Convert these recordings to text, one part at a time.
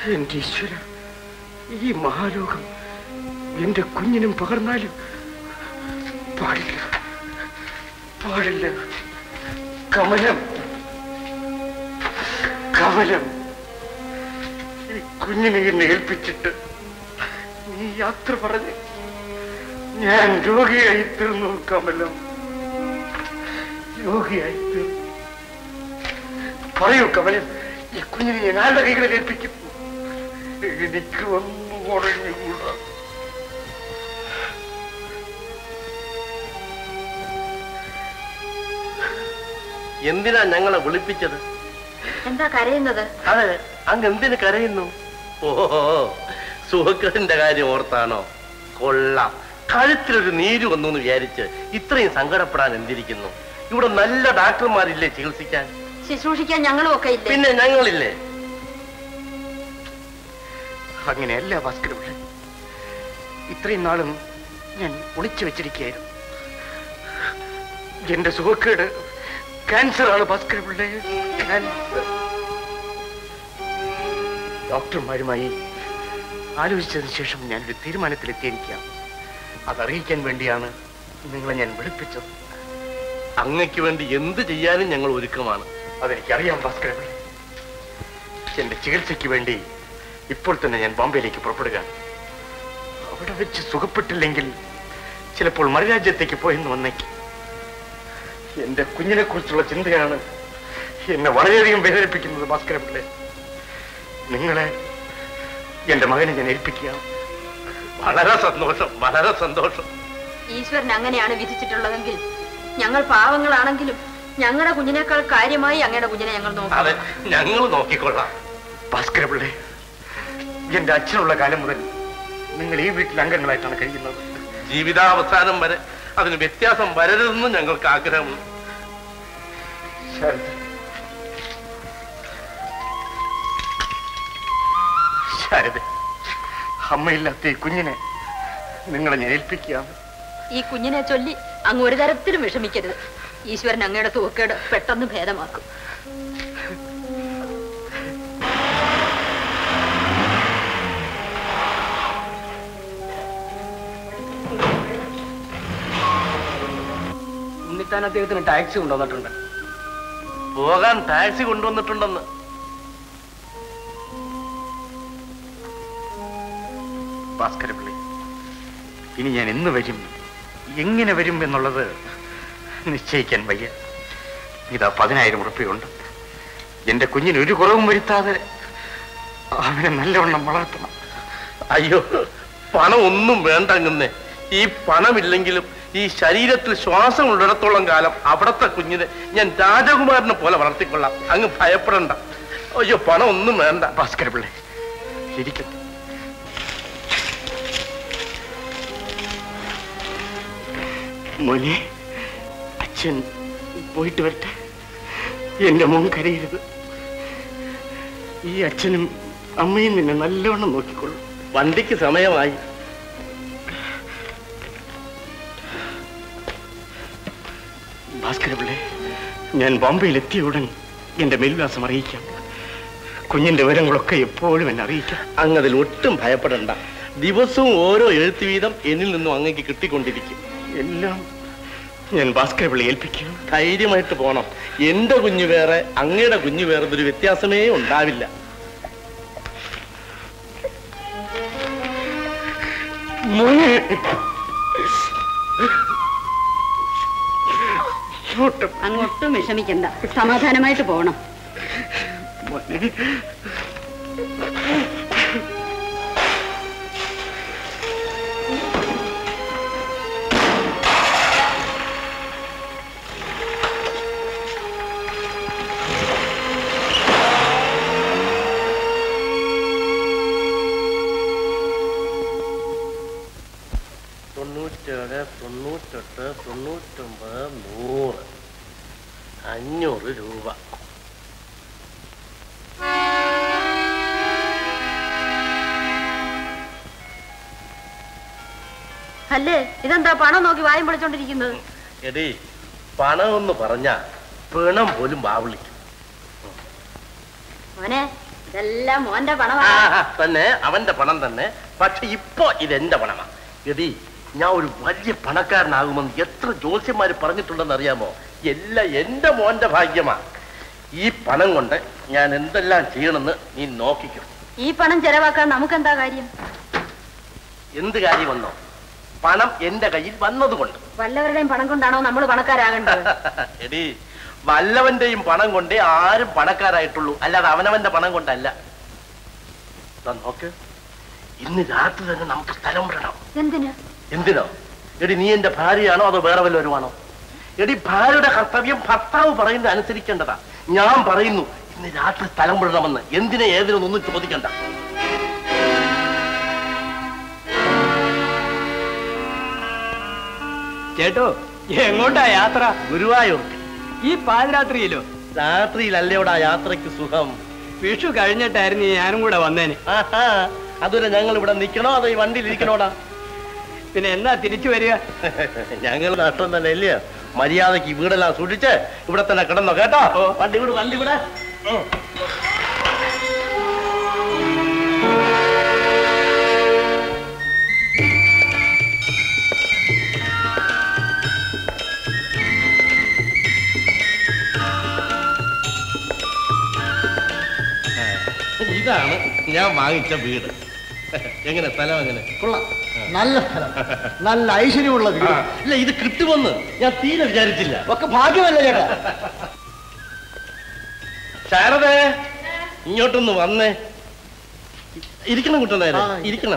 എന്റെ ഈശ്വര ഈ മഹാലോകം എന്റെ കുഞ്ഞിനും പകർന്നാലും പാടില്ല പാടില്ല കമലം കമലം ഈ കുഞ്ഞിനെ എന്നെ ഏൽപ്പിച്ചിട്ട് നീ യാത്ര പറഞ്ഞ് ഞാൻ രോഗിയായി തീർന്നു കമലം രോഗിയായി തീർന്നു പറയൂ കമലം ഈ കുഞ്ഞിനെ ഞാൻ ആരുടെ കൈകളിൽ ഏൽപ്പിക്കും എനിക്ക് ഒന്നും കുറഞ്ഞുകൂടാ എന്തിനാ ഞങ്ങളെ വിളിപ്പിച്ചത് എന്താ കരയുന്നത് അതെ അങ്ങ് എന്തിന് കരയുന്നു ഓഹോ സുഹൃത്തിന്റെ കാര്യം ഓർത്താണോ കൊള്ളാം കഴുത്തിലൊരു നീര് വന്നു എന്ന് വിചാരിച്ച് ഇത്രയും സങ്കടപ്പെടാൻ എന്തിരിക്കുന്നു ഇവിടെ നല്ല ഡാക്ടർമാരില്ലേ ചികിത്സിക്കാൻ ശുശ്രൂഷിക്കാൻ ഞങ്ങളും ഒക്കെ ഇല്ലേ പിന്നെ ഞങ്ങളില്ലേ അങ്ങനെയല്ല ഭാസ്കരപിള്ള ഇത്രയും നാളും ഞാൻ ഒളിച്ചു വെച്ചിരിക്കുകയായിരുന്നു എന്റെ സുഖക്കേട് ക്യാൻസർ ആണ് ഭാസ്കരപിള്ള ക്യാൻസർ ഡോക്ടർമാരുമായി ആലോചിച്ചതിന് ശേഷം ഞാനൊരു തീരുമാനത്തിലെത്തിയിരിക്കാം അതറിയിക്കാൻ വേണ്ടിയാണ് നിങ്ങളെ ഞാൻ വിളിപ്പിച്ചത് അങ്ങയ്ക്ക് വേണ്ടി എന്ത് ചെയ്യാനും ഞങ്ങൾ ഒരുക്കമാണ് അതെനിക്കറിയാം ഭാസ്കരപിള്ള എന്റെ ചികിത്സയ്ക്ക് വേണ്ടി ഇപ്പോൾ തന്നെ ഞാൻ ബോംബെയിലേക്ക് പുറപ്പെടുകയാണ് അവിടെ വെച്ച് സുഖപ്പെട്ടില്ലെങ്കിൽ ചിലപ്പോൾ മറുരാജ്യത്തേക്ക് പോയെന്ന് വന്നേക്കും എന്റെ കുഞ്ഞിനെ കുറിച്ചുള്ള ചിന്തയാണ് എന്നെ വളരെയധികം വേദനിപ്പിക്കുന്നത് ഭാസ്കരപിള്ളെ നിങ്ങളെ എന്റെ മകനെ ഞാൻ ഏൽപ്പിക്കുകയാണ് വളരെ സന്തോഷം വളരെ സന്തോഷം ഈശ്വരൻ അങ്ങനെയാണ് വിധിച്ചിട്ടുള്ളതെങ്കിൽ ഞങ്ങൾ പാവങ്ങളാണെങ്കിലും ഞങ്ങളുടെ കുഞ്ഞിനേക്കാൾ കാര്യമായി അങ്ങയുടെ കുഞ്ഞിനെ ഞങ്ങൾ നോക്കും അതെ ഞങ്ങൾ നോക്കിക്കൊള്ളാം ഭാസ്കരപിള്ളെ എന്റെ അച്ഛനുള്ള കാലം മുതൽ നിങ്ങൾ ഈ വീട്ടിൽ അംഗങ്ങളായിട്ടാണ് കഴിയുന്നത് ജീവിതാവസാനം വരെ അതിന് വ്യത്യാസം വരരുതെന്ന് ഞങ്ങൾക്ക് ആഗ്രഹമുണ്ട് ശാരദ ശാരദ അമ്മയില്ലാത്ത ഈ കുഞ്ഞിനെ നിങ്ങളെ ഞാൻ ഏൽപ്പിക്കുകയാണ് ഈ കുഞ്ഞിനെ ചൊല്ലി അങ്ങ് ഒരു തരത്തിലും വിഷമിക്കരുത് ഈശ്വരൻ അങ്ങയുടെ തൂക്കേട് പെട്ടെന്ന് ഭേദമാക്കും ഉണ്ണിത്താൻ അദ്ദേഹത്തിന് ടാക്സി കൊണ്ടുവന്നിട്ടുണ്ട് പോകാൻ ടാക്സി കൊണ്ടുവന്നിട്ടുണ്ടെന്ന് ഭാസ്കരപിള്ളി ഇനി ഞാൻ എന്ന് വരും എങ്ങനെ വരും എന്നുള്ളത് നിശ്ചയിക്കാൻ വയ്യ ഇതാ പതിനായിരം ഉറുപ്പിയുണ്ട് എന്റെ കുഞ്ഞിന് ഒരു കുറവും വരുത്താതെ അവനെ നല്ലവണ്ണം വളർത്തണം അയ്യോ പണം ഒന്നും വേണ്ട അങ്ങന്നെ ഈ പണമില്ലെങ്കിലും ഈ ശരീരത്തിൽ ശ്വാസം ഉള്ളിടത്തോളം കാലം അവിടത്തെ കുഞ്ഞിനെ ഞാൻ രാജകുമാരനെ പോലെ വളർത്തിക്കൊള്ളാം അങ്ങ് ഭയപ്പെടണ്ട അയ്യോ പണം ഒന്നും വേണ്ട ഭാസ്കരപിള്ളി ഇരിക്കട്ടെ മോനെ അച്ഛൻ പോയിട്ട് വരട്ടെ എന്റെ മോൻ കരയരുത് ഈ അച്ഛനും അമ്മയും നിന്നെ നല്ലവണ്ണം നോക്കിക്കൊള്ളും വണ്ടിക്ക് സമയമായി ഭാസ്കരപിള്ളെ ഞാൻ ബോംബെയിൽ എത്തിയ ഉടൻ എന്റെ മേൽവിലാസം അറിയിക്കാം കുഞ്ഞിന്റെ വിവരങ്ങളൊക്കെ എപ്പോഴും എന്നെ അറിയിക്കാം അങ്ങതിൽ ഒട്ടും ഭയപ്പെടണ്ട ദിവസവും ഓരോ എഴുത്ത് വീതം എന്നിൽ നിന്നും അങ്ങക്ക് കിട്ടിക്കൊണ്ടിരിക്കും എല്ലാം ഞാൻ ഭാസ്കരപിള്ളി ഏൽപ്പിക്കാം ധൈര്യമായിട്ട് പോണം എന്റെ കുഞ്ഞു വേറെ അങ്ങയുടെ കുഞ്ഞു വേറെ ഒരു വ്യത്യാസമേ ഉണ്ടാവില്ല മോനെ ഇങ്ങോട്ട് അങ്ങൊട്ടും വിഷമിക്കണ്ട സമാധാനമായിട്ട് പോകണം മോനെ തൊണ്ണൂറ്റേഴ് തൊണ്ണൂറ്റെട്ട് തൊണ്ണൂറ്റൊമ്പത് നൂറ് അഞ്ഞൂറ് രൂപ അല്ലേ ഇതെന്താ പണം നോക്കി വായും വിളിച്ചോണ്ടിരിക്കുന്നത് എടീ പണമെന്ന് പറഞ്ഞ പിണം പോലും വാവിളിക്കും മോനെ ഇതെല്ലാം മോന്റെ ആ, പണമാണ് ആ, തന്നെ അവന്റെ പണം തന്നെ പക്ഷെ ഇപ്പൊ ഇതെന്റെ പണമാ എടി ഞാൻ ഒരു വലിയ പണക്കാരനാകുമെന്ന് എത്ര ജ്യോത്സ്യന്മാര് പറഞ്ഞിട്ടുണ്ടെന്ന് അറിയാമോ എല്ലാം എന്റെ മോന്റെ ഭാഗ്യമാ ഈ പണം കൊണ്ട് ഞാൻ എന്തെല്ലാം ചെയ്യണമെന്ന് നീ നോക്കിക്കും ഈ പണം ചെലവാക്കാൻ നമുക്കെന്താ കാര്യം എന്ത് കാര്യം വന്നോ പണം എന്റെ കയ്യിൽ വന്നതുകൊണ്ട് വല്ലവരുടെയും പണം കൊണ്ടാണോ നമ്മൾ പണക്കാരാകേണ്ടത് എടി വല്ലവന്റെയും പണം കൊണ്ടേ ആരും പണക്കാരായിട്ടുള്ളൂ അല്ലാതെ അവനവന്റെ പണം കൊണ്ടല്ല ദാ നോക്ക് ഇന്ന് രാത്രി തന്നെ നമുക്ക് സ്ഥലം വിടണം എന്തിന് എന്തിനോ എടി നീ എന്റെ ഭാര്യയാണോ അതോ വേറെ വല്ലവരുമാണോ എടി ഭാര്യയുടെ കർത്തവ്യം ഭർത്താവ് പറയുന്നത് അനുസരിക്കേണ്ടതാ ഞാൻ പറയുന്നു ഇന്ന് രാത്രി സ്ഥലം വിടണമെന്ന് എന്തിനെ ഏതിനൊന്നും ചോദിക്കണ്ട ചേട്ടോ എങ്ങോട്ടാ യാത്ര ഗുരുവായൂർക്ക് ഈ പാതിരാത്രിയിലോ രാത്രിയിലല്ലേടാ യാത്രയ്ക്ക് സുഖം വിഷു കഴിഞ്ഞിട്ടായിരുന്നു ഞാനും കൂടെ വന്നേന് ആഹാ അതുവരെ ഞങ്ങൾ ഇവിടെ നിൽക്കണോ അതോ ഈ വണ്ടിയിൽ ഇരിക്കണോടാ പിന്നെ എന്നാ തിരിച്ചു വരിക ഞങ്ങൾ നഷ്ടം തന്നെ ഇല്ലയോ മര്യാദക്ക് ഈ വീടെല്ലാം സൂക്ഷിച്ച് ഇവിടെ തന്നെ കിടന്നോ കേട്ടോ വണ്ടി വിട് വണ്ടി വിട ഇതാണ് ഞാൻ വാങ്ങിച്ച വീട് എങ്ങനെ സ്ഥലം എങ്ങനെ കൊള്ളാം നല്ല സ്ഥലം നല്ല ഐശ്വര്യമുള്ള വീട് ആ, ഇല്ല ഇത് കിട്ടുമെന്ന് ഞാൻ തീരെ വിചാരിച്ചില്ല ഒക്കെ ഭാഗ്യമല്ല ചേട്ടാ ശാരദേ ഇങ്ങോട്ടൊന്ന് വന്നേ ഇരിക്കണം കുട്ടനേരെ ആ, ഇരിക്കണം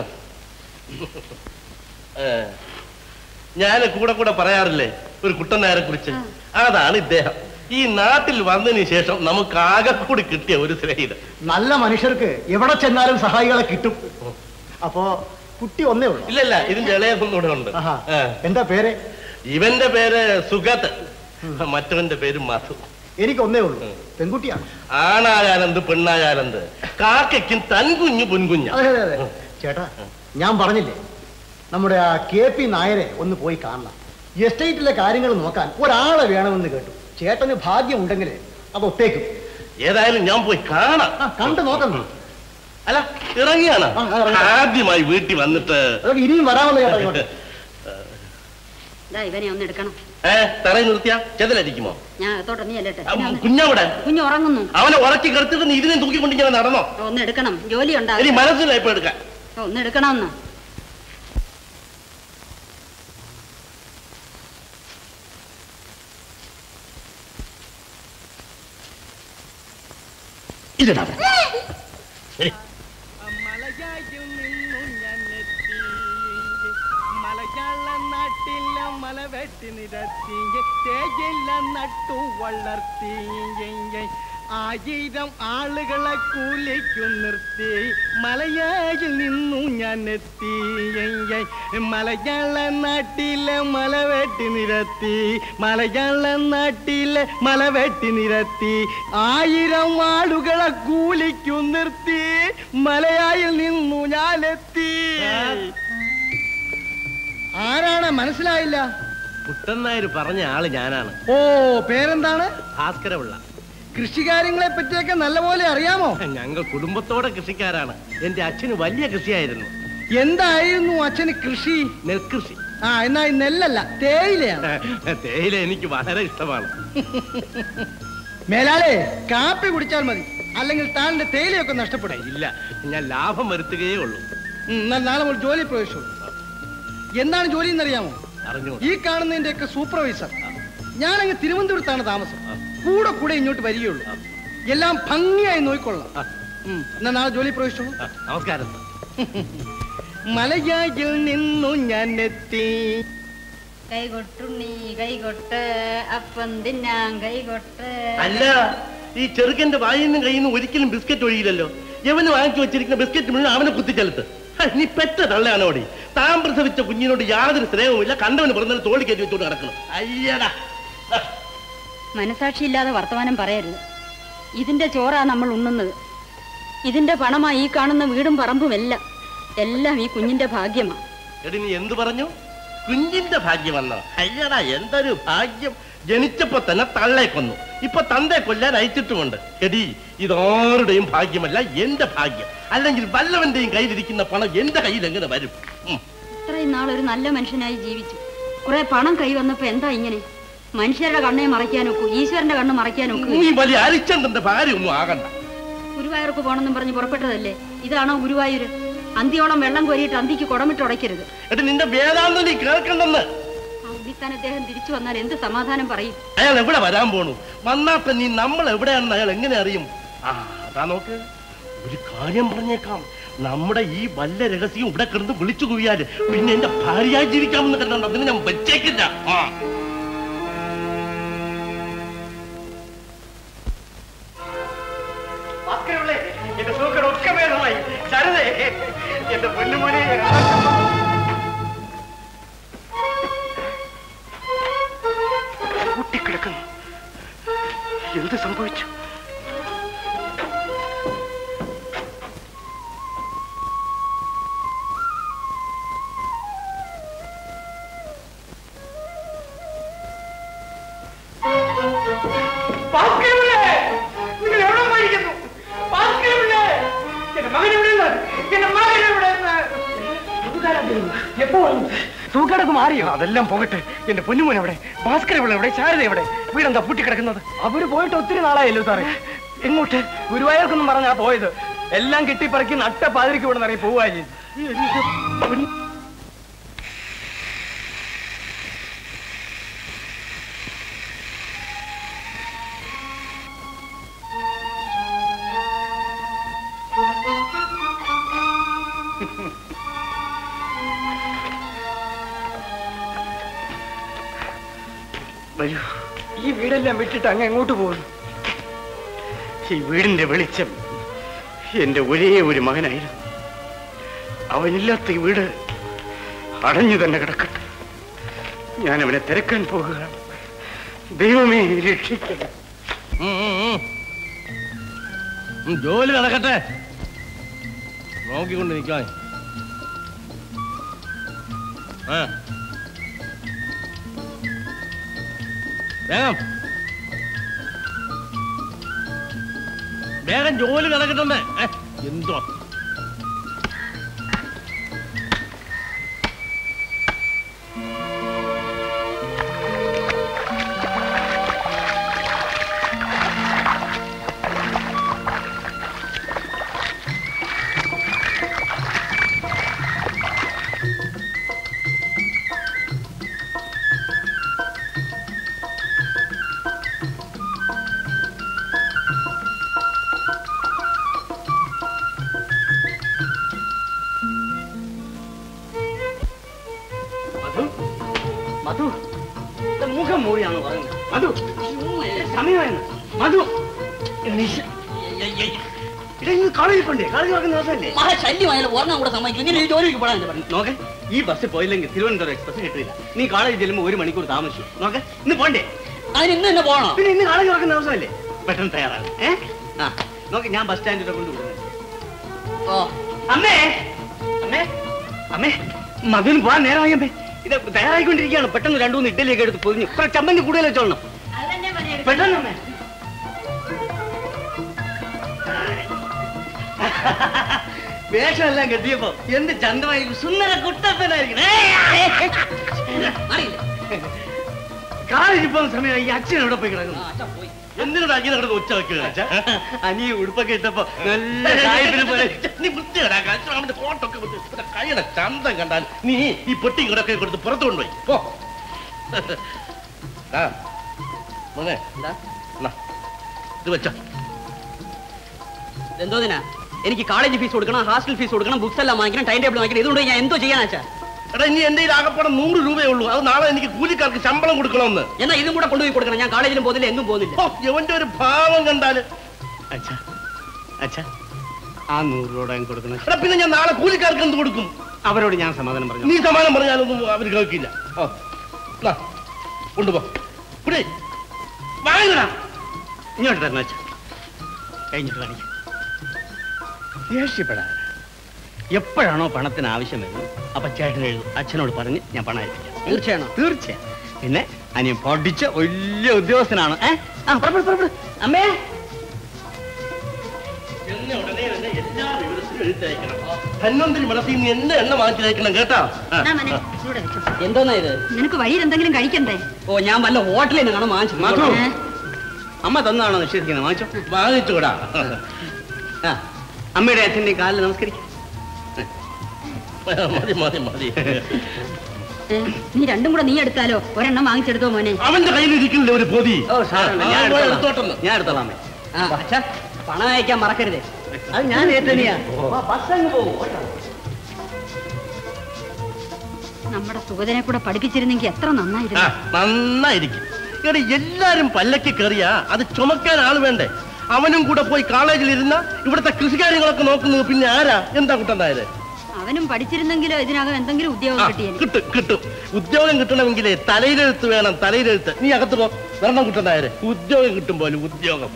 ഞാൻ കൂടെ കൂടെ പറയാറില്ലേ ഒരു കുട്ടനാരെ കുറിച്ച് അതാണ് ഇദ്ദേഹം ഈ നാട്ടിൽ വന്നതിന് ശേഷം നമുക്ക് ആകെ കൂടി കിട്ടിയ ഒരു സ്നേഹിത നല്ല മനുഷ്യർക്ക് എവിടെ ചെന്നാലും സഹായികളെ കിട്ടും അപ്പോ കുട്ടി ഒന്നേ ഉള്ളൂ ഇല്ല ഇല്ല ഇതിന്റെ ഇളയതൊന്നും കൂടെ ഉണ്ട് ആഹാ. ആ. എന്താ പേര് ഇവന്റെ പേര് സുഗത് മറ്റവന്റെ പേര് മധു എനിക്ക് ഒന്നേ ഉള്ളൂ പെൺകുട്ടിയാണ് ആണായാലെന്ത് പെണ്ണായാലെന്ത് കാക്കയ്ക്കും തൻകുഞ്ഞു പൊൻകുഞ്ഞ അതെ അതെ അതെ ചേട്ടാ ഞാൻ പറഞ്ഞില്ലേ നമ്മുടെ ആ കെ പി നായരെ ഒന്ന് പോയി കാണണം എസ്റ്റേറ്റിലെ കാര്യങ്ങൾ നോക്കാൻ ഒരാളെ വേണമെന്ന് കേട്ടു ചേട്ടന് ഭാഗ്യം ഉണ്ടെങ്കിൽ അത് ഒത്തേക്കും ഏതായാലും ഞാൻ പോയി കാണാം ആ കണ്ടു നോക്കണം അല്ല ഇറങ്ങിയാണ് ആ, ആ, ഇറങ്ങി. ആദ്യമായി വീട്ടിൽ വന്നിട്ട് അതൊക്കെ ഇനിയും വരാമല്ലോ ചേട്ടാ ഇങ്ങോട്ട് ഇതാ ഇവനെ ഒന്ന് എടുക്കണം ഏ തറയിൽ നിർത്തിയാ ചെതലടിക്കുമോ ഞാൻ അകത്തോട്ട് നീ അല്ലേട്ടെ ആ, കുഞ്ഞവിടെ കുഞ്ഞു ഉറങ്ങുന്നു അവനെ ഉറക്കി കെടുത്തിട്ട് നീ ഇതിനെ തൂക്കിക്കൊണ്ട് ഇങ്ങനെ നടന്നോ ഒന്ന് എടുക്കണം ജോലി ഇനി ഉണ്ടാകും മനസ്സിലായി ഇപ്പൊ എടുക്കാൻ ഒന്ന് എടുക്കണമെന്ന് ഇതിടാ മലയായും നിന്നു ഞാൻ എത്തി മലയാള നാട്ടിലെ മല വെട്ടി നിരത്തി തേയില നട്ടു വളർത്തി ആയിരം ആളുകളെ കൂലിക്കു നിർത്തി മലയായിൽ നിന്നു ഞാൻ എത്തി മലയാള നാട്ടിലെ മല വെട്ടി നിരത്തി മലയാള നാട്ടിലെ മല വെട്ടി നിരത്തി ആയിരം ആളുകളെ കൂലിക്കു നിർത്തി മലയായിൽ നിന്നു ഞാൻ എത്തി ആരാണ് മനസ്സിലായില്ല കുട്ടൻ നായർ പറഞ്ഞ ആള് ഞാനാണ് ഓ പേരെന്താണ് ഭാസ്കരപിള്ള കൃഷികാര്യങ്ങളെ പറ്റിയൊക്കെ നല്ലപോലെ അറിയാമോ ഞങ്ങൾ കുടുംബത്തോടെ കൃഷിക്കാരാണ് എന്റെ അച്ഛന് വലിയ കൃഷിയായിരുന്നു എന്തായിരുന്നു അച്ഛന് കൃഷി നെൽകൃഷി ആ എന്നാ ഈ നെല്ലല്ല തേയിലയാണ് തേയില എനിക്ക് വളരെ ഇഷ്ടമാണ് മേലാളെ കാപ്പി കുടിച്ചാൽ മതി അല്ലെങ്കിൽ താൻ്റെ തേയിലയൊക്കെ നഷ്ടപ്പെടും ഇല്ല ഞാൻ ലാഭം വരുത്തുകയേ ഉള്ളൂ ഉം, എന്നാൽ നാളെ മുതൽ ജോലി പ്രവേശിച്ചു എന്താണ് ജോലി എന്നറിയാമോ അറിഞ്ഞു ഈ കാണുന്നതിന്റെ ഒക്കെ സൂപ്പർവൈസർ ഞാനങ്ങ് തിരുവനന്തപുരത്താണ് താമസം കൂടെ കൂടെ ഇങ്ങോട്ട് വരികയുള്ളൂ എല്ലാം ഭംഗിയായി നോക്കിക്കൊള്ളാം ഉം, എന്നാ നാളെ ജോലി പ്രവേശിച്ചു നമസ്കാരം മലയായിൽ നിന്നു ഞാൻ എത്തി കൈകൊട്ടുണ്ണി കൈകൊട്ട് അപ്പം തിന്നാൻ കൈകൊട്ട് അല്ല ഈ ചെറുക്കന്റെ വായിൽ നിന്നും കയ്യിൽ നിന്ന് ഒരിക്കലും ബിസ്ക്കറ്റ് ഒഴിയില്ലല്ലോ എവന് വാങ്ങിച്ചു വെച്ചിരിക്കുന്ന ബിസ്ക്കറ്റ് മുഴുവൻ അവനെ കുത്തിച്ചെലുത്ത് ഹ, നീ പെറ്റ തള്ളയാണോടി താൻ പ്രസവിച്ച കുഞ്ഞിനോട് യാതൊരു സ്നേഹവുമില്ല കണ്ടവന് പറഞ്ഞാൽ തോളി കയറ്റി വെച്ചോണ്ട് കിടക്കണം അയ്യടാ ഹ, മനസാക്ഷിയില്ലാതെ വർത്തമാനം പറയരുത് ഇതിന്റെ ചോറാ നമ്മൾ ഉണ്ണുന്നത് ഇതിന്റെ പണമാ ഈ കാണുന്ന വീടും പറമ്പും എല്ലാം എല്ലാം ഈ കുഞ്ഞിന്റെ ഭാഗ്യമാ എടി നീ എന്തു പറഞ്ഞു കുഞ്ഞിന്റെ ഭാഗ്യം വന്നോ അയ്യടാ എന്തൊരു ഭാഗ്യം ജനിച്ചപ്പോ തന്നെ തള്ളെ കൊന്നു ഇപ്പൊ തന്റെ കൊല്ലാൻ അയച്ചിട്ടുമുണ്ട് എടി ഇതാരുടെയും ഭാഗ്യമല്ല എന്റെ ഭാഗ്യം അല്ലെങ്കിൽ വല്ലവന്റെയും കയ്യിലിരിക്കുന്ന പണം എന്റെ കയ്യിൽ എങ്ങനെ വരും ഉം. ഇത്രയും നാൾ ഒരു നല്ല മനുഷ്യനായി ജീവിച്ചു കുറെ പണം കൈ വന്നപ്പോ എന്താ ഇങ്ങനെ മനുഷ്യരുടെ കണ്ണെ മറയ്ക്കാനൊക്കൂ ഈശ്വരന്റെ കണ്ണ് മറയ്ക്കാനൊക്കൂ നീ വലിയ അരിച്ചന്ദ്രന്റെ ഭാര്യ ഒന്നും ആകണ്ട ഗുരുവായൂർക്ക് പോണെന്നും പറഞ്ഞ് പുറപ്പെട്ടതല്ലേ ഇതാണോ ഗുരുവായൂര് അന്തിയോളം വെള്ളം കോരിയിട്ട് അന്തിക്ക് കുടമിട്ട് ഉടയ്ക്കരുത് എടി നിന്റെ വേദാന്തം നീ കേൾക്കണ്ടെന്ന് ആ ഉദിത്താൻ അദ്ദേഹം തിരിച്ചു വന്നാൽ എന്ത് സമാധാനം പറയും അയാൾ എവിടെ വരാൻ പോണു വന്നാപ്പ നീ നമ്മൾ എവിടെയാണെന്ന് അയാൾ എങ്ങനെ അറിയും ആ അതാ നോക്ക് ഒരു കാര്യം പറഞ്ഞേക്കാം നമ്മുടെ ഈ വല്ല രഹസ്യം ഇവിടെ കിടന്ന് വിളിച്ചു കുവിയാല് പിന്നെ എന്റെ ഭാര്യയായി ജീവിക്കാമെന്ന് കരുതണ്ട അതിന് ഞാൻ വെച്ചേക്കില്ല ആ എന്റെ സൂക്കടൊക്കെ വേഗമായി ശരതേ എന്റെ പൊന്നുമോനെ കൂട്ടിക്കിടക്കുന്നു എന്ത് സംഭവിച്ചു നിങ്ങൾ എവിടെ പോയിരിക്കുന്നു ഭാസ്കരപിള്ളേ! എന്റെ മകൻ എവിടെയാണ്? എന്റെ മകൻ എവിടെയാണ്? എപ്പോ വന്നു? സൂക്കേടൊക്കെ മാറിയോ അതെല്ലാം പോകട്ടെ എന്റെ പൊന്നുമോൻ എവിടെ ഭാസ്കർ എവിടെ എവിടെ ശാരദ എവിടെ വീടെന്താ പൂട്ടിക്കിടക്കുന്നത് അവര് പോയിട്ട് ഒത്തിരി നാളായല്ലോ സാറേ എങ്ങോട്ട് ഗുരുവായൂർക്കൊന്നും പറഞ്ഞാ പോയത് എല്ലാം കെട്ടിപ്പറക്കി നട്ട പാതിരിക്ക് ഇവിടെ നിറയെ പോവുക ചെയ്തു എന്റെ പൊന്നു- വരൂ ഈ വീടെല്ലാം വിട്ടിട്ട് അങ്ങ് എങ്ങോട്ട് പോകുന്നു ഈ വീടിന്റെ വെളിച്ചം എന്റെ ഒരേ ഒരു മകനായിരുന്നു അവനില്ലാത്ത ഈ വീട് അടഞ്ഞു തന്നെ കിടക്കട്ടെ ഞാൻ അവനെ തിരക്കാൻ പോകുകയാണ് ദൈവമേ രക്ഷിക്കണം ഉം, ഉം, ഉം. ഉം, ജോലി നടക്കട്ടെ നോക്കിക്കൊണ്ട് നിൽക്കാൻ ആ വേഗം വേഗം ജോലി നടക്കട്ടെ ഏ, എന്തോ മധു മധു ഇത് മുഖം മൂടിയാണോ പറയുന്നത് മധു സമയമായിരുന്നു മധു കോളേജിൽ കൊണ്ടേ കോളേജ് നോക്കുന്ന ദിവസമല്ലേ മഹാശല്യമായാലും ഓർമ്മ കൂടെ സമ്മതിക്കും ഇങ്ങനെ ഒരു ജോലിക്ക് പോടാൻ പറഞ്ഞു നോക്കെ ഈ ബസ് പോയില്ലെങ്കിൽ തിരുവനന്തപുരം എക്സ്പ്രസ് കിട്ടില്ല നീ കോളേജിൽ ചെല്ലുമ്പോൾ ഒരു മണിക്കൂർ താമസിച്ചു നോക്കെ ഇന്ന് പോണ്ടേ അതിന് ഇന്ന് തന്നെ പോകണോ പിന്നെ ഇന്ന് കോളേജ് നോക്കുന്ന ദിവസമല്ലേ പെട്ടെന്ന് തയ്യാറാണ് ഏ ആ നോക്ക് ഞാൻ ബസ് സ്റ്റാൻഡിൽ കൊണ്ട് വിടുന്നത് ഓ അമ്മേ അമ്മേ അമ്മേ മകന് പോവാൻ നേരമായി അമ്മേ ഇത് തയ്യാറായിക്കൊണ്ടിരിക്കുകയാണ് പെട്ടെന്ന് രണ്ടു മൂന്ന് ഇഡ്ഡലിയൊക്കെ എടുത്ത് പൊതിഞ്ഞു ഇത്ര ചമ്മന്തി കൂടുതൽ വെച്ചോളണം പെട്ടെന്ന് അമ്മേ വേഷമെല്ലാം കെട്ടിയപ്പോ എന്ത് ചന്തമായി സുന്ദര കുട്ടപ്പനായിരിക്കും അറിയില്ല കാലിരിപ്പം സമയം ഈ അച്ഛൻ എവിടെ പോയി കിടക്കുന്നു ആ, അച്ഛാ പോയി എന്തിനാ അങ്ങനെ കിടന്ന് ഒച്ച വെക്കുക അനിയ ഉടുപ്പൊക്കെ ഇട്ടപ്പോ നല്ല സായിപ്പിനെ പോലെ നീ വൃത്തികേടാക്കാൻ അവന്റെ ഫോട്ടോ ഒക്കെ വെച്ച് ഇവിടെ കൈയുടെ ചന്തം കണ്ടാൽ നീ ഈ പെട്ടി ഇങ്ങടൊക്കെ കൊടുത്ത് പുറത്തു കൊണ്ടുപോയി പോ ആ, മോനെ എന്താ എന്നാ, ഇത് വെച്ചോ എന്തോതിനാ എനിക്ക് കോളേജ് ഫീസ് കൊടുക്കണം ഹോസ്റ്റൽ ഫീസ് കൊടുക്കണം ബുക്സ് എല്ലാം വാങ്ങിക്കണം ടൈം ടേബിൾ വാങ്ങിക്കണം ഇതുകൊണ്ട് ഞാൻ എന്തോ ചെയ്യാനാച്ചാ എടാ ഇനി എന്റെ കയ്യിൽ ആകപ്പാടെ നൂറ് രൂപയേ ഉള്ളൂ അത് നാളെ എനിക്ക് കൂലിക്കാർക്ക് ശമ്പളം കൊടുക്കണമെന്ന് എന്നാ ഇതും കൂടെ കൊണ്ടുപോയി കൊടുക്കണം ഞാൻ കോളേജിലും പോകുന്നില്ല എങ്ങും പോകുന്നില്ല ഓ ഇവന്റെ ഒരു ഭാവം കണ്ടാല് അച്ഛാ അച്ഛാ ആ നൂറ് രൂപ അങ്ങ് കൊടുക്കണം എടാ പിന്നെ ഞാൻ നാളെ കൂലിക്കാർക്ക് എന്ത് കൊടുക്കും അവരോട് ഞാൻ സമാധാനം പറഞ്ഞു നീ സമാനം പറഞ്ഞാലൊന്നും അവർ കേൾക്കില്ല ഓ എന്നാ, കൊണ്ടുപോ കുടി വാങ്ങടാ ഇങ്ങോട്ട് തരണം അച്ഛാ കഴിഞ്ഞിട്ട് കാണിക്കാം ദേഷ്യപ്പെടാതെ എപ്പോഴാണോ പണത്തിന് ആവശ്യം വരുന്നത് അപ്പൊ ചേട്ടൻ എഴുതും അച്ഛനോട് പറഞ്ഞ് ഞാൻ പണം അയപ്പിക്കാം തീർച്ചയാണോ തീർച്ചയായും പിന്നെ അനിയൻ പഠിച്ച വലിയ ഉദ്യോഗസ്ഥനാണ് ഏ ആ പുറപ്പെടു പുറപ്പെടു അമ്മേ എന്നെ ഉടനെ തന്നെ എല്ലാ വിവരത്തിലും എഴുത്തയക്കണം ധന്വന്തരി മനസ്സിൽ നിന്ന് എന്നെ എണ്ണ വാങ്ങിച്ചയക്കണം കേട്ടാ ആ. എന്നാ മോനെ, ഇവിടെ വെച്ചോ. എന്തോന്നാ ഇത് നിനക്ക് വഴിയിൽ എന്തെങ്കിലും കഴിക്കണ്ടേ ഓ ഞാൻ വല്ല ഹോട്ടലിൽ നിന്ന് കാണാൻ മധു. വാങ്ങിച്ചു ഏ? അമ്മ തന്നാണോ നിശ്ചയിക്കുന്നത് വാങ്ങിച്ചോ വാങ്ങിച്ചുകൂടാ ആ അമ്മയുടെ അച്ഛൻ്റെ കാലിൽ നമസ്കരിക്കും മതി മതി മതി ഏ, നീ രണ്ടും കൂടെ നീ എടുത്താലോ ഒരെണ്ണം വാങ്ങിച്ചെടുത്തോ മോനെ അവന്റെ കയ്യിൽ ഇരിക്കുന്നില്ല ഒരു പൊതി ഓ സാറല്ല ഞാൻ ആ, പോയി എടുത്തോളാം. എടുത്തോട്ടെന്ന്. ഞാൻ എടുത്തോളാം അമ്മേ. ആ അച്ഛാ പണം അയക്കാൻ മറക്കരുതേ അത് ഞാൻ ഏറ്റനിയാ ബസ് അങ്ങ് പോകും കേട്ടോ. നമ്മുടെ സുഗതനെ കൂടെ പഠിപ്പിച്ചിരുന്നെങ്കിൽ എത്ര ആ, നന്നായിരുന്നു നന്നായിരിക്കും എടി എല്ലാരും പല്ലക്ക് കയറിയാ അത് ചുമക്കാൻ ആള് വേണ്ടേ അവനും കൂടെ പോയി കോളേജിൽ ഇരുന്ന ഇവിടുത്തെ കൃഷികാര്യങ്ങളൊക്കെ നോക്കുന്നത് പിന്നെ ആരാ എന്താ കുട്ടനായത് അവനും പഠിച്ചിരുന്നെങ്കിലോ ഇതിനകം എന്തെങ്കിലും ഉദ്യോഗം കിട്ടിയേനെ കിട്ടും കിട്ടും ഉദ്യോഗം കിട്ടണമെങ്കിലേ തലയിലെഴുത്ത് വേണം തലയിലെഴുത്ത് നീ അകത്ത് പോ വരണം കുട്ടനായര് ഉദ്യോഗം കിട്ടും പോലും ഉദ്യോഗം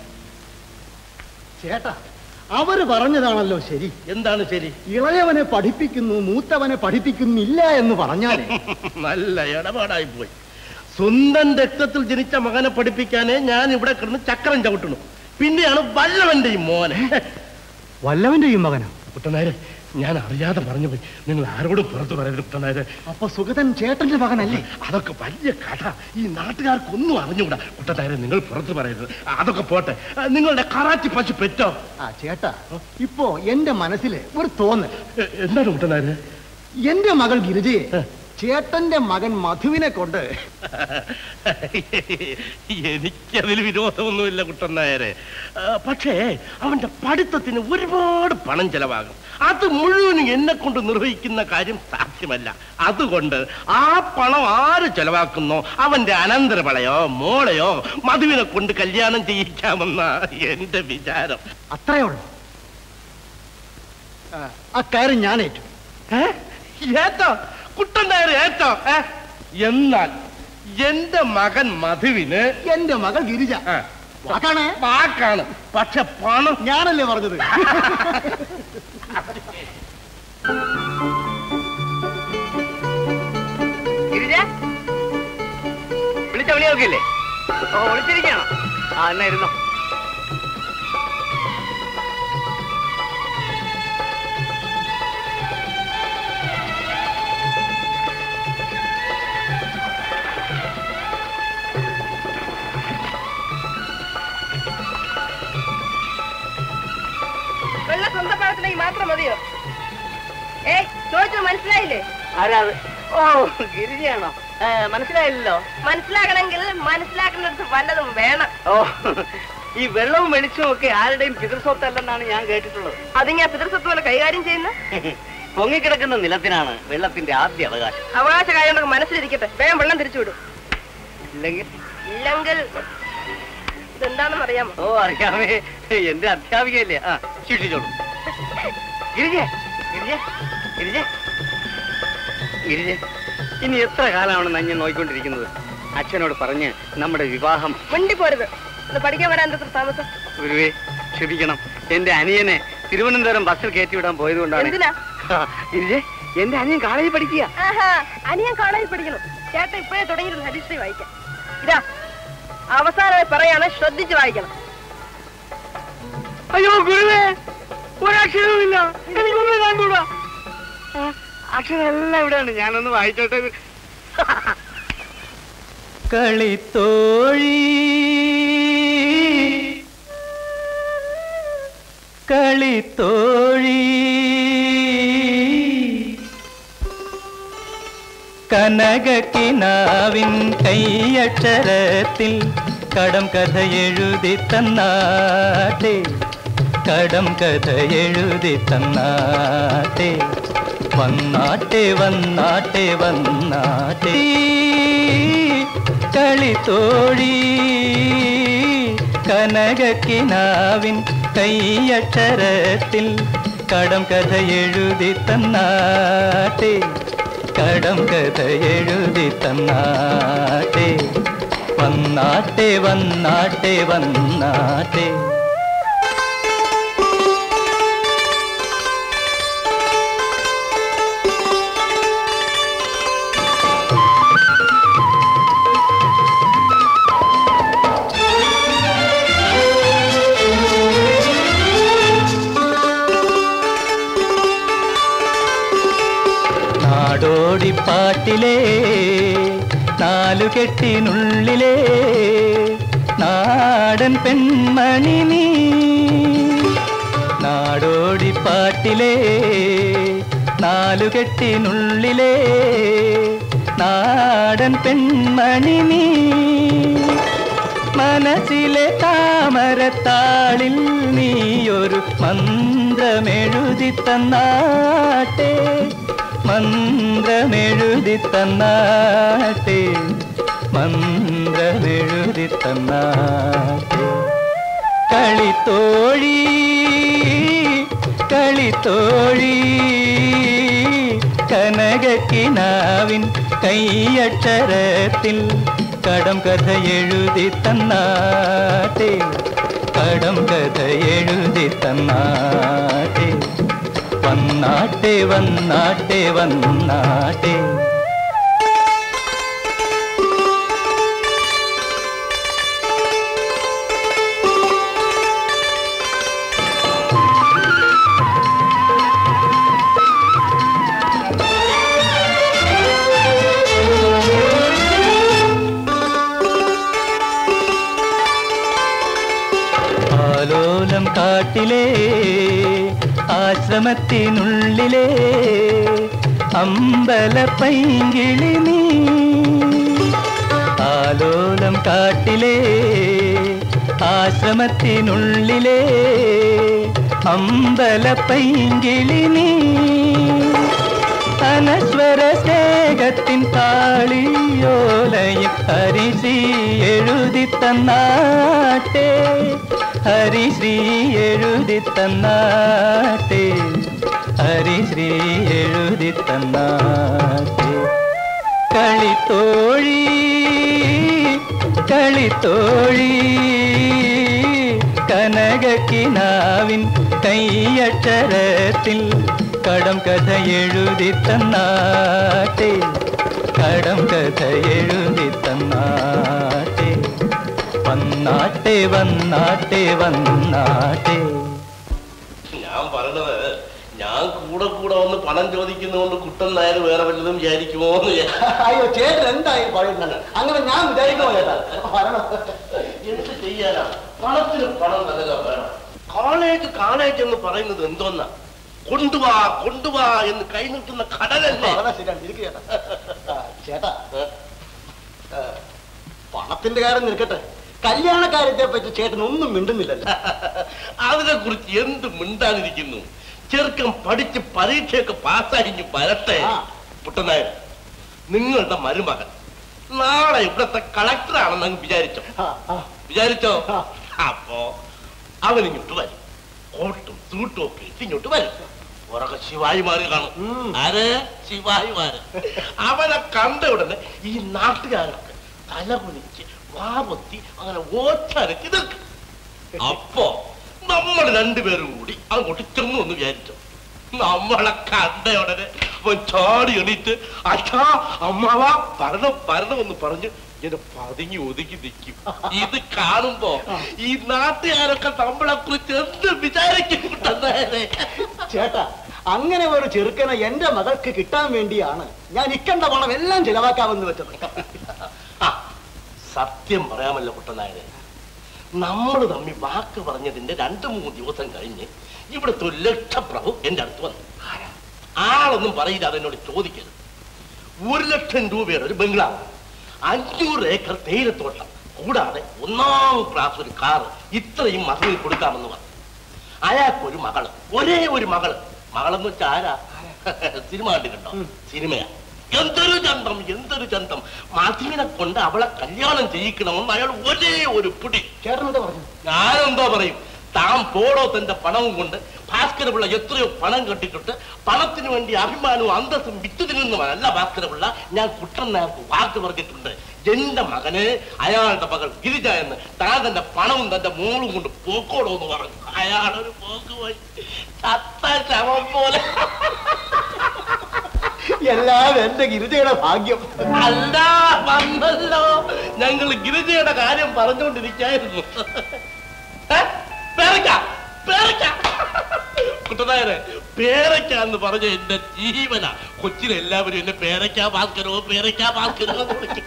ചേട്ടാ അവര് പറഞ്ഞതാണല്ലോ ശരി എന്താണ് ശരി ഇളയവനെ പഠിപ്പിക്കുന്നു മൂത്തവനെ പഠിപ്പിക്കുന്നില്ല എന്ന് പറഞ്ഞാലേ നല്ല ഇടപാടായി പോയി സ്വന്തം രക്തത്തിൽ ജനിച്ച മകനെ പഠിപ്പിക്കാനേ ഞാൻ ഇവിടെ കിടന്ന് ചക്രം ചവിട്ടണു പിന്നെയാണ് വല്ലവന്റെ ഈ മോനെ വല്ലവന്റെയും മകനോ കുട്ടനായരെ ഞാൻ അറിയാതെ പറഞ്ഞു പോയി നിങ്ങൾ ആരോടും പുറത്തു പറയരുത് കുട്ടനായരെ അപ്പൊ സുഗതൻ ചേട്ടന്റെ മകനല്ലേ അതൊക്കെ വലിയ കഥ ഈ നാട്ടുകാർക്കൊന്നും അറിഞ്ഞുകൂടാ കുട്ടനായരെ നിങ്ങൾ പുറത്തു പറയരുത് അതൊക്കെ പോട്ടെ ആ, നിങ്ങളുടെ കറാച്ചി പശു പെറ്റോ ആ ചേട്ടാ ഇപ്പോ എന്റെ മനസ്സില് ഒരു തോന്നൽ എ- എന്താണ് കുട്ടനായരെ എന്റെ മകൾ ഗിരിജയെ ചേട്ടന്റെ മകൻ മധുവിനെ കൊണ്ട് എനിക്കതിൽ വിരോധമൊന്നുമില്ല കുട്ടനായരെ ആ, പക്ഷേ അവന്റെ പഠിത്തത്തിന് ഒരുപാട് പണം ചെലവാകും അത് മുഴുവനും എന്നെ കൊണ്ട് നിർവഹിക്കുന്ന കാര്യം സാധ്യമല്ല അതുകൊണ്ട് ആ പണം ആര് ചെലവാക്കുന്നോ അവന്റെ അനന്തരവളയോ മോളെയോ മധുവിനെ കൊണ്ട് കല്യാണം ചെയ്യിക്കാമെന്ന എന്റെ വിചാരം അത്രയേ ഉള്ളൂ ആ, ആ കാര്യം ഞാൻ ഏറ്റു ഏ? ഏത്തോ കുട്ടൻ നായർ ഏത്തോ ഏ? എന്നാൽ എന്റെ മകൻ മധുവിന് എന്റെ മകൾ ഗിരിജ ആ, വാക്കാണ് വാക്കാണ് പക്ഷെ പണം ഞാനല്ലേ പറഞ്ഞത് ഗിരിജ വിളിച്ച വിളി നോക്കില്ലേ ഓ വിളിച്ചിരിക്കണോ ആ എന്നാ ഇരുന്നോ വെള്ള സ്വന്തപ്പാടത്തിലേക്ക് മാത്രം മതിയോ ഏ ചോദിച്ചു മനസ്സിലായില്ലേ ആരാ അത്? ഓ ഗിരിജയാണോ ഏ, മനസ്സിലായില്ലല്ലോ മനസ്സിലാക്കണമെങ്കിൽ മനസ്സിലാക്കുന്നിടത്ത് വല്ലതും വേണം ഓ ഈ വെള്ളവും വെളിച്ചവും ഒക്കെ ആരുടെയും പിതൃസ്വത്തല്ലെന്നാണ് ഞാൻ കേട്ടിട്ടുള്ളത് അതിങ്ങനെ പിതൃസ്വത്ത് പോലെ കൈകാര്യം ചെയ്യുന്ന പൊങ്ങിക്കിടക്കുന്ന നിലത്തിനാണ് വെള്ളത്തിന്റെ ആദ്യ അവകാശം അവകാശ കാര്യങ്ങളൊക്കെ മനസ്സിലിരിക്കട്ടെ വേഗം വെള്ളം തിരിച്ചു വിടും ഇല്ലെങ്കിൽ ഇല്ലെങ്കിൽ ഇതെന്താണെന്ന് അറിയാമോ ഓ അറിയാമേ എന്റെ അധ്യാപികയല്ലേ ആ ശിക്ഷിച്ചോളൂ ഗിരിജ ഗിരിജ ഗിരിജ ഗിരിജ ഇനി എത്ര കാലമാണ് നഞ്ഞ നോയിക്കൊണ്ടിരിക്കുന്നത് അച്ഛനോട് പറഞ്ഞ് നമ്മുടെ വിവാഹം വണ്ടി പോരുത് ഇത് പഠിക്കാൻ വരാൻ എത്ര താമസം ഗുരുവേ ക്ഷമിക്കണം എന്റെ അനിയനെ തിരുവനന്തപുരം ബസ്സിൽ കയറ്റിവിടാൻ പോയത് കൊണ്ടാണ് എന്തിനാ ഗിരിജ എന്റെ അനിയൻ കാളയിൽ പഠിക്കുക ആഹാ അനിയൻ കാണാൻ പഠിക്കണം ചേട്ടൻ ഇപ്പോഴേ തുടങ്ങിയിരുന്നു ഹരിശ്രീ വായിക്കാം ഇതാ അവസാനമായി പറയാണ് ശ്രദ്ധിച്ച് വായിക്കണം അയ്യോ ഗുരുവേ ഒരക്ഷരവുമില്ല എനിക്കൊന്നും കണ്ടുകൂടാ ആ, അക്ഷരം എല്ലാം ഇവിടെയാണ് ഞാനൊന്ന് വായിച്ചോട്ടെ കളിത്തോഴി കളിത്തോഴി കനകക്കിനാവിൻ കൈയക്ഷരത്തിൽ കടം കഥ എഴുതി തന്നാട്ടെ കടം കഥ എഴുതി തന്നാട്ടെ വന്നാട്ടെ വന്നാട്ടെ വന്നാട്ടെ കളിത്തോഴി കനകക്കിനാവിൻ കൈയക്ഷരത്തിൽ കടം കഥ എഴുതി തന്നാട്ടെ കടം കഥ എഴുതി തന്നാട്ടെ വന്നാട്ടെ വന്നാട്ടെ വന്നാട്ടെ നാടോടിപ്പാട്ടിലേ നാലുകെട്ടിനുള്ളിലേ നാടൻ പെൺമണി നീ നാടോടിപ്പാട്ടിലേ നാലുകെട്ടിനുള്ളിലേ നാടൻ പെൺമണി നീ മനസ്സിലെ താമരത്താളിൽ നീയൊരു മന്ത്രമെഴുതി തന്നാട്ടെ മന്ത്രമെഴുതി തന്നാട്ടെ മന്ത്രമെഴുതി തന്നാട്ടെ കളിത്തോഴി കളിത്തോഴി കനകക്കിനാവിൻ കൈയക്ഷരത്തിൽ കടം കഥ എഴുതി തന്നാട്ടെ കടം കഥ എഴുതി തന്നാട്ടെ വന്നാട്ടെ വന്നാട്ടെ വന്നാട്ടെ ആലോലം കാട്ടിലെ ആശ്രമത്തിനുള്ളിലെ അമ്പല പൈങ്കിളി നീ ആലോലം കാട്ടിലെ ആശ്രമത്തിനുള്ളിലെ അമ്പല പൈങ്കിളി നീ അനശ്വര സ്നേഹത്തിൻ താളിയോലയിൽ ഹരിശ്രീ എഴുതി തന്നാട്ടെ ഹരിശ്രീ എഴുതി തന്നാട്ടെ ഹരിശ്രീ എഴുതി തന്നാട്ടെ കളിത്തോഴി കളിത്തോഴി കനകക്കിനാവിൻ കൈയക്ഷരത്തിൽ കടം കഥ എഴുതി തന്നാട്ടെ കടം കഥ എഴുതി തന്നാട്ടെ വന്നാട്ടെ വന്നാട്ടെ വന്നാട്ടെ ഞാൻ പറഞ്ഞത് ഞാൻ കൂടെ കൂടെ വന്ന് പണം ചോദിക്കുന്നതുകൊണ്ട് കുട്ടൻ നായർ വേറെ വല്ലതും വിചാരിക്കുമോ എന്ന് ഞാൻ- അയ്യോ ചേട്ടൻ എന്തായാലും പറയുന്നത് അങ്ങനെ ഞാൻ വിചാരിക്കുമോ ചേട്ടാ വരണം എന്ത് ചെയ്യാനാ പണത്തിന് പണം നല്ല വേണം കോളേജ് കോളേജ് എന്ന് പറയുന്നത് എന്തോന്നാ കൊണ്ടുവാ കൊണ്ടുവാ എന്ന് കൈനീട്ടുന്ന കടലല്ലേ വളരെ ശരിയാണ് ഇരിക്ക് ചേട്ടാ ആ, ചേട്ടാ ആ, പണത്തിന്റെ കാര്യം നിൽക്കട്ടെ കല്യാണ കാര്യത്തെ പറ്റി ചേട്ടൻ ഒന്നും മിണ്ടുന്നില്ലല്ലോ അതിനെ കുറിച്ച് എന്ത് മിണ്ടാതിരിക്കുന്നു ചെറുക്കൻ പഠിച്ച് പരീക്ഷയൊക്കെ പാസ്സായി വരട്ടെ ആ. പുട്ടനായർ നിങ്ങളുടെ മരുമകൻ നാളെ ഇവിടത്തെ കളക്ടറാണെന്ന് അങ്ങ് വിചാരിച്ചോ ആ, ആ. വിചാരിച്ചോ ആ. അപ്പോ അവൻ ഇങ്ങോട്ട് വരും കോട്ടും സൂട്ടും ഒക്കെ ഇട്ട് ഇങ്ങോട്ട് വരും ഉറക്കെ ശിവായിമാര് കാണും ഉം. ആര് ശിവായിമാര് അവനെ കണ്ട ഉടനെ ഈ നാട്ടുകാരൊക്കെ തല കുനിച്ച് വാപൊത്തി അങ്ങനെ ഓച്ചരച്ച് നിൽക്കും അപ്പോ നമ്മൾ രണ്ടുപേരും കൂടി അങ്ങോട്ട് ചെന്നു എന്ന് വിചാരിച്ചു നമ്മളെ കണ്ട ഉടനെ അവൻ ചാടി എണീറ്റ് അച്ഛാ അമ്മാവ പരണം പരണം എന്ന് പറഞ്ഞ് ഇങ്ങനെ പതുങ്ങി ഒതുങ്ങി നിൽക്കും ഇത് കാണുമ്പോ ഈ നാട്ടുകാരൊക്കെ നമ്മളെ കുറിച്ച് എന്ത് വിചാരിക്കും കുട്ടനായരെ? ചേട്ടാ അങ്ങനെ ഒരു ചെറുക്കനെ എന്റെ മകൾക്ക് കിട്ടാൻ വേണ്ടിയാണ് ഞാൻ ഇക്കണ്ട പണം എല്ലാം ചെലവാക്കാമെന്ന് വെച്ചത് ആ, സത്യം പറയാമല്ലോ കുട്ടനായരെ നമ്മൾ തമ്മിൽ വാക്ക് പറഞ്ഞതിന്റെ രണ്ടു മൂന്ന് ദിവസം കഴിഞ്ഞ് ഇവിടുത്തെ ഒരു ലക്ഷപ്രഭു എന്റെ അടുത്ത് വന്നു ആളൊന്നും പറയില്ല അതെന്നോട് ചോദിക്കരുത് ഒരു ലക്ഷം രൂപയുടെ ഒരു ബംഗ്ലാവ് അഞ്ഞൂറ് ഏക്കർ തേയിലത്തോട്ടം കൂടാതെ ഒന്നാം ക്ലാസ് ഒരു കാറ് ഇത്രയും മകളിൽ കൊടുക്കാമെന്ന് പറഞ്ഞു അയാൾക്കൊരു മകള് ഒരേ ഒരു മകള് മകളെന്ന് വെച്ചാൽ ആരാ സിനിമ കണ്ടിട്ടുണ്ടോ സിനിമയാ എന്തൊരു ചന്തം എന്തൊരു ചന്തം മതിനെ കൊണ്ട് അവളെ കല്യാണം ചെയ്യിക്കണമെന്ന് അയാൾ ഒരേ ഒരു പിടി ചേട്ടൻ എന്താ പറഞ്ഞു ഞാനെന്തോ പറയും താൻ പോടോ തന്റെ പണവും കൊണ്ട് ഭാസ്കരപിള്ള എത്രയോ പണം കെട്ടിട്ടിട്ട് പണത്തിന് വേണ്ടി അഭിമാനവും അന്തസ്സും വിറ്റു തിന്നുന്നവനല്ല ഭാസ്കരപിള്ള ഞാൻ കുട്ടൻ നേർക്ക് വാക്ക് പറഞ്ഞിട്ടുണ്ട് എന്റെ മകന് അയാളുടെ മകൾ ഗിരിജ എന്ന് താൻ തന്റെ പണവും തന്റെ മോളും കൊണ്ട് പോക്കോടോ എന്ന് പറഞ്ഞു അയാളൊരു പോക്ക് പോയി ചത്ത ശവം പോലെ എല്ലാം എന്റെ ഗിരിജയുടെ ഭാഗ്യം അല്ല വന്നല്ലോ ഞങ്ങൾ ഗിരിജയുടെ കാര്യം പറഞ്ഞുകൊണ്ടിരിക്കായിരുന്നു ഏ? പേരയ്ക്ക, പേരയ്ക്ക. കുട്ടനായരെ പേരയ്ക്ക എന്ന് പറഞ്ഞ എന്റെ ജീവന കൊച്ചിലെല്ലാവരും എന്നെ പേരയ്ക്ക ഭാസ്കരോ പേരയ്ക്ക ഭാസ്കരോ എന്ന് വിളിക്കും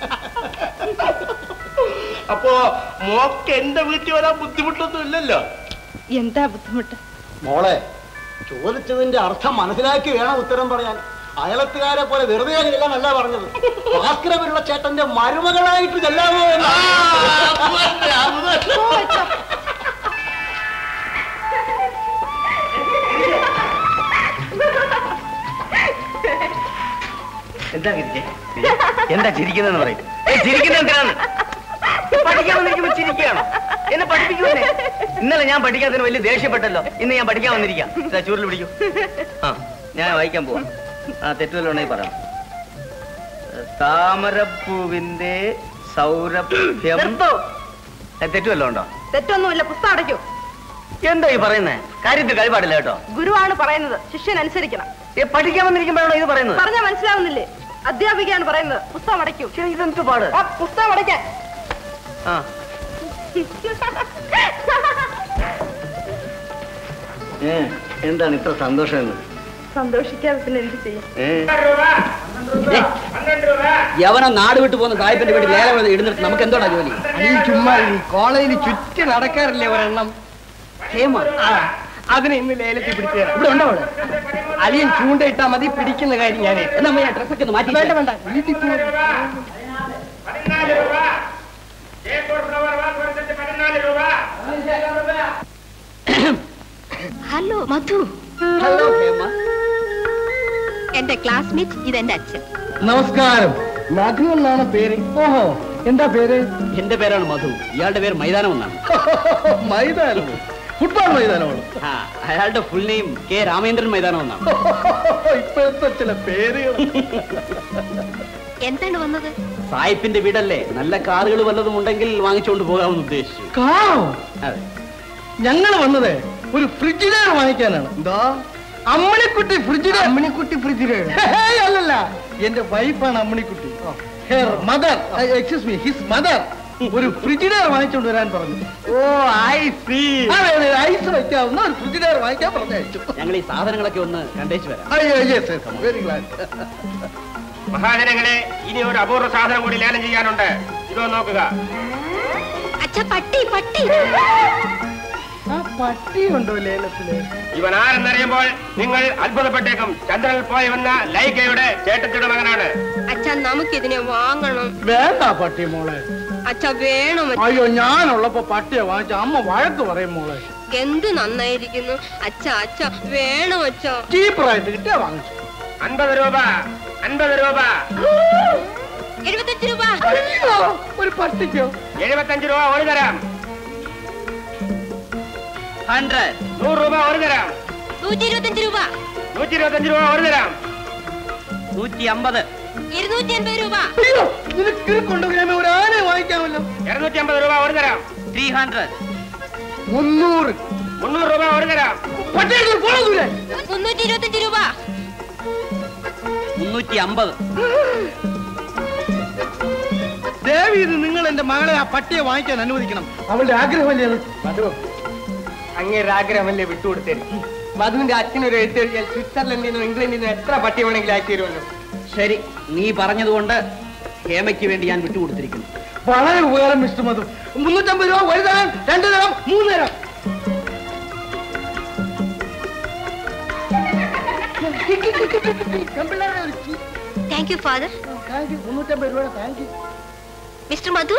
അപ്പോ മോക്ക് എന്റെ വീട്ടിൽ വരാൻ ബുദ്ധിമുട്ടൊന്നും ഇല്ലല്ലോ എന്താ ബുദ്ധിമുട്ട് മോളെ ചോദിച്ചതിന്റെ അർത്ഥം മനസ്സിലാക്കി വേണം ഉത്തരം പറയാൻ അയലത്തുകാരെ പോലെ വെറുതെ അങ്ങനെയല്ല പറഞ്ഞത് ഭാസ്കരപിള്ള ചേട്ടന്റെ മരുമകളായിട്ട് ചെല്ലാമോ എന്നാ എന്താ ഗിരിജെ? എന്താ ചിരിക്കുന്നതെന്ന് പറയും ചിരിക്കുന്ന എന്തിനാണ് പഠിക്കാൻ വന്നിരിക്കുമ്പോ ചിരിക്കുകയാണോ എന്നെ പഠിപ്പിക്കുമെന്നേ ഇന്നലെ ഞാൻ പഠിക്കാത്തതിന് വലിയ ദേഷ്യപ്പെട്ടല്ലോ ഇന്ന് ഞാൻ പഠിക്കാൻ വന്നിരിക്കാം ഇതാ ചൂരിൽ പിടിക്കൂ ആ ഞാൻ വായിക്കാൻ പോവാം ആ തെറ്റുവല്ലോ ഉണ്ടെങ്കിൽ പറയാം താമരപ്പൂവിന്റെ സൗരഭ്യം ഏ, തെറ്റുവല്ലോ ഉണ്ടോ തെറ്റൊന്നുമില്ല പുസ്തകം അടയ്ക്കൂ എന്താ ഈ പറയുന്നേ കാര്യത്തിൽ കഴിപാടില്ല കേട്ടോ ഗുരുവാണ് പറയുന്നത് ശിഷ്യൻ അനുസരിക്കണം ഏ, പഠിക്കാൻ വന്നിരിക്കുമ്പോഴാണോ ഇത് പറയുന്നത് പറഞ്ഞാൽ മനസ്സിലാവുന്നില്ലേ അധ്യാപികയാണ് പറയുന്നത് പുസ്തകം അടയ്ക്കൂ പക്ഷേ ഇതെന്ത് പാട് ആ, പുസ്തകം അടയ്ക്കാൻ ആ ഏ, എന്താണ് ഇത്ര സന്തോഷം എന്ന് സന്തോഷിക്കാതെ പിന്നെ എന്ത് ചെയ്യും ഏ യവന നാട് വിട്ടു പോകുന്ന സാഹിബിന്റെ വീട്ടിൽ ലേലം ഇടുന്നിട്ട് നമുക്ക് എന്തോടാ ജോലി അനിൽ ചുമ്മാ കോളേജിൽ ചുറ്റി നടക്കാറില്ലേ ഒരെണ്ണം ഹേമ ആ അതിനെ ഇന്ന് ലേലത്തിൽ പിടിച്ചു തരാം ഇവിടെ ഉണ്ടോ അവിടെ അലിയൻ ചൂണ്ടയിട്ടാ മതി പിടിക്കുന്ന കാര്യം ഞാൻ എന്നാ അമ്മ ഡ്രസ്സൊക്കെ ഒന്ന് മാറ്റി വേണ്ട വേണ്ട വീട്ടിൽ പോ ഹലോ മധു ഹലോ ഹേമ എന്റെ ക്ലാസ്മേറ്റ് ഇതെന്റെ അച്ഛൻ നമസ്കാരം മധു എന്നാണ് പേര് ഓഹോ എന്താ പേര് എന്റെ പേരാണ് മധു ഇയാളുടെ പേര് മൈതാനം എന്നാണ് മൈതാനമോ ഫുട്ബോൾ മൈതാനമാണ് ആ, അയാളുടെ ഫുൾ നെയിം കെ രാമേന്ദ്രൻ മൈതാനം എന്നാണ് ഇപ്പോഴത്തെ ചില പേരുകൾ എന്താണ് വന്നത് സായിപ്പിന്റെ വീടല്ലേ നല്ല കാറുകൾ വല്ലതും ഉണ്ടെങ്കിൽ വാങ്ങിച്ചുകൊണ്ട് പോകാമെന്ന് ഉദ്ദേശിച്ചു കാറോ അതെ ഞങ്ങൾ വന്നത് ഒരു ഫ്രിഡ്ജിലേർ വാങ്ങിക്കാനാണ് എന്താ അമ്മണിക്കുട്ടി ഫ്രിഡ്ജിലേർ അമ്മണിക്കുട്ടി ഫ്രിഡ്ജിലേർ അല്ലല്ല എന്റെ വൈഫാണ് Ammanikutty her mother excuse me his mother ഒരു ഫ്രിഡ്ജിലേർ വാങ്ങിച്ചോണ്ട് വരാൻ പറഞ്ഞു ഓ ഐ സീ ഐസ് വെക്കാവുന്ന ഒരു ഫ്രിഡ്ജിലേർ വാങ്ങിക്കാൻ പറഞ്ഞയച്ചു ഞങ്ങൾ ഈ സാധനങ്ങളൊക്കെ ഒന്ന് കണ്ടേച്ചു വരാം അയ്യോ യെസ് വെരി ഗ്ലാഡ് മഹാജനങ്ങളെ ഇനി ഒരു അപൂർവ സാധനം കൂടി ലേലം ചെയ്യാനുണ്ട് ഇതോ നോക്കുക അച്ഛ പട്ടി പട്ടി ആ പട്ടി ഉണ്ടോ ലേലത്തില് ഇവൻ ആരെന്നറിയുമ്പോൾ നിങ്ങൾ അത്ഭുതപ്പെട്ടേക്കും ചന്ദ്രനിൽ പോയി വന്ന ലൈക്കയുടെ ചേട്ടത്തിയുടെ മകനാണ് അച്ഛ നമുക്കിതിനെ വാങ്ങണം വേണ്ട പട്ടി മോളെ അച്ഛ വേണം അച്ഛാ. അയ്യോ ഞാനുള്ളപ്പോ പട്ടിയെ വാങ്ങിച്ച അമ്മ വഴക്ക് പറയും മോളെ എന്ത് നന്നായിരിക്കുന്നു അച്ഛ അച്ഛ വേണം അച്ഛ ചീപ്പറായിട്ട് കിട്ടിയാ വാങ്ങിച്ചു അൻപത് രൂപ അൻപത് രൂപ എഴുപത്തഞ്ച് രൂപ അയ്യോ, ഒരു പട്ടിക്കോ എഴുപത്തഞ്ച് രൂപ ഒരു തരാം ഹൺഡ്രഡ് നൂറ് രൂപ ഒരു തരാം നൂറ്റി ഇരുപത്തഞ്ച് രൂപ നൂറ്റി ഇരുപത്തഞ്ച് രൂപ ഒരു തരാം നൂറ്റി അമ്പത് ഇരുന്നൂറ്റി അൻപത് രൂപ അയ്യോ നിനക്ക് കൊണ്ടുപോയാൽ ഒരു ആനയെ വാങ്ങിക്കാമല്ലോ ഇരുന്നൂറ്റി അമ്പത് രൂപ ഒരു തരാം ത്രീ ഹൺഡ്രഡ് മുന്നൂറ് മുന്നൂറ് രൂപ ഒരു തരാം പട്ടിയെ പോണൂലേ മുന്നൂറ്റി ഇരുപത്തഞ്ച് രൂപ മുന്നൂറ്റി അമ്പത് ദേവി ഇത് നിങ്ങൾ എന്റെ മകളെ ആ പട്ടിയെ വാങ്ങിക്കാൻ അനുവദിക്കണം അവളുടെ ആഗ്രഹമല്ലേ അത് മധു അങ്ങേരുടെ ആഗ്രഹമല്ലേ വിട്ടുകൊടുത്തേ മധുവിന്റെ അച്ഛനൊരു എഴുത്തെഴുതിയാൽ സ്വിറ്റ്സർലൻഡിൽ നിന്നും ഇംഗ്ലണ്ടിൽ നിന്നും എത്ര പട്ടി വേണമെങ്കിലും അയച്ചു തരുമല്ലോ ശരി നീ പറഞ്ഞതുകൊണ്ട് ഹേമയ്ക്ക് വേണ്ടി ഞാൻ വിട്ടുകൊടുത്തിരിക്കുന്നു വളരെ ഉപകാരം മിസ്റ്റർ മധു മുന്നൂറ്റമ്പത് രൂപ ഒരു തരം രണ്ട് തരം മൂന്ന് തരം താങ്ക് യു ഫാദർ മുന്നൂറ്റമ്പത് രൂപ thank you mister Madhu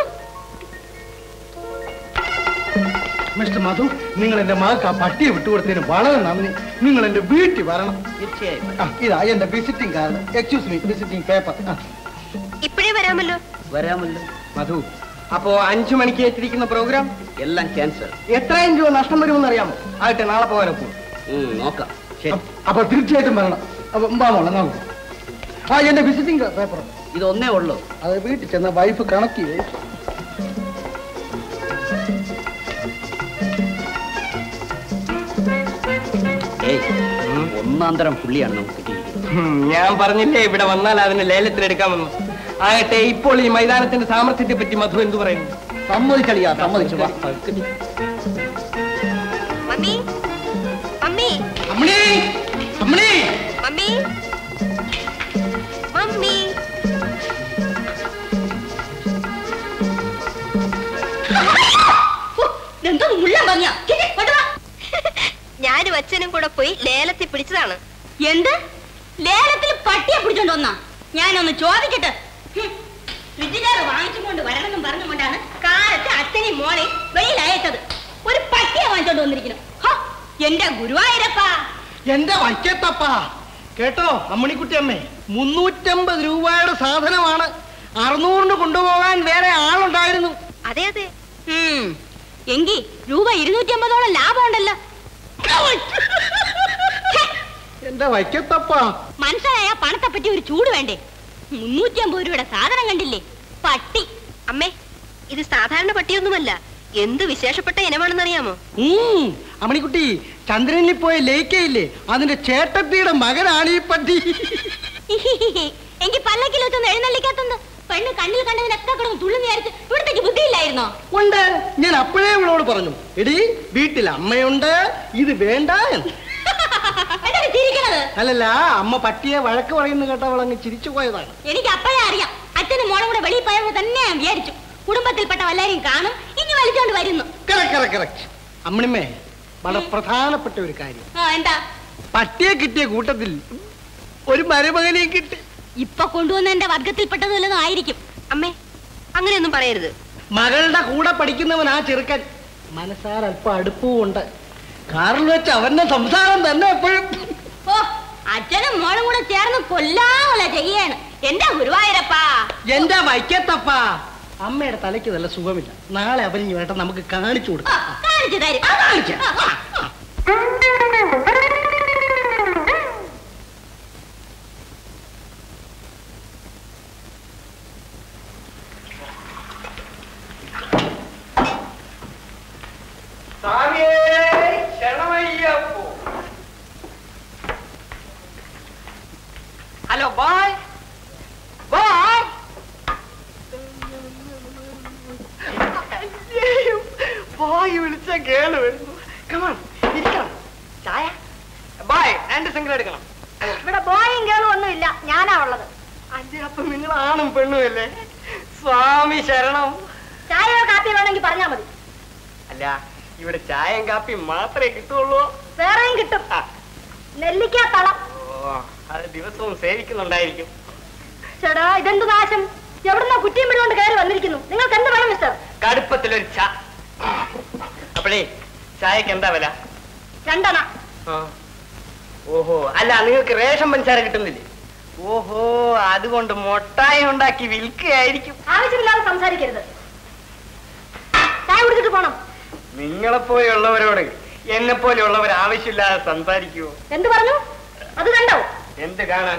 mister Madhu നിങ്ങൾ എന്റെ മകൾക്ക് ആ പട്ടിയെ വിട്ടുകൊടുത്തതിന് വളരെ നന്ദി നിങ്ങൾ എന്റെ വീട്ടിൽ വരണം തീർച്ചയായും ആ, ഇതാ എന്റെ visiting card excuse me visiting paper ഇപ്പോഴേ വരാമല്ലോ വരാമല്ലോ മധു അപ്പോ അഞ്ചു മണിക്ക് ഏറ്റിരിക്കുന്ന പ്രോഗ്രാം എല്ലാം ക്യാൻസൽ എത്രയും രൂപ നഷ്ടം വരുമെന്ന് അറിയാമോ ആയിട്ട് നാളെ പോകാനൊക്കെ നോക്കാം ശരി അപ്പൊ തീർച്ചയായിട്ടും വരണം അപ്പൊ വാമോളെ നമുക്ക് ആ എന്റെ വിസിറ്റിംഗ് പേപ്പർ ഇതൊന്നേ ഉള്ളൂ അത് വീട്ടിൽ ചെന്ന വൈഫ് കണക്ക് ചെയ്തു ഏയ് ഒന്നാം തരം പുള്ളിയാണ് നമുക്ക് കിട്ടിയിരിക്കുന്നത് ഞാൻ പറഞ്ഞില്ലേ ഇവിടെ വന്നാൽ അതിന് ലേലത്തിലെടുക്കാമെന്ന് ആകട്ടെ ഇപ്പോൾ ഈ മൈതാനത്തിന്റെ സാമർഥ്യത്തെ പറ്റി മധു എന്തു പറയുന്നു സമ്മതിച്ചളിയാ സമ്മതിച്ചു വാ. മമ്മി മമ്മി അമ്മണി എന്ത് ലേലത്തിൽ പട്ടിയെ പിടിച്ചോണ്ട് വന്നാ ഞാനൊന്ന് ചോദിക്കട്ടെ ഹും, ഫ്രിഡ്ജിലേറ് വാങ്ങിച്ചുകൊണ്ട് വരണമെന്നും പറഞ്ഞുകൊണ്ടാണ് കാലത്ത് അച്ഛനെയും മോളെയും വെളിയിൽ അയച്ചത് ഒരു പട്ടിയെ വാങ്ങിച്ചോണ്ട് വന്നിരിക്കുന്നു ഹോ, എന്റെ ഗുരുവായൂരപ്പാ എന്റെ വൈക്കത്തപ്പ കേട്ടോ അമ്മണിക്കുട്ടി അമ്മേ മുന്നൂറ്റമ്പത് രൂപയുടെ സാധനമാണ് അറുന്നൂറിന് കൊണ്ടുപോകാൻ വേറെ ആളുണ്ടായിരുന്നു അതെ അതെ എങ്കി രൂപ ഇരുന്നൂറ്റി അമ്പതോളം ലാഭം ഉണ്ടല്ലോ എന്റെ വൈക്കത്തപ്പ മനസ്സിലായ പണത്തെ പറ്റി ഒരു ചൂട് വേണ്ടേ മുന്നൂറ്റി അമ്പത് രൂപയുടെ സാധനം കണ്ടില്ലേ പട്ടി അമ്മേ ഇത് സാധാരണ പട്ടിയൊന്നുമല്ല എന്ത് വിശേഷപ്പെട്ട ഇനമാണെന്നറിയാമോ ഉം, അമ്മണിക്കുട്ടി ചന്ദ്രനിൽ പോയ ലേക്കയില്ലേ അതിന്റെ ചേട്ടത്തിയുടെ മകനാണ് ഈ പട്ടി എങ്കി പല്ലക്കിൽ വെച്ചൊന്ന് എഴുന്നള്ളിക്കാത്തത് പെണ്ണ് കണ്ണിൽ കണ്ടതിനൊക്കെ കിടന്ന് തുള്ളി വിചാരിച്ച് ഇവിടത്തേക്ക് ബുദ്ധിയില്ലായിരുന്നോ ഉണ്ട് ഞാൻ അപ്പോഴേ ഇവളോട് പറഞ്ഞു എടി വീട്ടിൽ അമ്മയുണ്ട് ഇത് വേണ്ട എന്ന് എന്താണ് ചിരിക്കണത് അല്ലല്ല അമ്മ പട്ടിയെ വഴക്ക് പറയുന്ന കേട്ട അവൾ അങ്ങ് ചിരിച്ചു പോയതാണ് എനിക്ക് അപ്പോഴേ അറിയാം അച്ഛനും മോളും കൂടെ വെളിയിൽ പോയപ്പോ തന്നെ ഞാൻ വിചാരിച്ചു കുടുംബത്തിൽപ്പെട്ട വല്ലവരെയും കാണും ഇനി വലിച്ചോണ്ട് വരുന്നു കറക്റ്റ് കറക്റ്റ് കറക്റ്റ് അമ്മണിമ്മേ വളരെ പ്രധാനപ്പെട്ട ഒരു കാര്യം ആ എന്താ പട്ടിയെ കിട്ടിയ കൂട്ടത്തിൽ ഒരു മരുമകനെയും കിട്ടി ഇപ്പൊ കൊണ്ടുവന്ന എന്റെ വർഗത്തിൽപ്പെട്ടത് വല്ലതും ആയിരിക്കും അമ്മേ അങ്ങനെയൊന്നും പറയരുത് മകളുടെ കൂടെ പഠിക്കുന്നവൻ ആ ചെറുക്കൻ മനസ്സാൽ അല്പം അടുപ്പവും ഉണ്ട് കാറിൽ വെച്ച് അവന്റെ സംസാരം തന്നെ എപ്പോഴും ഓ അച്ഛനും മോളും കൂടെ ചേർന്ന് കൊല്ലാമുള്ള ചെയ്യാണ് എന്റെ ഗുരുവായൂരപ്പാ എന്റെ വൈക്കത്തപ്പ അമ്മയുടെ തലയ്ക്ക് നല്ല സുഖമില്ല നാളെ അവന് വേണ്ട നമുക്ക് കാണിച്ചു ഓ, കൊടുക്കാം കാണിച്ചു തരും കാണിച്ചു. ആ, ആ. ഹലോ ബായ് ബായ് ബായ് വിളിച്ച കേള് വരുന്നു കമാൺ ഇരിക്കണം ചായ ബായ് രണ്ട് സിംഗിൾ എടുക്കണം ഇവിടെ ബോയും കേളും ഒന്നുമില്ല ഞാനാ ഉള്ളത് അഞ്ച് അപ്പൊ നിങ്ങൾ ആണും പെണ്ണും അല്ലേ സ്വാമി ശരണം ചായയോ കാപ്പിയോ വേണമെങ്കിൽ പറഞ്ഞാ മതി അല്ല ഇവിടെ ചായയും കാപ്പിയും മാത്രമേ കിട്ടുള്ളൂ വേറെയും കിട്ടും നെല്ലിക്ക തളം ഓ അത് ദിവസവും സേവിക്കുന്നുണ്ടായിരിക്കും ചേടാ ഇതെന്ത് നാശം എവിടുന്നോ കുറ്റിയും പിടികൊണ്ട് കയറി വന്നിരിക്കുന്നു നിങ്ങൾക്ക് എന്ത് വേണം മിസ്റ്റർ കടുപ്പത്തിലൊരു ചാ അപ്പഴേ ചായക്ക് എന്താ വില രണ്ടെണ്ണ ആ. ഓഹോ അല്ല നിങ്ങൾക്ക് റേഷൻ പഞ്ചസാര കിട്ടുന്നില്ലേ ഓഹോ അതുകൊണ്ട് മുട്ടായി ഉണ്ടാക്കി വിൽക്കുകയായിരിക്കും ആവശ്യമില്ലാതെ സംസാരിക്കരുത് ചായ കുടിച്ചിട്ട് പോണം നിങ്ങളെപ്പോലെയുള്ളവരോട് എന്നെ പോലെയുള്ളവർ ആവശ്യമില്ലാതെ സംസാരിക്കുവോ എന്ത് പറഞ്ഞു അത് കണ്ടോ എന്ത് കാണാൻ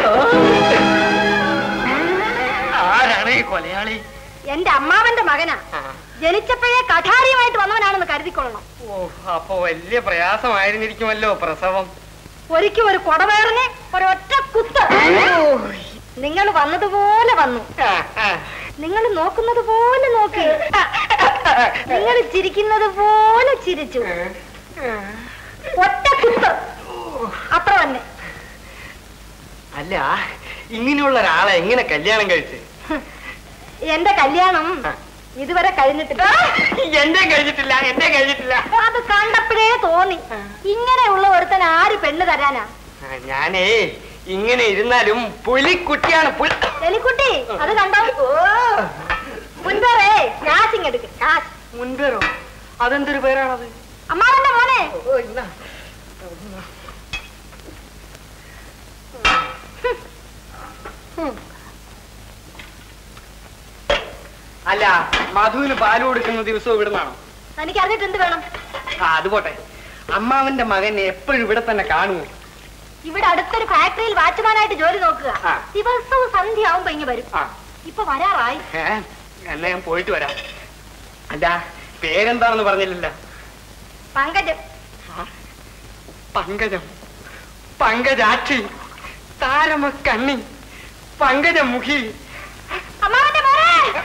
ആരാണ് ഈ കൊലയാളി എന്റെ അമ്മാവന്റെ മകനാ ജനിച്ചപ്പോഴേ കഠാരിയുമായിട്ട് വന്നവനാണെന്ന് കരുതിക്കൊള്ളണം ഓ അപ്പൊ വലിയ പ്രയാസമായിരുന്നിരിക്കുമല്ലോ പ്രസവം ഒരിക്കൽ ഒരു കൊടവേറിനെ ഒരൊറ്റ കുത്ത് നിങ്ങൾ വന്നതുപോലെ വന്നു ആ, ആ. നിങ്ങൾ നോക്കുന്നത് പോലെ നോക്കി നിങ്ങൾ ചിരിക്കുന്നത് പോലെ ചിരിച്ചു ഒറ്റ കുത്ത് അത്ര തന്നെ അല്ല ഇങ്ങനെയുള്ള ഒരാളെ എങ്ങനെ കല്യാണം കഴിച്ച് എന്റെ കല്യാണം ഇതുവരെ കഴിഞ്ഞിട്ടില്ല എന്റെ കഴിഞ്ഞിട്ടില്ല എന്റെ കഴിഞ്ഞിട്ടില്ല അത് കണ്ടപ്പോഴേ തോന്നി ഇങ്ങനെയുള്ള ഒരുത്തൻ ആര് പെണ്ണ് തരാനാ ആ, ഞാനേ ഇങ്ങനെ ഇരുന്നാലും പുലിക്കുട്ടിയാണ് പുലി എലിക്കുട്ടി അത് കണ്ടോ മുൻപേറേ കാശിങ് എടുക്ക് കാശ് മുൻപേറോ അതെന്തൊരു പേരാണത് അമ്മാവന്റെ മോനെ ഓ ഇന്നാ അല്ല മധുവിന് പാല് കൊടുക്കുന്ന ദിവസവും ഇവിടുന്നാണോ തനിക്ക് അറിഞ്ഞിട്ട് എന്ത് വേണം ആ അത് പോട്ടെ അമ്മാവന്റെ മകൻ എപ്പോഴും ഇവിടെ തന്നെ കാണുമോ ഇവിടെ അടുത്തൊരു ഫാക്ടറിയിൽ വാച്ച്മാനായിട്ട് ജോലി നോക്കുക ആ. ദിവസവും സന്ധ്യ ആവുമ്പോ ഇങ്ങ് വരും ആ ഇപ്പൊ വരാറായി ഏ എന്നാ ഞാൻ പോയിട്ട് വരാം അല്ല പേരെന്താണെന്ന് പറഞ്ഞില്ലല്ലോ പങ്കജ് പങ്കജം പങ്കജാക്ഷി താരമ കണ്ണി പങ്കജമുഖി അമ്മാവന്റെ മോനെ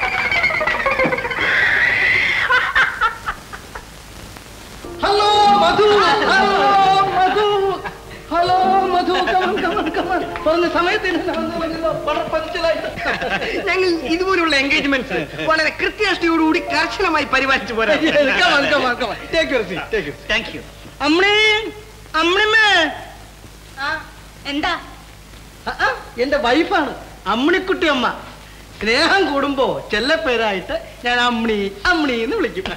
hello Madhu hello Madhu hello Madhu come on come on come on പറഞ്ഞ സമയത്തിന് വളരെ പഞ്ചലായി ഞങ്ങൾ ഇതുപോലുള്ള എൻഗേജ്മെന്റ്സ് വളരെ കൃത്യനിഷ്ഠയോടുകൂടി കർശനമായി പരിപാലിച്ചു പോരാ come on come on come on take your seat take your thank you അമ്മേ അമ്മമ്മേ എന്താ ആ, ആ, എന്റെ വൈഫാണ് അമ്മിണിക്കുട്ടി അമ്മ സ്നേഹം കൂടുമ്പോ ചെല്ലപ്പേരായിട്ട് ഞാൻ അമ്മിണി അമ്മിണി എന്ന് വിളിക്കും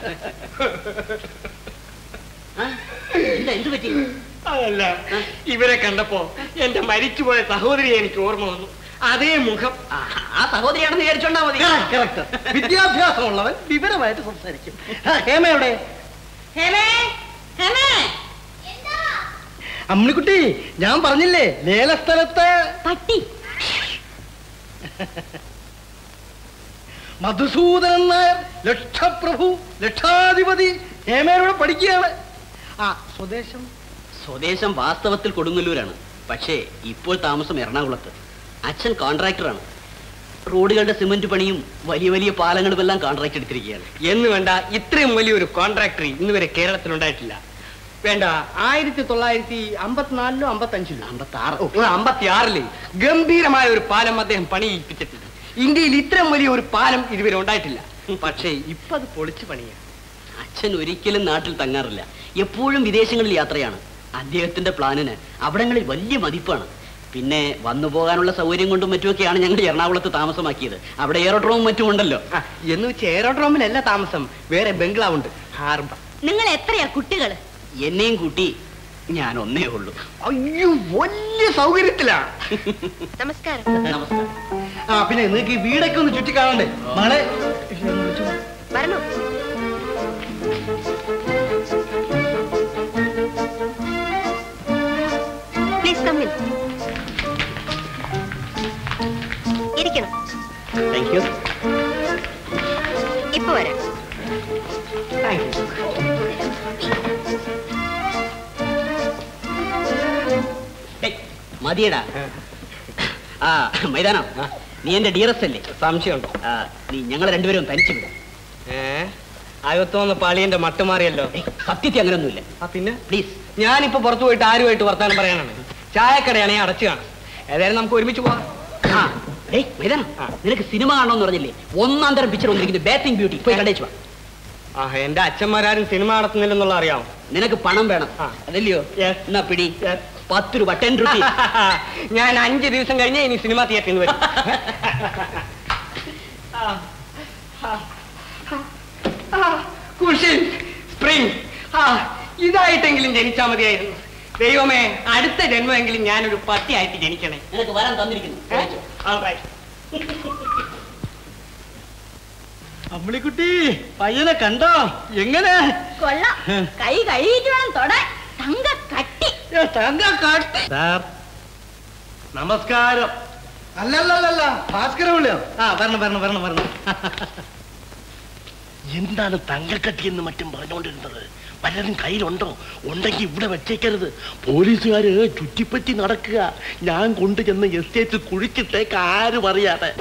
എന്താ എന്ത് പറ്റി അതല്ല ഇവരെ കണ്ടപ്പോ എന്റെ മരിച്ചുപോയ സഹോദരി എനിക്ക് ഓർമ്മ വന്നു അതേ മുഖം ആ, ആ സഹോദരിയാണെന്ന് വിചാരിച്ചോണ്ടാ മതി കറക്റ്റ് വിദ്യാഭ്യാസമുള്ളവൻ വിവരമായിട്ട് സംസാരിക്കും ആ, ഹേമ എവിടെ ഹേമേ ഹേമേ അമ്മിണിക്കുട്ടി ഞാൻ പറഞ്ഞില്ലേ ലേലസ്ഥലത്ത് പട്ടി മധുസൂദനൻ നായർ ലക്ഷപ്രഭു ലക്ഷാധിപതി ഹേമയോടെ പഠിക്കുകയാണ് ആ സ്വദേശം സ്വദേശം വാസ്തവത്തിൽ കൊടുങ്ങല്ലൂരാണ് പക്ഷേ ഇപ്പോൾ താമസം എറണാകുളത്ത് അച്ഛൻ കോൺട്രാക്ടറാണ് റോഡുകളുടെ സിമന്റ് പണിയും വലിയ വലിയ പാലങ്ങളും എല്ലാം കോൺട്രാക്ട് എടുത്തിരിക്കുകയാണ് എന്ന് വേണ്ട ഇത്രയും വലിയൊരു കോൺട്രാക്ടറി ഇന്ന് വരെ കേരളത്തിൽ ഉണ്ടായിട്ടില്ല വേണ്ട ആയിരത്തി തൊള്ളായിരത്തി അമ്പത്തിനാലിലോ അമ്പത്തഞ്ചിലോ അമ്പത്തി ആറ് അമ്പത്തി ആറില് ഗംഭീരമായ ഒരു പാലം അദ്ദേഹം പണിയിപ്പിച്ചിട്ടുണ്ട് ഇന്ത്യയിൽ ഇത്രയും വലിയ ഒരു പാലം ഇതുവരെ ഉണ്ടായിട്ടില്ല പക്ഷേ ഇപ്പൊ അത് പൊളിച്ചു പണിയാ അച്ഛൻ ഒരിക്കലും നാട്ടിൽ തങ്ങാറില്ല എപ്പോഴും വിദേശങ്ങളിൽ യാത്രയാണ് അദ്ദേഹത്തിന്റെ പ്ലാനിന് അവിടങ്ങളിൽ വലിയ മതിപ്പാണ് പിന്നെ വന്നു പോകാനുള്ള സൗകര്യം കൊണ്ടും മറ്റുമൊക്കെയാണ് ഞങ്ങൾ എറണാകുളത്ത് താമസമാക്കിയത് അവിടെ എയറോഡ്രോമും മറ്റും ഉണ്ടല്ലോ ആ, എന്ന് വെച്ച് എയറോഡ്രോമിലല്ല താമസം വേറെ ബംഗ്ലാവ് ഉണ്ട് ഹാർബർ നിങ്ങൾ എത്രയാ കുട്ടികള് എന്നെയും കൂട്ടി ഞാൻ ഒന്നേ ഉള്ളൂ അയ്യോ വലിയ സൗകര്യത്തിലാ നമസ്കാരം നമസ്കാരം ആ പിന്നെ നിങ്ങൾക്ക് ഈ വീടൊക്കെ ഒന്ന് ചുറ്റി കാണണ്ടേ മകളെ വരണോ പ്ലീസ് കമ്മിൻ ഇരിക്കണം താങ്ക് യു ഇപ്പൊ വരാം മതിയടാ ആ മൈതാനം നീ എന്റെ ഡിയറസ്റ്റ് അല്ലേ സംശയമുണ്ടോ ആ, നീ ഞങ്ങൾ രണ്ടുപേരും തനിച്ചു വിടും ഏ അകത്തോന്ന് പാളിയന്റെ മട്ടുമാറിയല്ലോ സത്യത്തിൽ അങ്ങനെയൊന്നുമില്ല ആ പിന്നെ പ്ലീസ് ഞാനിപ്പോ പുറത്തു പോയിട്ട് ആരുമായിട്ട് വർത്താനം പറയാനാണ് ചായക്കടയാണെ അടച്ചു കാണും ഏതായാലും നമുക്ക് ഒരുമിച്ച് പോവാം ആ ഡേയ് മൈതാനം നിനക്ക് സിനിമ കാണണമെന്ന് പറഞ്ഞില്ലേ ഒന്നാം തരം പിക്ചർ വന്നിരിക്കുന്നത് ബാറ്റിംഗ് ബ്യൂട്ടി പോയി കണ്ടേച്ചു വാ ആ എന്റെ അച്ഛന്മാരും സിനിമ നടത്തുന്നില്ലെന്നുള്ള അറിയാമോ നിനക്ക് പണം വേണം ആ. അതല്ലയോ Yes. എന്നാ പിടി പത്ത് രൂപ ടെൻ റുപ്പീസ് ഞാൻ അഞ്ച് ദിവസം കഴിഞ്ഞേ ഇനി സിനിമ തിയേറ്ററിൽ നിന്ന് വരും കുഷിൻ സ്പ്രിംഗ് ആ ഇതായിട്ടെങ്കിലും ജനിച്ചാ മതിയായിരുന്നു ദൈവമേ അടുത്ത ജന്മമെങ്കിലും ഞാനൊരു പട്ടിയായിട്ട് ജനിക്കണേ നിനക്ക് വരാൻ തന്നിരിക്കുന്നു All right. അമ്മിണിക്കുട്ടി പയ്യനെ കണ്ടോ എങ്ങനെ കൊള്ളാം കൈ കഴുകിയിട്ട് വേണം തൊടാൻ തങ്ക കട്ടി ഏ, തങ്ക കാട്ടി സാർ നമസ്കാരം അല്ലല്ലല്ല ഭാസ്കര വിളിയോ ആ വരണം വരണം വരണം വരണം എന്താണ് തങ്കക്കട്ടി എന്ന് മറ്റും പറഞ്ഞുകൊണ്ടിരുന്നത് വല്ലതും കയ്യിലുണ്ടോ ഉണ്ടെങ്കിൽ ഇവിടെ വെച്ചേക്കരുത് പോലീസുകാര് ചുറ്റിപ്പറ്റി നടക്കുക ഞാൻ കൊണ്ടു ചെന്ന് എസ്റ്റേറ്റ് കുഴിച്ചിട്ടേക്ക് ആരും അറിയാതെ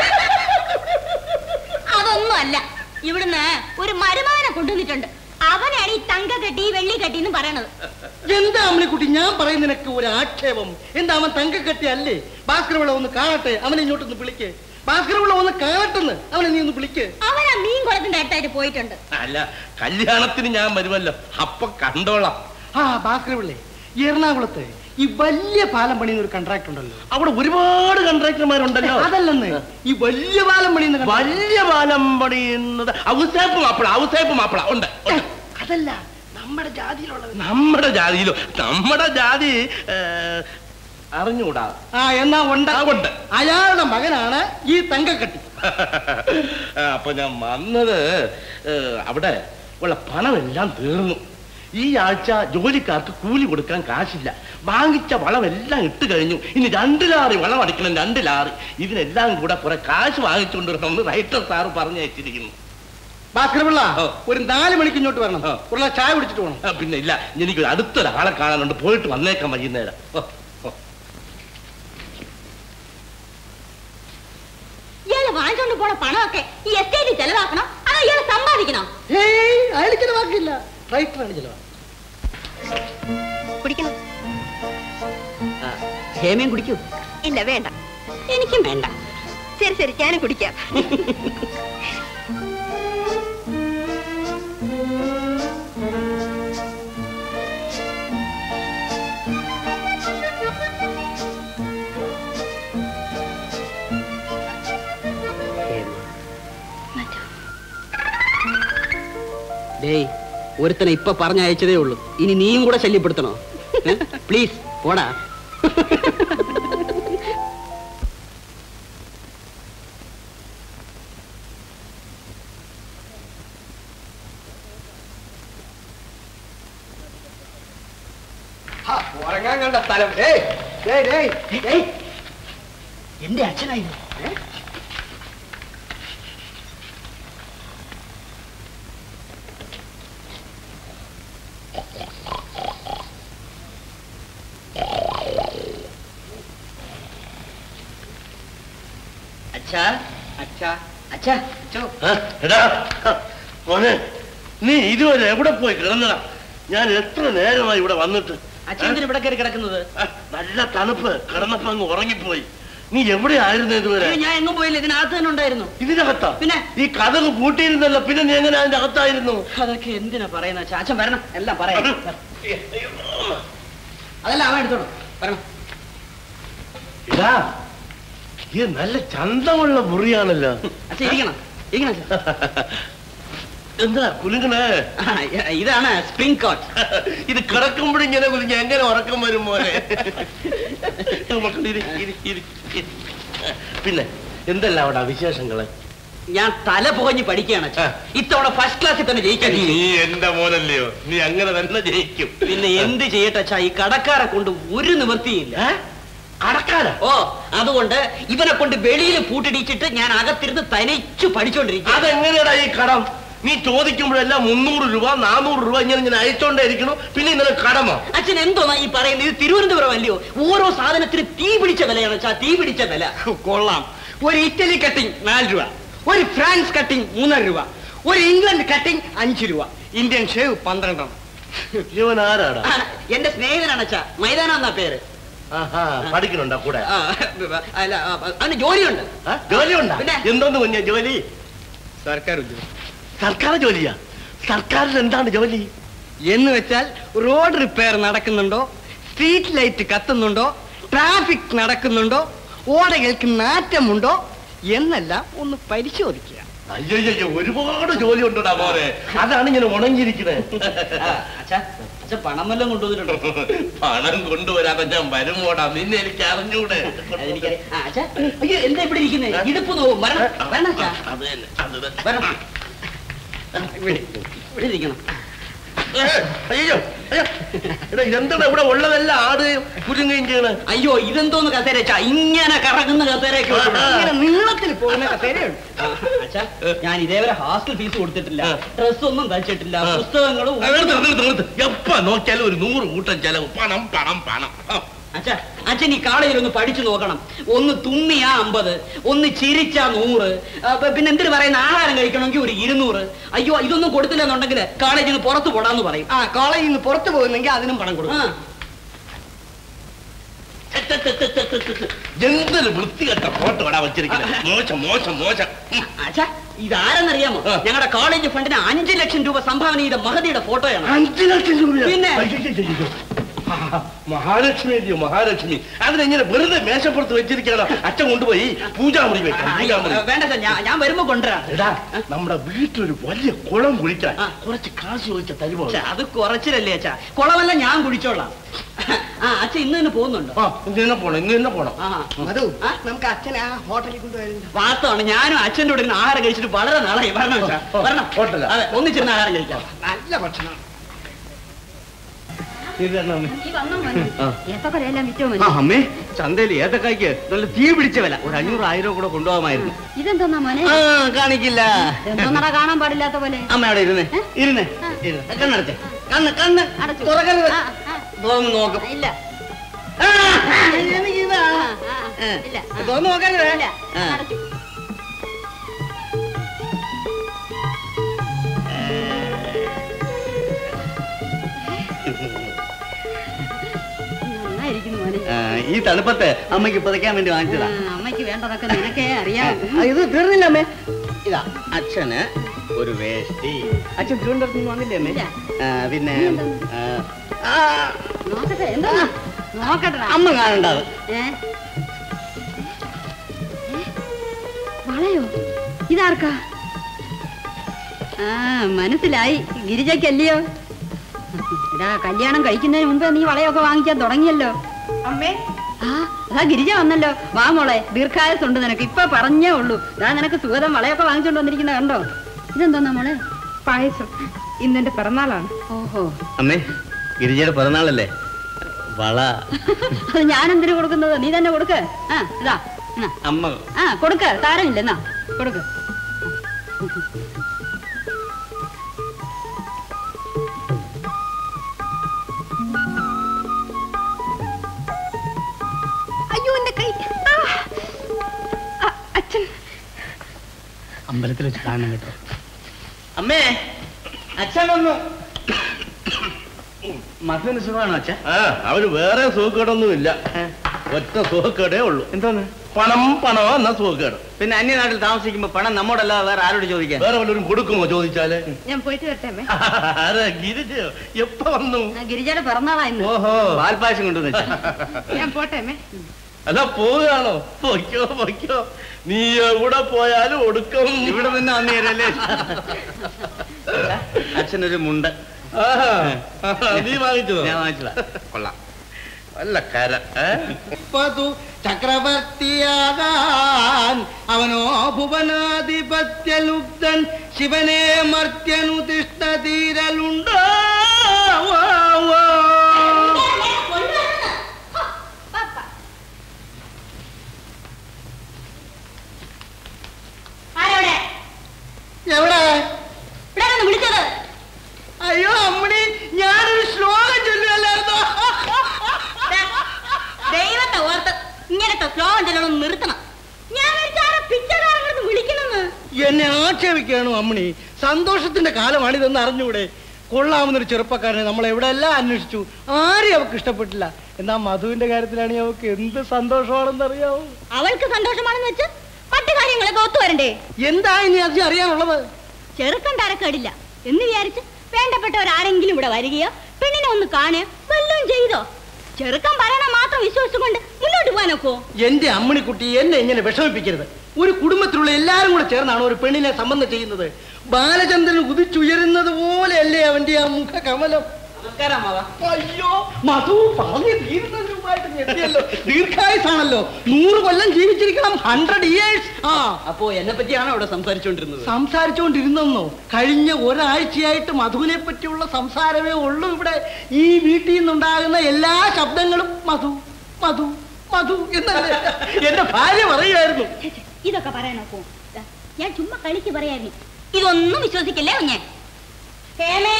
അതൊന്നും അല്ല ഇവിടുന്ന് ഒരു മരുമാനെ കൊണ്ടുവന്നിട്ടുണ്ട് അവനാണ് ഈ തങ്ക കെട്ടി വെള്ളി കെട്ടി എന്ന് പറയണത് എന്താ അമ്മിണിക്കുട്ടി ഞാൻ പറയുന്നതിനൊക്കെ ഒരു ആക്ഷേപം എന്താ അവൻ തങ്കക്കെട്ടി അല്ലേ ഭാസ്കര വിള ഒന്ന് കാണട്ടെ അവനെ ഇങ്ങോട്ടൊന്ന് വിളിക്ക് ഭാസ്കര വിള ഒന്ന് കാണട്ടെന്ന് അവനെ നീ ഒന്ന് വിളിക്ക് അവൻ ആ മീൻ കുളത്തിന്റെ അടുത്തായിട്ട് പോയിട്ടുണ്ട് അല്ല കല്യാണത്തിന് ഞാൻ വരുമല്ലോ അപ്പൊ കണ്ടോളാം ആ ഭാസ്കര പിള്ളേ എറണാകുളത്ത് ഈ വലിയ പാലം പണിയുന്ന ഒരു കോൺട്രാക്ട് ഉണ്ടല്ലോ അവിടെ ഒരുപാട് കോൺട്രാക്ടർമാരുണ്ടല്ലോ അതല്ലെന്ന് ഈ വലിയ പാലം പണിയുന്ന contract- വലിയ പാലം പണിയുന്നത് ഔസേപ്പ് മാപ്പിള ഔസേപ്പ് മാപ്പിള ഉണ്ട് ഉണ്ട്. അതല്ല നമ്മുടെ ജാതിയിലുള്ളത് നമ്മുടെ ജാതിയിലോ നമ്മുടെ ജാതി ഏ, അറിഞ്ഞൂടാ ആ എന്നാ ഉണ്ട് ആ, ഉണ്ട്. അയാളുടെ മകനാണ് ഈ തങ്കക്കെട്ടി ആ, അപ്പൊ ഞാൻ വന്നത് ഏ, അവിടെ ഉള്ള പണമെല്ലാം തീർന്നു ഈ ആഴ്ച ജോലിക്കാർക്ക് കൂലി കൊടുക്കാൻ കാശില്ല വാങ്ങിച്ച വളമെല്ലാം ഇട്ട് കഴിഞ്ഞു ഇനി രണ്ട് ലാറി വളം അടിക്കണം രണ്ട് ലാറി ഇതിനെല്ലാം കൂടെ കുറെ കാശ് വാങ്ങിച്ചുകൊണ്ട് വരണമെന്ന് റൈറ്റർ സാറ് പറഞ്ഞു വെച്ചിരിക്കുന്നു ഭാസ്കര പിള്ള ഓ. ഒരു നാല് മണിക്ക് ഇങ്ങോട്ട് വരണം ആ. ഒരു ഗ്ലാസ് ചായ കുടിച്ചിട്ട് പോകണം ആ, പിന്നെ ഇല്ല എനിക്ക് അടുത്തൊരാളെ കാണാനുണ്ട് പോയിട്ട് വന്നേക്കാം വൈകുന്നേരം ഓ, ഓ. ഇയാള് വാങ്ങിച്ചോണ്ട് പോണ പണമൊക്കെ ഈ എസ്റ്റേറ്റ് ചെലവാക്കണം അതോ ഇയാള് സമ്പാദിക്കണം ഏയ് അയാൾക്ക് ചിലവാക്കില്ല റൈറ്ററാണ് ചിലവാ കുടിക്കണം ആ, ഹേമയും കുടിക്കൂ ഇല്ല വേണ്ട എനിക്കും വേണ്ട ശരി ശരി ഞാനും കുടിക്കാം ഡേയ് ഒരുത്തനെ ഇപ്പൊ പറഞ്ഞയച്ചതേ ഉള്ളൂ ഇനി നീയും കൂടെ ശല്യപ്പെടുത്തണോ പ്ലീസ് പോടാ ഉറങ്ങാൻ കണ്ട സ്ഥലം ഏയ് ഏയ് ഏയ് ഏയ് എന്റെ അച്ഛനായിരുന്നു അച്ഛാ അച്ഛാ അച്ഛാ അച്ഛോ ആ, എടാ ആ, മോനെ നീ ഇതുവരെ എവിടെ പോയി കിടന്നടാ ഞാൻ എത്ര നേരമായി ഇവിടെ വന്നിട്ട് അച്ഛൻ എന്തിനാ ഇവിടെ കയറി കിടക്കുന്നത് ആ, നല്ല തണുപ്പ് കിടന്നപ്പോ അങ്ങ് ഉറങ്ങിപ്പോയി നീ എവിടെയായിരുന്നു ഇതുവരെ അയ്യോ, ഞാൻ എങ്ങും പോയില്ല ഇതിനകത്ത് തന്നെ ഉണ്ടായിരുന്നു ഇതിനകത്താ പിന്നെ? ഈ കഥക് പൂട്ടിയിരുന്നല്ലോ പിന്നെ നീ എങ്ങനെ അതിന്റെ അകത്തായിരുന്നു അതൊക്കെ എന്തിനാ പറയുന്ന അച്ഛാ അച്ഛൻ വരണം എല്ലാം പറയാം അതെല്ലാം അവൻ എടുത്തോളൂ വരണം ഇതാ ഇത് നല്ല ചന്തമുള്ള മുറിയാണല്ലോ അച്ഛൻ ഇരിക്കണം ഇരിക്കണം അച്ഛാ. എന്താ കുലുങ്ങണേ ആ, ഇ- ഇതാണ് സ്പ്രിംഗ് കോട്ട് ഇത് കിടക്കുമ്പോഴിങ്ങനെ കുലിഞ്ഞ എങ്ങനെ ഉറക്കം വരും മോനെ മക്കള് ഇരി, ഇരി, ഇരി, ഇരി. പിന്നെ എന്തെല്ലാം അവിടെ വിശേഷങ്ങള് ഞാൻ തല പുകഞ്ഞ് പഠിക്കുകയാണ് അച്ഛാ. ഇത്തവണ ഫസ്റ്റ് ക്ലാസ്സിൽ തന്നെ ജയിക്കാൻ നീ എന്റെ മോനല്ലയോ നീ അങ്ങനെ തന്നെ ജയിക്കും പിന്നെ എന്ത് ചെയ്യട്ടെ അച്ഛാ ഈ കടക്കാരെ കൊണ്ട് ഒരു നിവൃത്തിയില്ല കടക്കാരാ ഓ അതുകൊണ്ട് ഇവനെ കൊണ്ട് വെളിയിൽ പൂട്ടിടിച്ചിട്ട് ഞാൻ അകത്തിരുന്ന് തനിച്ചു പഠിച്ചോണ്ടിരിക്കും അതെങ്ങനെയാടാ ഈ കടം നീ ചോദിക്കുമ്പോഴെല്ലാം മുന്നൂറ് രൂപ നാനൂറ് രൂപ ഇങ്ങനെ ഇങ്ങനെ അയച്ചോണ്ടേ ഇരിക്കണു പിന്നെ ഇന്നലെ കടമോ അച്ഛൻ എന്തോന്നാ ഈ പറയുന്നത് ഇത് തിരുവനന്തപുരം അല്ലയോ ഓരോ സാധനത്തിന് തീ പിടിച്ച വിലയാണ് അച്ഛാ തീ പിടിച്ച വില കൊള്ളാം ഒരു ഇറ്റലി കട്ടിംഗ് നാല് രൂപ ഒരു ഫ്രാൻസ് കട്ടിംഗ് മൂന്നര രൂപ ഒരു ഇംഗ്ലണ്ട് കട്ടിംഗ് അഞ്ച് രൂപ ഇന്ത്യൻ ഷേവ് പന്ത്രണ്ടെണ്ണം ഇവൻ ആരാടാ ആ, എന്റെ സ്നേഹിതനാണ് അച്ഛാ മൈതാനം എന്നാ പേര് ആഹാ പഠിക്കണുണ്ടാ കൂടെ ആ, അല്ല ആ, അവന് ജോലിയുണ്ട് ആ, ജോലിയുണ്ടാ പിന്നെ? എന്തോന്ന് കുഞ്ഞ ജോലി സർക്കാർ ഉദ്യോഗം സർക്കാർ ജോലിയാ സർക്കാരിൽ എന്താണ് ജോലി എന്ന് വെച്ചാൽ റോഡ് റിപ്പയർ നടക്കുന്നുണ്ടോ സ്ട്രീറ്റ് ലൈറ്റ് കത്തുന്നുണ്ടോ ട്രാഫിക് നടക്കുന്നുണ്ടോ ഓടകൾക്ക് നാറ്റമുണ്ടോ എന്നെല്ലാം ഒന്ന് പരിശോധിക്കുക അയ്യോ അയ്യോ ഒരുപാട് ജോലി ഉണ്ടടാ മോനെ അതാണ് ഇങ്ങനെ ഉണങ്ങിയിരിക്കണേ ആ, അച്ഛാ അച്ഛാ പണം വല്ലതും കൊണ്ടുവന്നിട്ടുണ്ടോ പണം കൊണ്ടുവരാതെ ഞാൻ വരുമോടാ നിന്നെ എനിക്ക് അറിഞ്ഞൂടെ അതെനിക്കറിയാം. ആ, അച്ഛാ അയ്യോ എന്താ ഇവിടെ ഇരിക്കുന്നത് ഇടുപ്പ് നോവും വരണം വരണം അച്ഛാ അത് തന്നെ അത് തന്നെ വരണം ഇവിടെ ഇവിടെ ഇരിക്കണം ഏ, അയ്യോ അയ്യോ എടാ ഇതെന്താണ് ഇവിടെ ഉള്ളതെല്ലാം ആടുകയും കുരുങ്ങുകയും ചെയ്യണേ അയ്യോ ഇതെന്തോന്ന് കസേര അച്ഛാ ഇങ്ങനെ കറങ്ങുന്ന കസേരയൊക്കെ ഉണ്ട്. ഇങ്ങനെ നീളത്തിൽ പോകുന്ന കസേരയുണ്ട് ആ, അച്ഛാ ഞാൻ ഇതേവരെ ഹോസ്റ്റൽ ഫീസ് കൊടുത്തിട്ടില്ല ആ. ഡ്രസ് ഒന്നും തയ്ച്ചിട്ടില്ല ആ. പുസ്തകങ്ങളും ആ, നിർത്ത്, നിർത്ത്, നിർത്ത്. എപ്പ നോക്കിയാലും ഒരു നൂറ് കൂട്ടം ചെലവ് പണം പണം പണം ആ. അച്ഛാ അച്ഛൻ ഈ കാളയിൽ ഒന്ന് പഠിച്ചു നോക്കണം ഒന്ന് തുമ്മിയാ അമ്പത് ഒന്ന് ചിരിച്ചാ നൂറ് ആ, പ- പിന്നെ എന്തിനു പറയുന്ന ആഹാരം കഴിക്കണമെങ്കിൽ ഒരു ഇരുന്നൂറ് അയ്യോ ഇതൊന്നും കൊടുത്തില്ല എന്നുണ്ടെങ്കിൽ കാളേജിൽ നിന്ന് പുറത്തു പോടാന്ന് പറയും ആ കോളേജിൽ നിന്ന് പുറത്തു പോകുന്നെങ്കിൽ അതിനും പണം ആ, കൊടുക്കും എന്തൊരു വൃത്തികെട്ട ഫോട്ടോ ഇടാ വെച്ചിരിക്കുന്നത് മോശം മോശം മോശം ഉം. അച്ഛാ ഇതാരെന്നറിയാമോ ആ. ഞങ്ങളുടെ കോളേജ് ഫണ്ടിന് അഞ്ചു ലക്ഷം രൂപ സംഭാവന ചെയ്ത മഹതിയുടെ ഫോട്ടോയാണ് അഞ്ചു ലക്ഷം രൂപ പിന്നെ? മഹാലക്ഷ്മി അല്ലയോ മഹാലക്ഷ്മി അതിനെങ്ങനെ വെറുതെ മേശപ്പുറത്ത് വെച്ചിരിക്കണോ അച്ഛൻ കൊണ്ടുപോയി പൂജാമുറി വെക്കാം അയ്യോ, പൂജാമുറി വേണ്ട സാർ ഞാൻ ഞാൻ വരുമ്പോ കൊണ്ടുവരാം എടാ നമ്മുടെ വീട്ടിലൊരു വലിയ കുളം കുളിക്കാൻ ആ. കുറച്ച് കാശ് ചോദിച്ച തരുമോ അച്ഛാ, അത് കുറച്ചിലല്ലേ അച്ഛാ കുളമല്ല ഞാൻ കുടിച്ചോളാം ആ അച്ഛൻ ഇന്ന് തന്നെ പോകുന്നുണ്ടോ ആ ഇന്ന് തന്നെ പോണം ഇന്ന് തന്നെ പോണം ആ മധു ആ? നമുക്ക് അച്ഛനെ ആ ഹോട്ടലിൽ കൊണ്ടുവരുന്നുണ്ട് വാസ്തവാണ് ഞാനും അച്ഛൻ്റെ കൂടെ ഇരുന്ന് ആഹാരം കഴിച്ചിട്ട് വളരെ നാളായി വരണം അച്ഛാ ഓ, വരണം ഹോട്ടലാ? അതെ ഒന്നിച്ചിരുന്ന് ആഹാരം കഴിക്കാം നല്ല ഭക്ഷണം നീ വന്നോ മോനെ ഏത്തക്കൊലയെല്ലാം വിറ്റോ മോനെ അമ്മേ ചന്തയിൽ ഏത്തക്കായ്ക്ക് നല്ല തീ പിടിച്ച വില ഒരു അഞ്ഞൂറ് ആയിരം കൂടെ കൊണ്ടുപോകാമായിരുന്നു ഇതെന്തോന്നാ മോനെ ആ കാണിക്കില്ല എന്തോന്നടാ കാണാൻ പാടില്ലാത്ത പോലെ അമ്മ അവിടെ ഇരുന്നേ ഇരുന്നേ ഇരുന്ന്. കണ്ണടച്ചേ കണ്ണ് കണ്ണ് അടച്ചു. തുറക്കരുത് ആ, ആ. തുറന്ന് നോക്കും ആ, ഇല്ല ആ, എനിക്കിതാ. ആ, ആ, ആ. ഇല്ല ആ. തുറന്ന് നോക്കരുത് ഇല്ല ആ. അടച്ചു നന്നായിരിക്കുന്നു മോനെ ആ, ഈ തണുപ്പത്ത് അമ്മയ്ക്ക് പുതയ്ക്കാൻ വേണ്ടി വാങ്ങിച്ചതാ ആ, അമ്മയ്ക്ക് വേണ്ടതൊക്കെ നിനക്കേ അറിയാം ആ, ഇത് തീർന്നില്ല അമ്മേ ഇതാ അച്ഛന് ഒരു വേഷ്ടി അച്ഛൻ തിരുവനന്തപുരത്ത് നിന്ന് വന്നില്ലേ അമ്മേ ഇല്ല. ആ, പിന്നെ ആ, ആ, നോക്കട്ടെ എന്താ നോക്കട്ടെ അമ്മ കാണണ്ട അത് ഏ ഏ? വളയോ ഇതാർക്കാ ആ മനസ്സിലായി ഗിരിജക്കല്ലയോ ഇതാ കല്യാണം കഴിക്കുന്നതിന് മുമ്പേ നീ വളയൊക്കെ വാങ്ങിക്കാൻ തുടങ്ങിയല്ലോ അമ്മേ ആ അതാ ഗിരിജ വന്നല്ലോ വാ മോളെ ദീർഘായുസുണ്ട് നിനക്ക് ഇപ്പൊ പറഞ്ഞേ ഉള്ളൂ ഇതാ നിനക്ക് സുഗതം വളയൊക്കെ വാങ്ങിച്ചോണ്ട് വന്നിരിക്കുന്ന കണ്ടോ ഇതെന്തോന്നാ മോളെ പായസം ഇന്നെന്റെ പിറന്നാളാണ് ഓഹോ അമ്മേ ഗിരിജയുടെ പിറന്നാളല്ലേ വള അത് ഞാൻ എന്തിനു കൊടുക്കുന്നത് നീ തന്നെ കൊടുക്ക് ആ ഇതാ എന്നാ. അമ്മ ആ കൊടുക്ക് താരമില്ല എന്നാ കൊടുക്ക് അയ്യോ എന്റെ കൈ ആ. ആ, അച്ഛൻ അമ്പലത്തിൽ വെച്ച് കാണണം കേട്ടോ അമ്മേ അച്ഛൻ വന്നു മധുവിന് സുഖമാണോ അച്ഛ ആ അവന് വേറെ സുഖക്കേടൊന്നുമില്ല ഒറ്റ സുഖക്കേടേ ഉള്ളൂ എന്തോന്ന് പണം പണം എന്ന സുഖക്കേട് പിന്നെ അന്യനാട്ടിൽ താമസിക്കുമ്പോ പണം നമ്മോടല്ലാതെ വേറെ ആരോട് ചോദിക്കാൻ വേറെ വല്ലവരും കൊടുക്കുമോ ചോദിച്ചാല് ഞാൻ പോയിട്ട് വരട്ടെ അമ്മേ ആരാ ഗിരിജയോ എപ്പ വന്നു ആ, ഗിരിജയുടെ പിറന്നാളാ ഇന്ന് ഓഹോ പാൽപ്പായസം കൊണ്ടുവന്ന് വെച്ചാ ഞാൻ പോട്ടെ അമ്മേ അല്ല പോവുകയാണോ പൊയ്ക്കോ പൊയ്ക്കോ നീ എവിടെ പോയാലും ഒടുക്കം ഇവിടെ തന്നെ വന്നു തരല്ലേ അച്ഛനൊരു മുണ്ട് ആഹാ, ആഹാ, നീ വാങ്ങിച്ചതോ ഞാൻ വാങ്ങിച്ചതാ കൊള്ളാം നല്ല കര ഏ? പതു ചക്രവർത്തിയാകാൻ അവനോ ഭുവനാധിപത്യലുബ്ധൻ ശിവനെ മർത്യനു തിഷ്ഠതീരലുണ്ടോ ആരോടെ എവിടെ ഇവിടെ വന്ന് വിളിച്ചത് അയ്യോ അമ്മണി ഞാനൊരു ശ്ലോകം ചൊല്ലുകയല്ലായിരുന്നോ ദേ, ദൈവത്തെ ഓർത്ത് ഇങ്ങനത്തെ ശ്ലോകം ചെല്ലണം നിർത്തണം ഞാൻ വിചാരം പിച്ചകാരങ്ങളൊന്ന് വിളിക്കണമെന്ന് എന്നെ ആക്ഷേപിക്കുകയാണോ അമ്മണി സന്തോഷത്തിന്റെ കാലമാണിതെന്ന് അറിഞ്ഞൂടെ കൊള്ളാവുന്നൊരു ചെറുപ്പക്കാരനെ നമ്മൾ എവിടെയെല്ലാം അന്വേഷിച്ചു ആരെയും അവൾക്ക് ഇഷ്ടപ്പെട്ടില്ല എന്നാ മധുവിന്റെ കാര്യത്തിലാണെങ്കിൽ അവൾക്ക് എന്ത് സന്തോഷമാണെന്ന് അറിയാവോ അവൾക്ക് സന്തോഷമാണെന്ന് വെച്ച് മറ്റു കാര്യങ്ങളൊക്കെ ഒത്തു വരണ്ടേ എന്താ ഇനി അത് അറിയാനുള്ളത് ചെറുക്കൻ തരക്കേടില്ല എന്ന് വിചാരിച്ച് വേണ്ടപ്പെട്ടവരാരെങ്കിലും ഇവിടെ വരികയോ പെണ്ണിനെ ഒന്ന് കാണുകയോ വല്ലതും ചെയ്തോ ചെറുക്കൻ പറയണ മാത്രം വിശ്വസിച്ചുകൊണ്ട് മുന്നോട്ട് പോകാനൊക്കോ എന്റെ അമ്മണിക്കുട്ടി എന്നെ ഇങ്ങനെ വിഷമിപ്പിക്കരുത് ഒരു കുടുംബത്തിലുള്ള എല്ലാരും കൂടെ ചേർന്നാണ് ഒരു പെണ്ണിനെ സംബന്ധം ചെയ്യുന്നത് ബാലചന്ദ്രൻ ഉദിച്ചുയരുന്നത് പോലെയല്ലേ അവന്റെ ആ മുഖ കമലം അയ്യോ മധു പറഞ്ഞു തീരുന്നതിന് മുമ്പായിട്ട് നീ എത്തിയല്ലോ ദീർഘായുസാണല്ലോ നൂറ് കൊല്ലം ജീവിച്ചിരിക്കണം ഹൺഡ്രഡ് ഇയേഴ്സ് ആ അപ്പോ എന്നെ പറ്റിയാണോ അവിടെ സംസാരിച്ചുകൊണ്ടിരുന്നത് സംസാരിച്ചുകൊണ്ടിരുന്നെന്നോ കഴിഞ്ഞ ഒരാഴ്ചയായിട്ട് മധുവിനെ പറ്റിയുള്ള സംസാരമേ ഉള്ളൂ ഇവിടെ ഈ വീട്ടിൽ നിന്നുണ്ടാകുന്ന എല്ലാ ശബ്ദങ്ങളും മധു മധു മധു എന്നല്ലേ എന്റെ ഭാര്യ പറയുമായിരുന്നു ഛെ, ഛെ, ഇതൊക്കെ പറയാനൊക്കോ ദാ, ഞാൻ ചുമ്മാ കളിക്ക് പറയായിരുന്നു ഇതൊന്നും വിശ്വസിക്കില്ലേ ഞാൻ ഹേമേ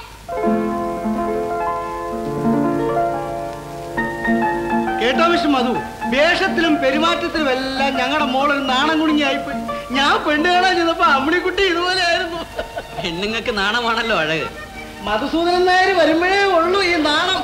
കേട്ടോ മിസ്റ്റർ മധു വേഷത്തിലും പെരുമാറ്റത്തിലും എല്ലാം ഞങ്ങളുടെ മോളൊരു നാണം കുണിഞ്ഞായിപ്പോയി ഞാൻ പെണ്ണ് കാണാൻ ചെന്നപ്പോ അമ്മിണിക്കുട്ടി ഇതുപോലെ ആയിരുന്നു പെണ്ണുങ്ങൾക്ക് നാണമാണല്ലോ അഴക് മധുസൂദനൻ നായർ വരുമ്പോഴേ ഉള്ളൂ ഈ നാണം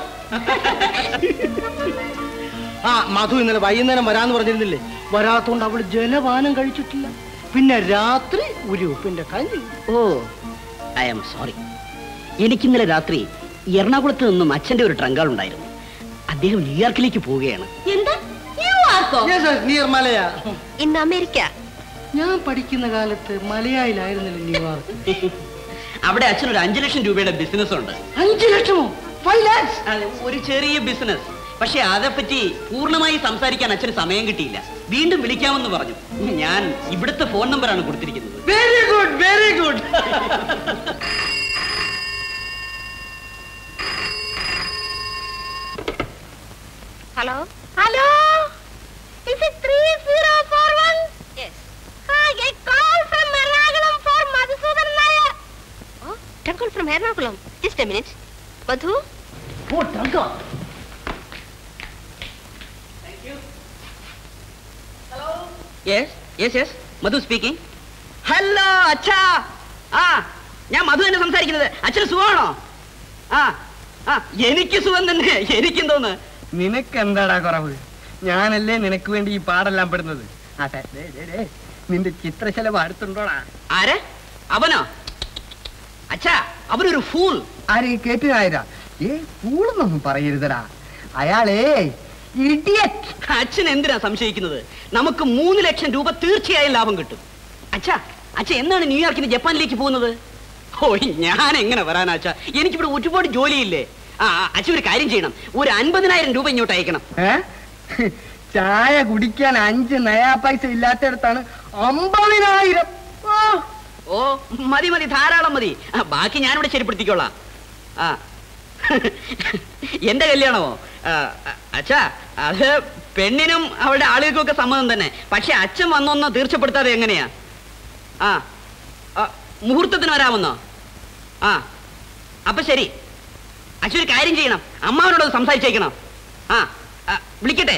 ആ മധു ഇന്നലെ വൈകുന്നേരം വരാന്ന് പറഞ്ഞിരുന്നില്ലേ വരാത്തോണ്ട് അവള് ജലപാനം കഴിച്ചിട്ടില്ല പിന്നെ രാത്രി ഒരു ഉപ്പിന്റെ കഞ്ഞി ഓ ഐ ആം സോറി എനിക്കിന്നലെ രാത്രി എറണാകുളത്ത് നിന്നും അച്ഛന്റെ ഒരു ട്രങ്കാൾ ഉണ്ടായിരുന്നു അദ്ദേഹം ന്യൂയോർക്കിലേക്ക് പോവുകയാണ് എന്താ യു ആർക്കോ നിയർ മലയാ ഇന്ന് അമേരിക്ക ഞാൻ പഠിക്കുന്ന കാലത്ത് മലയായിലായിരുന്നില്ല ന്യൂയോർക്ക് അവിടെ അച്ഛൻ ഒരു അഞ്ചു ലക്ഷം രൂപയുടെ ബിസിനസ് ഉണ്ട് അഞ്ചു ലക്ഷമോ ഫൈവ് ലാക്സ് അത് ഒരു ചെറിയ ബിസിനസ് പക്ഷെ അതേപ്പറ്റി പൂർണ്ണമായി സംസാരിക്കാൻ അച്ഛന് സമയം കിട്ടിയില്ല വീണ്ടും വിളിക്കാമെന്ന് പറഞ്ഞു ഞാൻ ഇവിടുത്തെ ഫോൺ നമ്പറാണ് കൊടുത്തിരിക്കുന്നത് very good very good hello hello is it three zero four one yes call from Ernakulam for Madhusudan Nair oh trunk call from Ernakulam just a minute Madhu oh trunk yes yes yes Madhu speaking hello അച്ഛാ ആ ഞാൻ മധു തന്നെ സംസാരിക്കുന്നത് അച്ഛന് സുഖമാണോ ആ ആ എനിക്ക് സുഖം തന്നെ എനിക്കും തോന്നുന്നു നിനക്ക് എന്താടാ കുറവ് ഞാനല്ലേ നിനക്ക് വേണ്ടി ഈ പാടെല്ലാം പെടുന്നത് അതെ ദേ, ദേ, ദേ, നിന്റെ ചിത്രശലഭം അടുത്തുണ്ടോടാ ആര് അവനോ അച്ഛാ അവനൊരു ഫൂൾ ആര് കേട്ടുകാരാ ഏ പൂളെന്നൊന്നും പറയരുതടാ അയാളേ ഇഡിയറ്റ് അച്ഛൻ എന്തിനാ സംശയിക്കുന്നത് നമുക്ക് മൂന്ന് ലക്ഷം രൂപ തീർച്ചയായും ലാഭം കിട്ടും അച്ഛാ അച്ഛൻ എന്നാണ് ന്യൂയോർക്കിന് ജപ്പാനിലേക്ക് പോകുന്നത് ഓ ഞാൻ എങ്ങനെ വരാനാച്ചാ എനിക്കിവിടെ ഒരുപാട് ജോലിയില്ലേ ആ ആ, അച്ഛൻ ഒരു കാര്യം ചെയ്യണം ഒരു അൻപതിനായിരം രൂപ ഇങ്ങോട്ട് അയക്കണം ഏ ചായ കുടിക്കാൻ അഞ്ച് നയാ പൈസ ഇല്ലാത്തടത്താണ് അമ്പതിനായിരം ആ, ഓ മതി മതി ധാരാളം മതി ആ, ബാക്കി ഞാനിവിടെ ശരിപ്പെടുത്തിക്കോളാം ആ എന്റെ കല്യാണമോ ആ, അ- അച്ഛാ അത് പെണ്ണിനും അവളുടെ ആളുകൾക്കും ഒക്കെ സമ്മതം തന്നെ പക്ഷെ അച്ഛൻ വന്നൊന്ന് തീർച്ചപ്പെടുത്താതെ എങ്ങനെയാ ആ ആ, മുഹൂർത്തത്തിന് വരാമെന്നോ ആ അപ്പൊ ശരി അച്ഛൻ ഒരു കാര്യം ചെയ്യണം അമ്മാവനോട് സംസാരിച്ചേക്കണം ആ ആ, വിളിക്കട്ടെ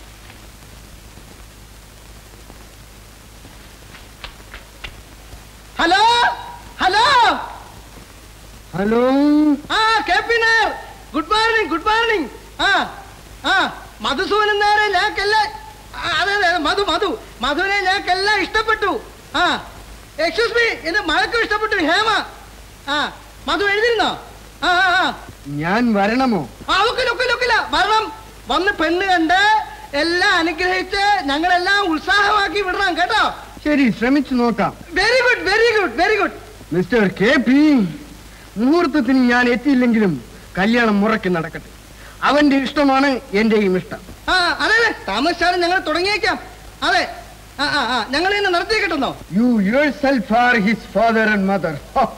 ഹലോ ഹലോ ഹലോ ആ K P Nair good morning good morning ആ ആ മധുസൂനൻ നായരെ ഞങ്ങൾക്കെല്ലാം ആ, അതെ അതെ മധു മധു മധുവിനെ ഞങ്ങൾക്കെല്ലാം ഇഷ്ടപ്പെട്ടു ആ എക്സ്ക്യൂസ് മീ എന്റെ മഴക്കും ഇഷ്ടപ്പെട്ടു ഹേമ ആ മധു എഴുതിരുന്നോ ആ ആ ആ ഞാൻ വരണമോ ആ ഒക്കില്ല ഒക്കില്ല ഒക്കില്ല വരണം വന്ന് പെണ്ണ് കണ്ട് എല്ലാം അനുഗ്രഹിച്ച് ഞങ്ങളെല്ലാം ഉത്സാഹമാക്കി വിടണം കേട്ടോ ശരി ശ്രമിച്ചു നോക്കാം very good very good very good mister K P മുഹൂർത്തത്തിന് ഞാൻ എത്തിയില്ലെങ്കിലും കല്യാണം മുറയ്ക്ക് നടക്കട്ടെ അവന്റെ ഇഷ്ടമാണ് എന്റെയും ഇഷ്ടം ആ അതെ അതെ താമസിച്ചാലും ഞങ്ങൾ തുടങ്ങിയേക്കാം അതെ ആ ആ ആ ഞങ്ങൾ ഇന്ന് നടത്തിയേക്കിട്ടുന്നോ you yourself are his father and mother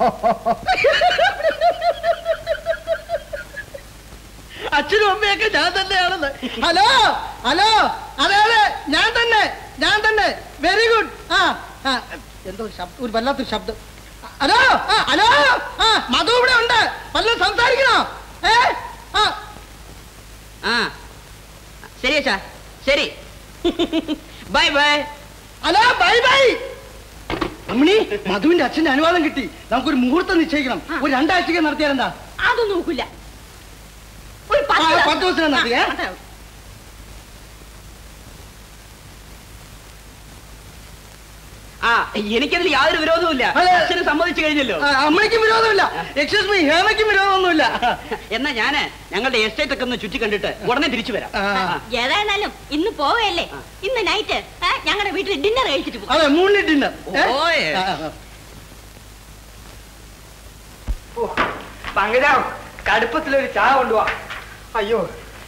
അച്ഛനും അമ്മയൊക്കെ ഞാൻ തന്നെയാണെന്ന് ഹലോ ഹലോ അതെ അതെ ഞാൻ തന്നെ ഞാൻ തന്നെ വെരി ഗുഡ് ആ ആ എന്തോ ഒരു ശബ്ദം ഒരു വല്ലാത്തൊരു ശബ്ദം ഹലോ ആ ഹലോ ആ മധു ഇവിടെ ഉണ്ട് വല്ലതും സംസാരിക്കണോ ഏ ആ ആ ശരി അച്ഛാ ശരി bye bye hello bye bye Ammini മധുവിന്റെ അച്ഛന്റെ അനുവാദം കിട്ടി നമുക്കൊരു മുഹൂർത്തം നിശ്ചയിക്കണം ഒരു രണ്ടാഴ്ചക്ക് നടത്തിയാൽ എന്താ അതൊന്നും നോക്കില്ല ഒരു ആ, പത്ത് ദിവസം നടത്തിയേ ആ എനിക്കതിൽ യാതൊരു വിരോധവുമില്ല അതെ. അച്ഛന് സമ്മതിച്ചു കഴിഞ്ഞല്ലോ ആ, അമ്മയ്ക്കും വിരോധമില്ല എക്സ്ക്യൂസ് മീ ഹേമയ്ക്കും വിരോധമൊന്നുമില്ല എന്നാ ഞാന് ഞങ്ങളുടെ എസ്റ്റേറ്റ് ഒക്കെ ഒന്ന് ചുറ്റി കണ്ടിട്ട് ഉടനെ തിരിച്ചു വരാം ആ. ആ. ഏതായിരുന്നാലും ഇന്ന് പോവുകയല്ലേ ഇന്ന് നൈറ്റ് ഞങ്ങളുടെ വീട്ടിൽ ഡിന്നർ കഴിച്ചിട്ട് പോകും അതെ മൂന്ന് ഡിന്നർ ഓയേ. പങ്കജാവ് കടുപ്പത്തിലൊരു ചായ കൊണ്ടുപോവാ അയ്യോ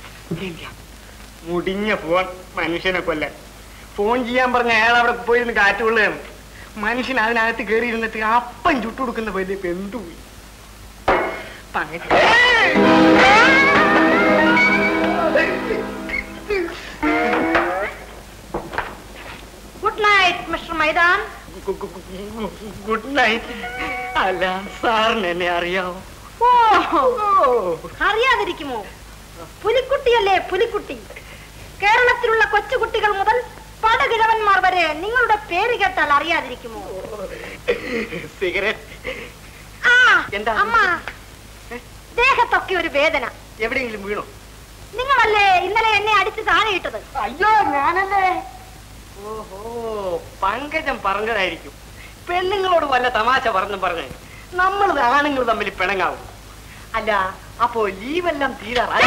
മുടിഞ്ഞ ഫോൺ മനുഷ്യനെ കൊല്ലാൻ ഫോൺ ചെയ്യാൻ പറഞ്ഞ അയാൾ അവിടെ പോയിരുന്ന് കാറ്റ് കൊള്ളുകയാണ് മനുഷ്യൻ അതിനകത്ത് കയറി ഇരുന്നിട്ട് അപ്പം ചുട്ടുകൊടുക്കുന്ന വലിയ പെന്തുപോയി പങ്കജ ഗുഡ് നൈറ്റ് മിസ്റ്റർ മൈതാൻ ഗുഡ് നൈറ്റ് അല്ല സാറിന് എന്നെ അറിയാവോ ഓ അറിയാതിരിക്കുമോ പുലിക്കുട്ടിയല്ലേ പുലിക്കുട്ടി കേരളത്തിലുള്ള കൊച്ചുകുട്ടികൾ മുതൽ പടകിഴവന്മാർ വരെ നിങ്ങളുടെ പേര് കേട്ടാൽ അറിയാതിരിക്കുമോ സിഗരറ്റ് ആ എന്താ? അമ്മ ദേഹത്തൊക്കെ ഒരു വേദന എവിടെയെങ്കിലും വീണോ നിങ്ങളല്ലേ ഇന്നലെ എന്നെ അടിച്ച് താഴെ ഇട്ടത് അയ്യോ ഞാനല്ലേ ഓഹോ പങ്കജം പറഞ്ഞതായിരിക്കും പെണ്ണുങ്ങളോട് വല്ല തമാശ പറഞ്ഞു പറഞ്ഞേ നമ്മൾ ആണുങ്ങൾ തമ്മിൽ പിണങ്ങാവും അല്ല അപ്പോ ലീവെല്ലാം തീരാറായി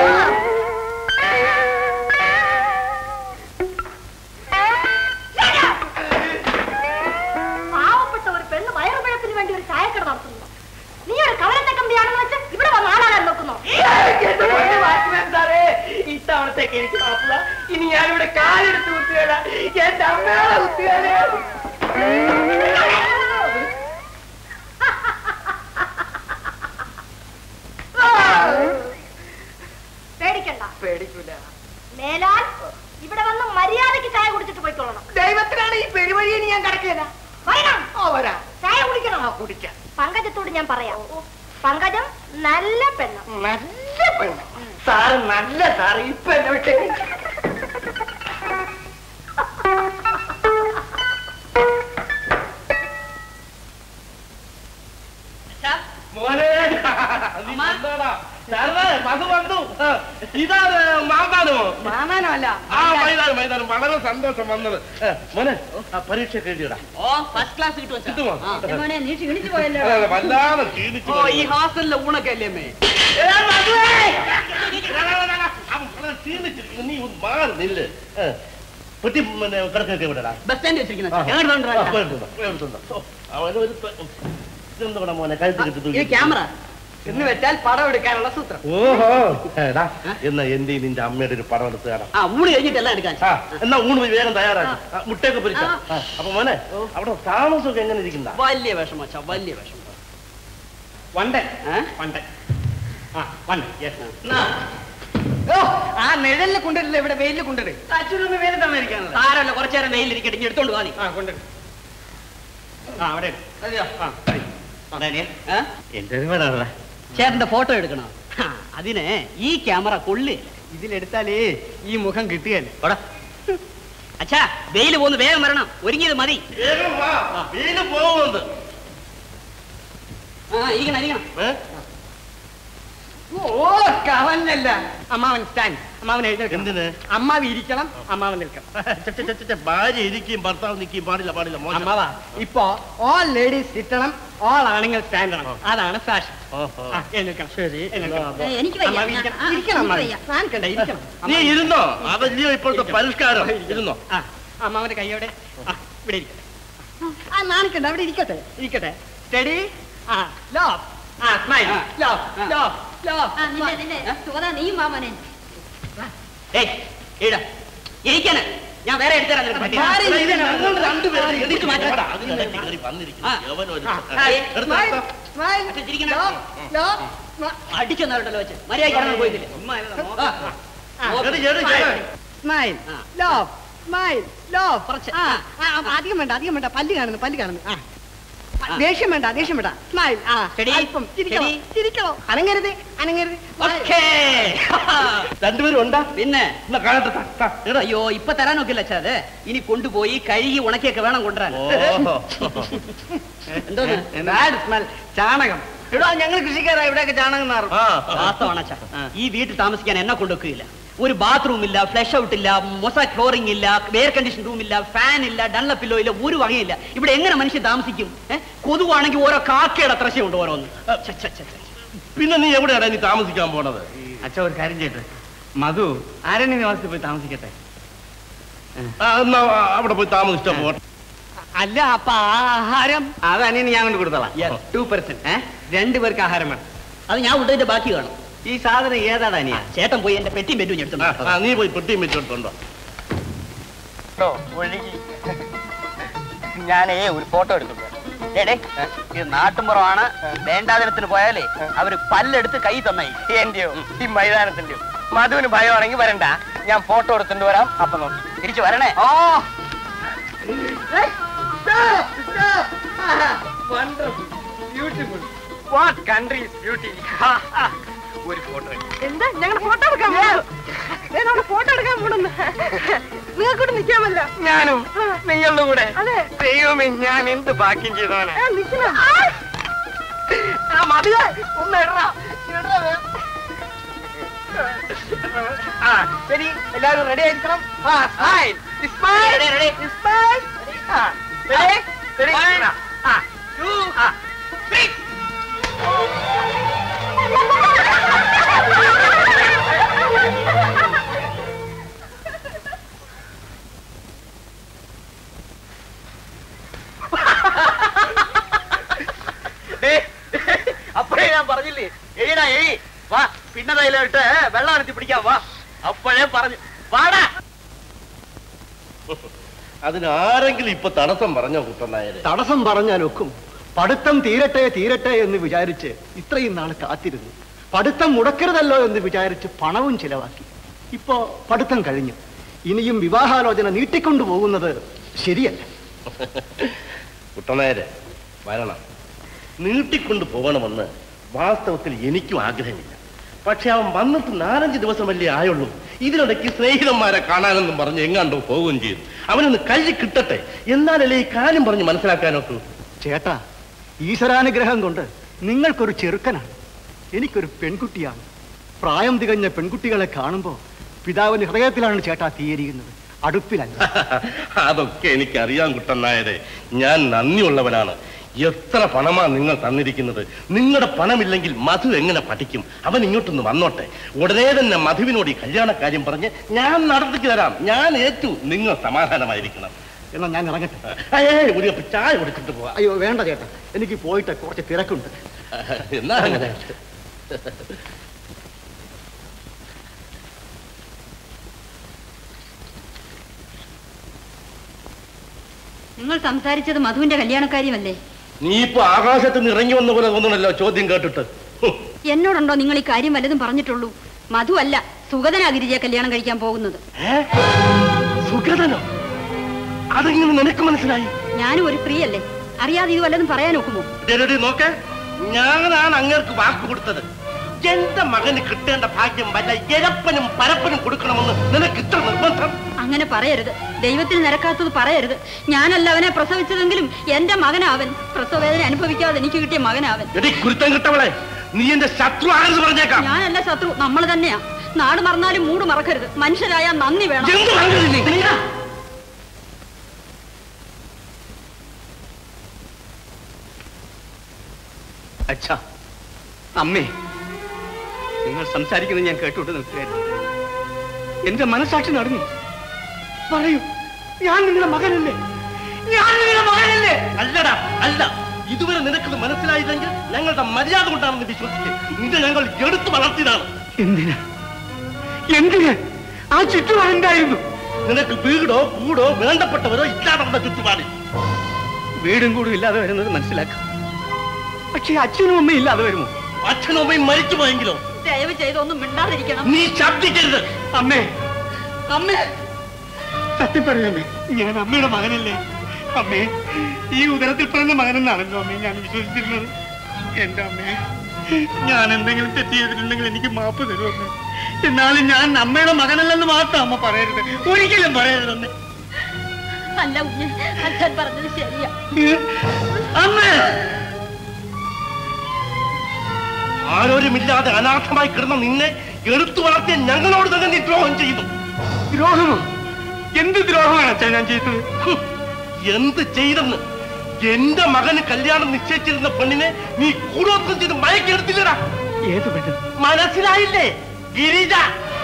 പാവപ്പെട്ട ഒരു പെണ്ണ് വയറുപഴത്തിന് വേണ്ടി ഒരു ചായക്കട നടത്തുന്നു നീ ഒരു കവലത്തെ കമ്പിയാണെന്ന് വെച്ച് ഇവിടെ വന്ന് ആളാകാൻ നോക്കുന്നു ഇത്തവണത്തേക്ക് എനിക്ക് മാപ്പിള ഇനി ഞാനിവിടെ കാലെടുത്ത് കുത്തുകയാണ് എന്റെ അമ്മയുടെ കുത്തുകയാണ് പേടിക്കണ്ട പേടിക്കൂല മേലാൽ ഇവിടെ വന്ന് മര്യാദയ്ക്ക് ചായ കുടിച്ചിട്ട് പോയിക്കൊള്ളണം ദൈവത്തിനാണ് ഈ പെരുവഴിയെ ഞാൻ കിടക്കില്ല വരണം ഓ വരാ ചായ കുടിക്കണം ആ കുടിക്കാം പങ്കജത്തോട് ഞാൻ പറയാം പങ്കജം നല്ല പെണ്ണ് നല്ല പെണ്ണ് സാറ് നല്ല സാറ് ഇപ്പൊ എന്നെ വിട്ടേ മോനെ നീ വന്നോടാ. സാറേ, മധു വന്നു ആ, ഇതാണ് മാമാനോ മാമാനോ അല്ല ആ മൈതാനം മൈതാനം വളരെ സന്തോഷം വന്നത് ഏ, മോനെ ആ പരീക്ഷ എഴുതിയടാ ഓ ഫസ്റ്റ് ക്ലാസ് കിട്ടും അച്ഛാ. കിട്ടുമോ ആ. മോനെ നീ ക്ഷീണിച്ചു പോയല്ലോ അതെ, അതെ, വല്ലാതെ ക്ഷീണിച്ചു ഓ ഈ പോയി. ഹോസ്റ്റലിലെ ഊണൊക്കെ അല്ലേ അമ്മേ ഏ, മധുവേ! എടാ, എടാ, എടാ, എടാ, അവൻ വളരെ ക്ഷീണിച്ചിരിക്കുന്നു. നീ ഒന്ന് മാറി നില്ല് ഏ, പെട്ടി പിന്നെ കിടക്കൊക്കെ വിടടാ ബസ് സ്റ്റാൻഡ് വെച്ചിരിക്കുന്ന ആ. അച്ഛാ. എങ്ങോട്ട് ആ, കൊണ്ടുവരാം? പോയി എടുത്തോണ്ട് വാ, പോയി എടുത്തോണ്ട് വാ. ഓ, അവനൊരു പ- ഇതെന്താ മോനെ കഴുത്ത് കിട്ടി ഇത് തൂക്കി ക്യാമറ എന്ന് വെച്ചാൽ പടം എടുക്കാനുള്ള സൂത്രം ഓഹോ എടാ എന്നാ എന്റെ നിന്റെ അമ്മയുടെ ഒരു പടം എടുത്ത് തരാം ആ ഊണ് കഴിഞ്ഞിട്ട് എല്ലാം എടുക്കാൻ ആ എന്നാ ഊണ് പോയി വേഗം തയ്യാറാക്കി ആ, മുട്ടയൊക്കെ പൊരിച്ച അപ്പൊ മോനെ അവിടെ താമസമൊക്കെ എങ്ങനെ ഇരിക്കുന്ന വലിയ വിഷമം അച്ഛാ വലിയ വിഷമം വണ്ടൻ ഏ? വണ്ടൻ ആ വണ്ടൻ yes. ഓ ആ നിഴലിൽ കൊണ്ടിട്ടില്ല ഇവിടെ വെയിലിൽ കൊണ്ടിട്ട് അച്ഛനൊന്ന് വേറെ തന്നിരിക്കാനല്ലോ സാരമല്ല കുറച്ചു നേരം വെയിലിരിക്കട്ടെ ഇനി എടുത്തോണ്ട് വാ നീ ആ കൊണ്ടിട്ട് ആ അവിടെ ഇട്. അതെയോ ആ ഏ? എന്റെ വീടാണല്ലേ ചേട്ടന്റെ ഫോട്ടോ എടുക്കണോ ആ, അതിന് ഈ ക്യാമറ കൊള്ളി ഇതിലെടുത്താലേ ഈ മുഖം കിട്ടുകയല്ലേ അച്ഛാ വെയിൽ പോന്ന് വേഗം വരണം ഒരുങ്ങിയത് മതി വേഗം വാ വീട് പോകുന്നുണ്ട് ആ ഇരിക്കണം ഇരിക്കണം ഏ? ഓ കവന്നല്ല അമ്മാവൻ സ്റ്റാൻഡ് അമ്മാവൻ എഴുന്നേൽക്കണം എന്തിന് അമ്മാവ് ഇരിക്കണം അമ്മാവൻ നിൽക്കണം ചെ, ചെ, ചെ, ചെ, ഭാര്യ ഇരിക്കുകയും ഭർത്താവ് നിൽക്കുകയും പാടില്ല പാടില്ല മോശം അമ്മാവ ഇപ്പൊ ഓൾ ലേഡീസ് ഇട്ടണം ഓൾ ആണുങ്ങൾ സ്റ്റാൻഡ് ആണ് അതാണ് ഫാഷൻ ഓഹോ. എഴുന്നേൽക്കണം ശരി എഴുന്നേൽക്കണം. ഏ, എനിക്ക് വയ്യ. അമ്മാവ് ഇരിക്കണം. ആ, ഇരിക്കണം എനിക്ക് അമ്മാവ്. വയ്യ. നാണിക്കണ്ട, ഇരിക്കണം. നീ അമ്മാവ് ഇരുന്നോ അതല്ലയോ ഇപ്പോഴത്തെ പരിഷ്കാരം ഇരുന്നോ ആ അമ്മാവന്റെ കൈയോടെ ആ ഇവിടെ ഇരിക്കട്ടെ ആ നാണിക്കണ്ട അവിടെ ഇരിക്കട്ടെ ഇരിക്കട്ടെ സ്റ്റഡി ആ ലവ് ആ സ്മൈൽ ലവ് ലവ് ലവ് ആ, നിന്റെ നിന്റെ തോതാ നീയും വാ മോനെ ഏയ് ഈട ഇരിക്കാന് ഞാൻ വേറെ എടുത്തരാം നിനക്ക് പറ്റി ഭാര്യ ഇരിക്കണം. ഞങ്ങൾ രണ്ടുപേരും എണീറ്റ് മാറ്റാം. എടാ, അതിനിടയ്ക്ക് കയറി വന്നിരിക്കുന്നു. ആ. യവനൊരു- ആ, ആ, ഏയ്, എടുത്തോ, സ്മൈൽ എടുത്തോ. സ്മൈൽ അച്ഛൻ ചിരിക്കണം. ലവ് ലവ് അടിച്ചെന്നാലോ വെച്ച് മര്യാദ പോയിട്ടില്ലേ ഉമ്മ ഇരുന്ന് നോക്കാം. എടി, എടി, എടി. സ്മൈൽ ആ. ലവ് സ്മൈൽ ലവ് കുറച്ച്. ആ ആ, ആ, അധികം വേണ്ട അധികം വേണ്ട പല്ല് കാണുന്നു പല്ല് കാണുന്നു ആ ആ, ദേഷ്യം വേണ്ട ദേഷ്യം വേണ്ട സ്മൈൽ ആ ശരി. അല്പം ചിരിക്കണോ ശരി. ചിരിക്കണോ അനങ്ങരുത് അനങ്ങരുത് ഓക്കേ. രണ്ടുപേരും ഉണ്ടാ പിന്നെ എന്നാ കാണട്ടെ ത, ത, എടാ. അയ്യോ ഇപ്പൊ തരാൻ നോക്കില്ല അച്ഛാ അത് ഇനി കൊണ്ടുപോയി കഴുകി ഉണക്കിയൊക്കെ വേണം കൊണ്ടുവരാൻ ഓഹോ. എന്തോന്ന് ബാഡ് സ്മെൽ ചാണകം എടാ ഞങ്ങൾ കൃഷിക്കാരാ ഇവിടെയൊക്കെ ചാണകം നാറും ആ. വാസ്തവാണ് അച്ഛാ ഈ വീട്ടിൽ താമസിക്കാൻ എന്നെ കൊണ്ടുവെക്കുകയില്ല ഒരു ബാത്റൂം ഇല്ല ഫ്ലഷ് ഔട്ട് ഇല്ല മൊസാക് ഫ്ലോറിംഗ് ഇല്ല എയർ കണ്ടീഷൻ റൂം ഇല്ല ഫാൻ ഇല്ല ഡള്ള പില്ലോ ഇല്ല ഒരു വകയില്ല ഇവിടെ എങ്ങനെ മനുഷ്യൻ താമസിക്കും ഏ? കൊതുവാണെങ്കിൽ ഓരോ കാക്കയുടെ അത്രശയുണ്ട് ഓരോന്ന് ഛെ, ഛെ, ഛെ, ഛെ. പിന്നെ നീ എവിടെയാണ് നീ താമസിക്കാൻ പോണത് അച്ഛ ഒരു കാര്യം ചെയ്യട്ടെ മധു ആരണ്യ നിവാസത്തിൽ പോയി താമസിക്കട്ടെ ആ, എന്നാ അവിടെ പോയി താമസിച്ചാ പോട്ടെ അല്ല അപ്പൊ ആഹാരം അത് അനിയന് ഞാൻ കൊണ്ട് കൊടുത്തോളാം ടു പെർസെന്റ് രണ്ടു പേർക്ക് ആഹാരം വേണം അത് ഞാൻ ഉണ്ടതിന്റെ ബാക്കി കാണും ഈ സാധനം ഏതാണ് അനിയ ചേട്ടൻ പോയി എന്റെ പെട്ടിയും പെറ്റും എടുത്തു ആ, ആ, നീ പോയി പെട്ടിയും വെച്ചോണ്ടോ ഞാനേ ഒരു ഫോട്ടോ എടുത്തിട്ട് ഏടേ ഇത് നാട്ടുമ്പുറമാണ് വേണ്ടാതിനത്തിന് പോയാലേ അവര് പല്ലെടുത്ത് കൈ തന്നായി എന്റെയോ ഈ മൈതാനത്തിന്റെയോ മധുവിന് ഭയമാണെങ്കിൽ വരണ്ട ഞാൻ ഫോട്ടോ എടുത്തിട്ട് വരാം അപ്പൊ നോക്കി തിരിച്ചു വരണേ oh beautiful what country beauty ഒരു ഫോട്ടോ എന്താ ഞങ്ങൾ ഫോട്ടോ എടുക്കാൻ പോകണം ഫോട്ടോ എടുക്കാൻ പോണെന്ന് നിങ്ങൾക്ക് കൂടെ നിൽക്കാമല്ല ഞാനും നിങ്ങളുടെ കൂടെ അതെ ദൈവമേ ഞാൻ എന്ത് ഭാഗ്യം ചെയ്തവനാ ആ, നിൽക്കണം ആ മതിയെ ഒന്ന് ഇടറാ ഇടറാ വേ. ആ ശരി എല്ലാവരും റെഡി ആയിരിക്കണം ആ സ്മൈൽ സ്മൈൽ സ്മൈൽ ആ റെഡി റെഡി ആ ടു ആ ത്രീ അപ്പോഴേ ഞാൻ പറഞ്ഞില്ലേ എഴുടാ എഴി വാ പിന്നതയിലിട്ട് വെള്ളം അനത്തി പിടിക്കാം വാ അപ്പോഴേ പറഞ്ഞു വാടാ അതിന് ആരെങ്കിലും ഇപ്പൊ തടസ്സം പറഞ്ഞോ കുട്ടനായരെ തടസ്സം പറഞ്ഞാലൊക്കും പഠിത്തം തീരട്ടെ തീരട്ടെ എന്ന് വിചാരിച്ച് ഇത്രയും നാൾ കാത്തിരുന്നു പഠിത്തം മുടക്കരുതല്ലോ എന്ന് വിചാരിച്ച് പണവും ചിലവാക്കി ഇപ്പോ പഠിത്തം കഴിഞ്ഞു ഇനിയും വിവാഹാലോചന നീട്ടിക്കൊണ്ടു പോകുന്നത് ശരിയല്ല കുട്ടനായരെ വരണം നീട്ടിക്കൊണ്ട് പോകണമെന്ന് വാസ്തവത്തിൽ എനിക്കും ആഗ്രഹമില്ല പക്ഷെ അവൻ വന്നിട്ട് നാലഞ്ച് ദിവസമല്ലേ ആയുള്ളൂ ഇതിനിടയ്ക്ക് സ്നേഹിതന്മാരെ കാണാനെന്നും പറഞ്ഞ് എങ്ങാണ്ടോ പോവുകയും ചെയ്തു അവനൊന്ന് കൈ കിട്ടട്ടെ എന്നാലല്ലേ ഈ കാര്യം പറഞ്ഞ് മനസ്സിലാക്കാനൊക്കെ ചേട്ടാ ഈശ്വരാനുഗ്രഹം കൊണ്ട് നിങ്ങൾക്കൊരു ചെറുക്കനാണ് എനിക്കൊരു പെൺകുട്ടിയാണ് പ്രായം തികഞ്ഞ പെൺകുട്ടികളെ കാണുമ്പോൾ പിതാവിന്റെ ഹൃദയത്തിലാണ് ചേട്ടാ തീയരിയുന്നത് അടുപ്പിലല്ല അതൊക്കെ എനിക്കറിയാം കുട്ടനായരെ ഞാൻ നന്ദിയുള്ളവനാണ് എത്ര പണമാ നിങ്ങൾ തന്നിരിക്കുന്നത് നിങ്ങളുടെ പണമില്ലെങ്കിൽ മധു എങ്ങനെ പഠിക്കും അവൻ ഇങ്ങോട്ടൊന്ന് വന്നോട്ടെ ഉടനെ തന്നെ മധുവിനോട് ഈ കല്യാണ കാര്യം പറഞ്ഞ് ഞാൻ നടത്തിക്ക് തരാം ഞാൻ ഏറ്റു നിങ്ങൾ സമാധാനമായിരിക്കണം എന്നാ ഞാൻ ഇറങ്ങട്ടെ ഏയ്, ഒരു കപ്പ് ചായ കുടിച്ചിട്ട് പോവാം അയ്യോ വേണ്ട ചേട്ടാ എനിക്ക് പോയിട്ട് കുറച്ച് തിരക്കുണ്ട് എന്നാ അങ്ങനെ നിങ്ങൾ സംസാരിച്ചത് മധുവിന്റെ കല്യാണക്കാര്യമല്ലേ നീ ഇപ്പൊ ആകാശത്ത് നിന്ന് ഇറങ്ങി വന്ന പോലെ തോന്നണല്ലോ ചോദ്യം കേട്ടിട്ട് ഹും. എന്നോടുണ്ടോ നിങ്ങൾ ഈ കാര്യം വല്ലതും പറഞ്ഞിട്ടുള്ളൂ മധു അല്ല സുഗതനാ ഗിരിജയെ കല്യാണം കഴിക്കാൻ പോകുന്നത് ഏ? സുഗതനോ അതെങ്ങനെ നിനക്ക് മനസ്സിലായി ഞാനും ഒരു സ്ത്രീയല്ലേ അറിയാതെ ഇത് വല്ലതും പറയാൻ ഒക്കുമോ ഡേ, ഡേ, ഡേ, നോക്ക് ഞാനാണ് അങ്ങേർക്ക് വാക്ക് കൊടുത്തത് എന്റെ മകന് കിട്ടേണ്ട ഭാഗ്യം വല്ല എരപ്പനും പരപ്പനും കൊടുക്കണമെന്ന് നിനക്ക് ഇത്ര നിർബന്ധം അങ്ങനെ പറയരുത് ദൈവത്തിൽ നിരക്കാത്തത് പറയരുത് ഞാനല്ല അവനെ പ്രസവിച്ചതെങ്കിലും എന്റെ മകനാവൻ പ്രസവവേദന അനുഭവിക്കാതെ എനിക്ക് കിട്ടിയ മകനാവൻ എടി കുരുത്തം കിട്ടവളെ നീ എന്റെ ശത്രു ആണെന്ന് പറഞ്ഞേക്കാം ഞാനല്ല ശത്രു നമ്മൾ തന്നെയാ നാട് മറന്നാലും മൂട് മറക്കരുത് മനുഷ്യരായ നന്ദി വേണം എന്ത് പറഞ്ഞത് നീ? അച്ഛാ അമ്മേ നിങ്ങൾ സംസാരിക്കുന്നത് ഞാൻ കേട്ടുകൊണ്ട് നിൽക്കുകയായിരുന്നു എന്റെ മനസാക്ഷി നടന്നു പറയൂ ഞാൻ നിങ്ങളുടെ മകനല്ലേ ഞാൻ നിങ്ങളുടെ മകനല്ലേ അല്ലടാ അല്ല ഇതുവരെ നിനക്കത് മനസ്സിലായില്ലെങ്കിൽ ഞങ്ങളുടെ മര്യാദ കൊണ്ടാണെന്ന് വിശ്വസിക്കും നിന്നെ ഞങ്ങൾ എടുത്തു വളർത്തിയതാണ് എന്തിനാ എന്തിന് ആ ചുറ്റുപാട് എന്തായിരുന്നു നിനക്ക് വീടോ കൂടോ വേണ്ടപ്പെട്ടവരോ ഇല്ലാതെ വന്ന ചുറ്റുപാടിൽ വീടും കൂടും ഇല്ലാതെ വരുന്നത് മനസ്സിലാക്കാം പക്ഷേ അച്ഛനും അമ്മയും ഇല്ലാതെ വരുമോ അച്ഛനും അമ്മയും മരിച്ചു പോയെങ്കിലോ ദയവ് ചെയ്തൊന്നും മിണ്ടാതിരിക്കണം നീ ശബ്ദിക്കരുത് അമ്മേ അമ്മേ സത്യം പറയാമേ ഞാൻ അമ്മയുടെ മകനല്ലേ അമ്മേ ഈ ഉദരത്തിൽ പിറന്ന മകനെന്നാണല്ലോ അമ്മേ ഞാൻ വിശ്വസിച്ചിരുന്നത് എന്റെ അമ്മേ ഞാൻ എന്തെങ്കിലും തെറ്റ് ചെയ്തിട്ടുണ്ടെങ്കിൽ എനിക്ക് മാപ്പ് തരുമോ അമ്മേ എന്നാലും ഞാൻ അമ്മയുടെ മകനല്ലെന്ന് മാത്രം അമ്മ പറയരുത് ഒരിക്കലും പറയരുത് അമ്മേ അല്ല കുഞ്ഞ് അച്ഛൻ പറഞ്ഞത് ശരിയാ അമ്മേ ആരോരുമില്ലാതെ അനാഥമായി കിടന്ന നിന്നെ എടുത്തു വളർത്തിയ ഞങ്ങളോട് തന്നെ നീ ദ്രോഹം ചെയ്തു ദ്രോഹമോ എന്ത് ദ്രോഹമാണ് അച്ഛൻ ഞാൻ ചെയ്തത് ഹും, എന്ത് ചെയ്തെന്ന് എന്റെ മകന് കല്യാണം നിശ്ചയിച്ചിരുന്ന പെണ്ണിനെ നീ കൂടോത്രം ചെയ്ത് മയക്കെടുത്തില്ലടാ ഏത് പെണ്ണ് മനസ്സിലായില്ലേ ഗിരിജ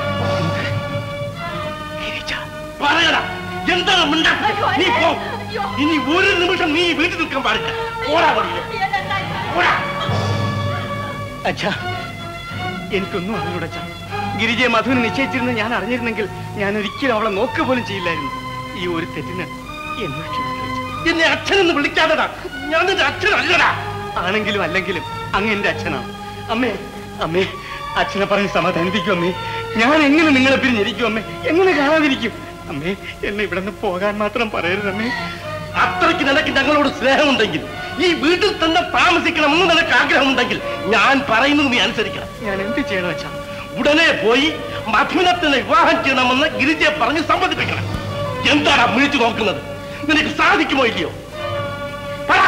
പറയടാ എന്താണ് മിണ്ട നീ പോ ഇനി ഒരു നിമിഷം നീ ഈ വീട്ടിൽ നിൽക്കാൻ പാടില്ല പോടാ വഴിയെ. പോടാ അച്ഛാ എനിക്കൊന്നും അറിഞ്ഞൂടെ അച്ഛാ ഗിരിജയെ മധുവിന് നിശ്ചയിച്ചിരുന്ന ഞാൻ അറിഞ്ഞിരുന്നെങ്കിൽ ഞാൻ ഒരിക്കലും അവളെ നോക്കുക പോലും ചെയ്യില്ലായിരുന്നു ഈ ഒരു തെറ്റിന് എന്നോട് ക്ഷമിക്കൂ അച്ഛാ. എന്നെ അച്ഛനെന്ന് വിളിക്കാതെടാ ഞാൻ നിന്റെ അച്ഛനല്ലടാ ആണെങ്കിലും അല്ലെങ്കിലും അങ്ങ് എന്റെ അച്ഛനാണ് അമ്മേ അമ്മേ അച്ഛനെ പറഞ്ഞ് സമാധാനിപ്പിക്കും അമ്മേ ഞാൻ എങ്ങനെ നിങ്ങളെ പിരിഞ്ഞിരിക്കും അമ്മേ എങ്ങനെ കാണാതിരിക്കും അമ്മേ എന്നെ ഇവിടെ നിന്ന് പോകാൻ മാത്രം പറയരുത് അമ്മേ അത്രയ്ക്ക് നിനക്ക് ഞങ്ങളോട് സ്നേഹമുണ്ടെങ്കിൽ ഈ വീട്ടിൽ തന്നെ താമസിക്കണമെന്ന് നിനക്ക് ആഗ്രഹമുണ്ടെങ്കിൽ ഞാൻ പറയുന്നത് നീ അനുസരിക്കണം ഞാൻ എന്ത് ചെയ്യണം അച്ഛാ ഉടനെ പോയി മധുവിനെ തന്നെ വിവാഹം ചെയ്യണമെന്ന് ഗിരിജയെ പറഞ്ഞ് സമ്മതിപ്പിക്കണം എന്താണ് വിളിച്ചു നോക്കുന്നത് നിനക്ക് സാധിക്കുമോ ഇല്ലയോ പറ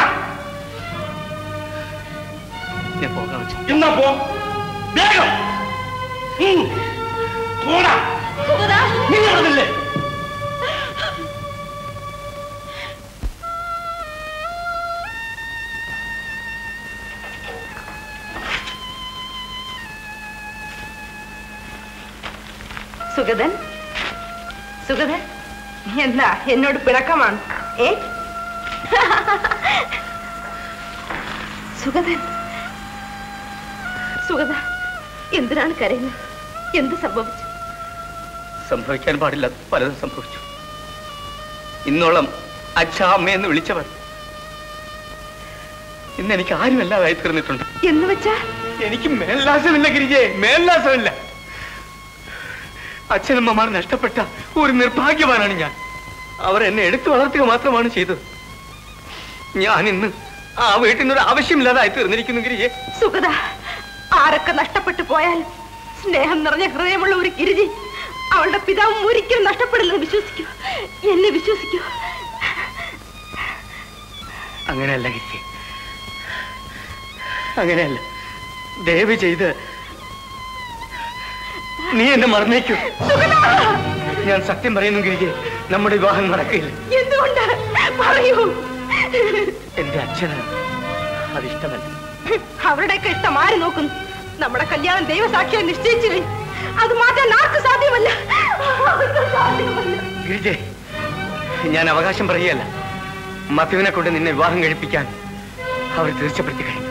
ഞാൻ പോകാം അച്ഛാ എന്നാ പോ വേഗം ഉം. പോടാ നീ നടന്നില്ലേ സുഗതൻ സുഗതൻ എന്താ എന്നോട് പിണക്കമാണ് ഏ സുഗതൻ സുഗത എന്തിനാണ് കരയുന്നത് എന്ത് സംഭവിച്ചു സംഭവിക്കാൻ പാടില്ല പലതും സംഭവിച്ചു ഇന്നോളം അച്ഛാ അമ്മയെന്ന് വിളിച്ചവർ ഇന്ന് എനിക്ക് ആരുമല്ലാതായി തീർന്നിട്ടുണ്ട് എന്ന് വെച്ചാ എനിക്ക് മേൽലാസമില്ല ഗിരിജെ മേൽലാസമില്ല അച്ഛനമ്മമാർ നഷ്ടപ്പെട്ട ഒരു നിർഭാഗ്യവാനാണ് ഞാൻ അവർ എന്നെ എടുത്തു വളർത്തുക മാത്രമാണ് ചെയ്തത് ഞാൻ ഇന്ന് ആ വീട്ടിൽ നിന്നൊരു ആവശ്യമില്ലാതായി തീർന്നിരിക്കുന്നു ഗിരിജെ സുഗത ആരൊക്കെ നഷ്ടപ്പെട്ടു പോയാൽ സ്നേഹം നിറഞ്ഞ ഹൃദയമുള്ള ഒരു ഗിരിജി അവളുടെ പിതാവും ഒരിക്കലും നഷ്ടപ്പെടില്ലെന്ന് വിശ്വസിക്കൂ എന്നെ വിശ്വസിക്കൂ അങ്ങനെയല്ല ഗിരിജെ അങ്ങനെയല്ല ദയവ് ചെയ്ത് നീ എന്നെ മറന്നേക്കൂ ഞാൻ സത്യം പറയുന്നു ഗിരിജെ നമ്മുടെ വിവാഹം നടക്കില്ല എന്തുകൊണ്ട് പറയൂ എന്റെ അച്ഛന് അതിഷ്ടമല്ല അവരുടെയൊക്കെ ഇഷ്ടം ആര് നോക്കുന്നു നമ്മുടെ കല്യാണം ദൈവസാക്ഷിയായി നിശ്ചയിച്ചു കഴിഞ്ഞു അത് മാറ്റാൻ ആർക്കും സാധ്യമല്ല ആർക്കും സാധ്യമല്ല ഗിരിജെ ഞാൻ അവകാശം പറയുകയല്ല മധുവിനെ കൊണ്ട് നിന്നെ വിവാഹം കഴിപ്പിക്കാൻ അവർ തീർച്ചപ്പെടുത്തി കഴിഞ്ഞു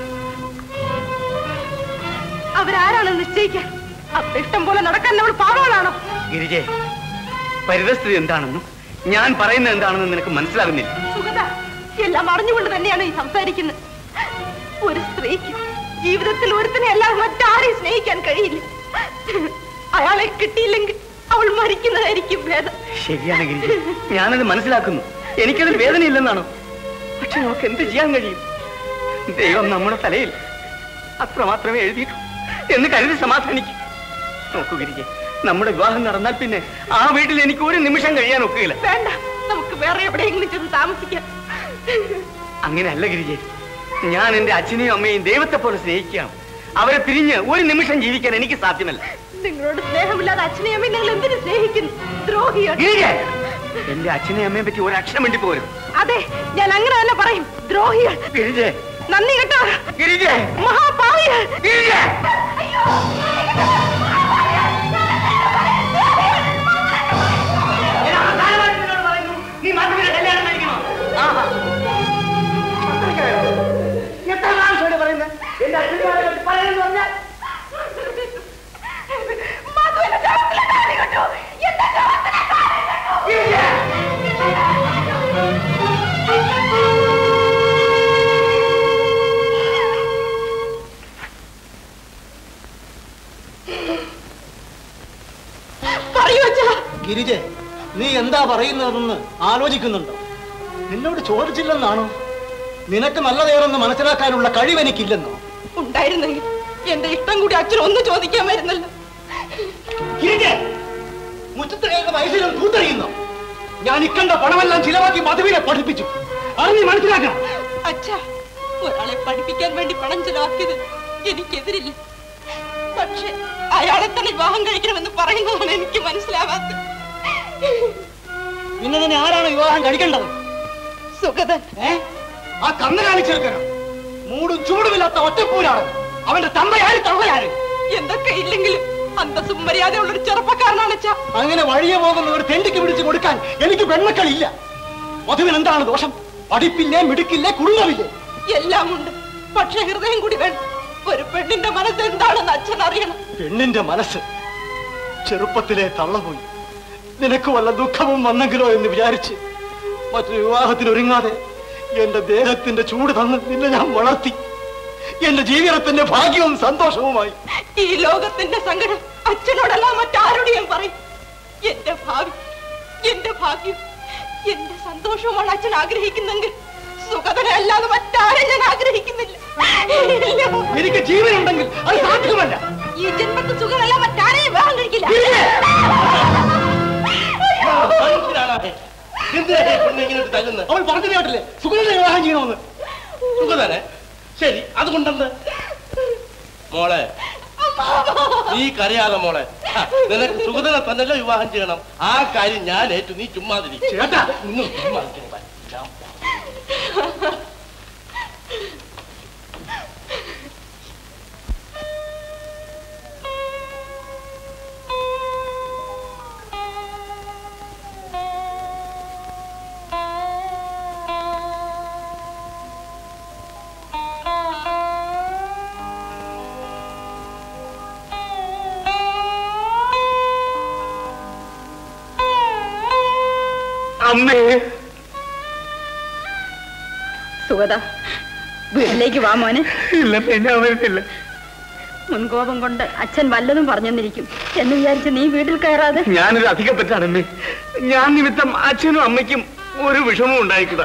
അവരാരാണെന്ന് നിശ്ചയിക്കാൻ അപ്പൊ ഇഷ്ടം പോലെ നടക്കാൻ നമ്മൾ പാവങ്ങളാണോ ഗിരിജെ പരിതസ്ഥിതി എന്താണെന്നും ഞാൻ പറയുന്നത് എന്താണെന്നും നിനക്ക് മനസ്സിലാകുന്നില്ല സുഗത എല്ലാം അറിഞ്ഞുകൊണ്ട് തന്നെയാണ് ഈ സംസാരിക്കുന്നത് ഒരു സ്ത്രീക്ക് ജീവിതത്തിൽ ഒരുത്തിനെ അല്ലാതെ മറ്റാരെയും സ്നേഹിക്കാൻ കഴിയില്ല അയാളെ കിട്ടിയില്ലെങ്കിൽ അവൾ മരിക്കുന്നതായിരിക്കും ഭേദം ശരിയാണ് ഗിരിജ ഞാനത് മനസ്സിലാക്കുന്നു എനിക്കതിൽ വേദനയില്ലെന്നാണോ പക്ഷെ നമുക്ക് എന്ത് ചെയ്യാൻ കഴിയും ദൈവം നമ്മുടെ തലയിൽ അത്ര മാത്രമേ എഴുതിയിട്ടു എന്ന് കരുതി സമാധാനിക്കും നോക്കൂ ഗിരിജെ നമ്മുടെ വിവാഹം നടന്നാൽ പിന്നെ ആ വീട്ടിൽ എനിക്ക് ഒരു നിമിഷം കഴിയാൻ ഒക്കുകയില്ല വേണ്ട നമുക്ക് വേറെ എവിടെയെങ്കിലും ചെന്ന് താമസിക്കാം അങ്ങനെയല്ല ഗിരിജെ ഞാൻ എന്റെ അച്ഛനെയും അമ്മയും ദൈവത്തെ പോലെ സ്നേഹിക്കുകയാണ് അവരെ പിരിഞ്ഞ് ഒരു നിമിഷം ജീവിക്കാൻ എനിക്ക് സാധ്യമല്ല നിങ്ങളോട് സ്നേഹമില്ലാതെ അച്ഛനെയും അമ്മയും നിങ്ങൾ എന്തിനു സ്നേഹിക്കുന്നു ദ്രോഹിയാണ് ഗിരിജെ എന്റെ അച്ഛനെയും അമ്മയെ പറ്റി ഒരു അക്ഷരം വേണ്ടി പോരും അതെ ഞാൻ അങ്ങനെ തന്നെ പറയും ദ്രോഹികൾ ഗിരിജെ നന്ദി കേട്ടോ ഗിരിജെ മഹാഭാവികൾ ഗിരിജെ നീ മാത്രമേ കല്യാണം കഴിക്കണോ ആഹാ. എത്ര പ്രാവശ്യമാണ് പറയുന്നത് എന്റെ അച്ഛനെ പറയുന്നു പറഞ്ഞാൽ പറയൂ അച്ഛാ ഗിരിജെ നീ എന്താ പറയുന്നതെന്ന് ആലോചിക്കുന്നുണ്ടോ നിന്നോട് ചോദിച്ചില്ലെന്നാണോ നിനക്ക് നല്ലതേറെന്ന് മനസ്സിലാക്കാനുള്ള കഴിവ് എനിക്കില്ലെന്നോ ഉണ്ടായിരുന്നെങ്കിൽ എന്റെ ഇഷ്ടം കൂടി അച്ഛൻ ഒന്ന് ചോദിക്കാൻ വരുന്നല്ലോ ഗിരിജെ മുറ്റത്ത് കയറുന്ന വയസ്സിലും തൂത്തെറിയുന്നു ഞാൻ ഇക്കണ്ട പണമെല്ലാം ചിലവാക്കി മധുവിനെ പഠിപ്പിച്ചു അറിഞ്ഞ് മനസ്സിലാക്കണം അച്ഛാ ഒരാളെ പഠിപ്പിക്കാൻ വേണ്ടി പണം ചെലവാക്കിയത് എനിക്കെതിരില്ല പക്ഷെ അയാളെ തന്നെ വിവാഹം കഴിക്കണമെന്ന് പറയുന്നതാണ് എനിക്ക് മനസ്സിലാവാത്തത് പിന്നെ നിന്നെ ആരാണ് വിവാഹം കഴിക്കേണ്ടത് സുഗതൻ ഏ ആ കന്നുകാലി ചെറുക്കനോ മൂടും ചൂടുമില്ലാത്ത ഒറ്റപ്പൂരാണ് അവന്റെ തന്തയാര് തള്ളയാര് എന്തൊക്കെ ഇല്ലെങ്കിലും അന്തസ്സും മര്യാദയുള്ള ഒരു ചെറുപ്പക്കാരനാണ് അച്ഛാ അങ്ങനെ വഴിയെ പോകുന്ന ഒരു തെണ്ടിക്ക് പിടിച്ചു കൊടുക്കാൻ എനിക്ക് പെൺമക്കളില്ല മധുവിന് എന്താണ് ദോഷം പഠിപ്പില്ലേ മിടുക്കില്ലേ കുടുംബമില്ലേ എല്ലാം ഉണ്ട് പക്ഷെ ഹൃദയം കൂടി വേണം ഒരു പെണ്ണിന്റെ മനസ്സ് എന്താണെന്ന് അച്ഛൻ അറിയണം പെണ്ണിന്റെ മനസ്സ് ചെറുപ്പത്തിലെ തള്ളപോയി നിനക്ക് വല്ല ദുഃഖവും വന്നെങ്കിലോ എന്ന് വിചാരിച്ച് മറ്റൊരു വിവാഹത്തിന് ഒരുങ്ങാതെ എന്റെ ദേഹത്തിന്റെ ചൂട് തന്ന് നിന്നെ ഞാൻ വളർത്തി എന്റെ ജീവിതത്തിന്റെ ഭാഗ്യവും സന്തോഷവുമായി ഈ ലോകത്തിന്റെ സങ്കടം അച്ഛനോടല്ല മറ്റാരോടെയും പറയും എന്റെ ഭാവി എന്റെ ഭാഗ്യം എന്റെ സന്തോഷവുമാണ് അച്ഛൻ ആഗ്രഹിക്കുന്നെങ്കിൽ സുഖതനെ അല്ലാതെ മറ്റാരും ഞാൻ ആഗ്രഹിക്കുന്നില്ല ഇല്ല. എനിക്ക് ജീവനുണ്ടെങ്കിൽ അത് സാധ്യമല്ല ഈ ജന്മത്തിൽ സുഖമല്ല മറ്റാരെയും വിവാഹം കഴിക്കില്ല എന്തിനാ ഈ പെണ്ണ് ഇങ്ങനെ തല്ലുന്നത് അവൾ പറഞ്ഞു കേട്ടില്ലേ സുഗതനെ വിവാഹം ചെയ്യണമെന്ന് സുഖതനെ ശരി അതുകൊണ്ടെന്ത് മോളെ നീ കരയാതെ മോളെ ആ, നിനക്ക് സുഗതനെ തന്നെയല്ലോ വിവാഹം ചെയ്യണം ആ കാര്യം ഞാൻ ഏറ്റു നീ ചുമ്മാതിരി ചേട്ടാ നിങ്ങൾ ചുമ്മാതിരി അമ്മേ സുഗത വീട്ടിലേക്ക് വാ മോനെ ഇല്ല പിന്നെ വരുന്നില്ല മുൻകോപം കൊണ്ട് അച്ഛൻ വല്ലതും പറഞ്ഞെന്നിരിക്കും എന്ന് വിചാരിച്ച് നീ വീട്ടിൽ കയറാതെ ഞാനൊരു അധികപ്പറ്റാണമ്മേ ഞാൻ നിമിത്തം അച്ഛനും അമ്മയ്ക്കും ഒരു വിഷമവും ഉണ്ടായിക്കൂടാ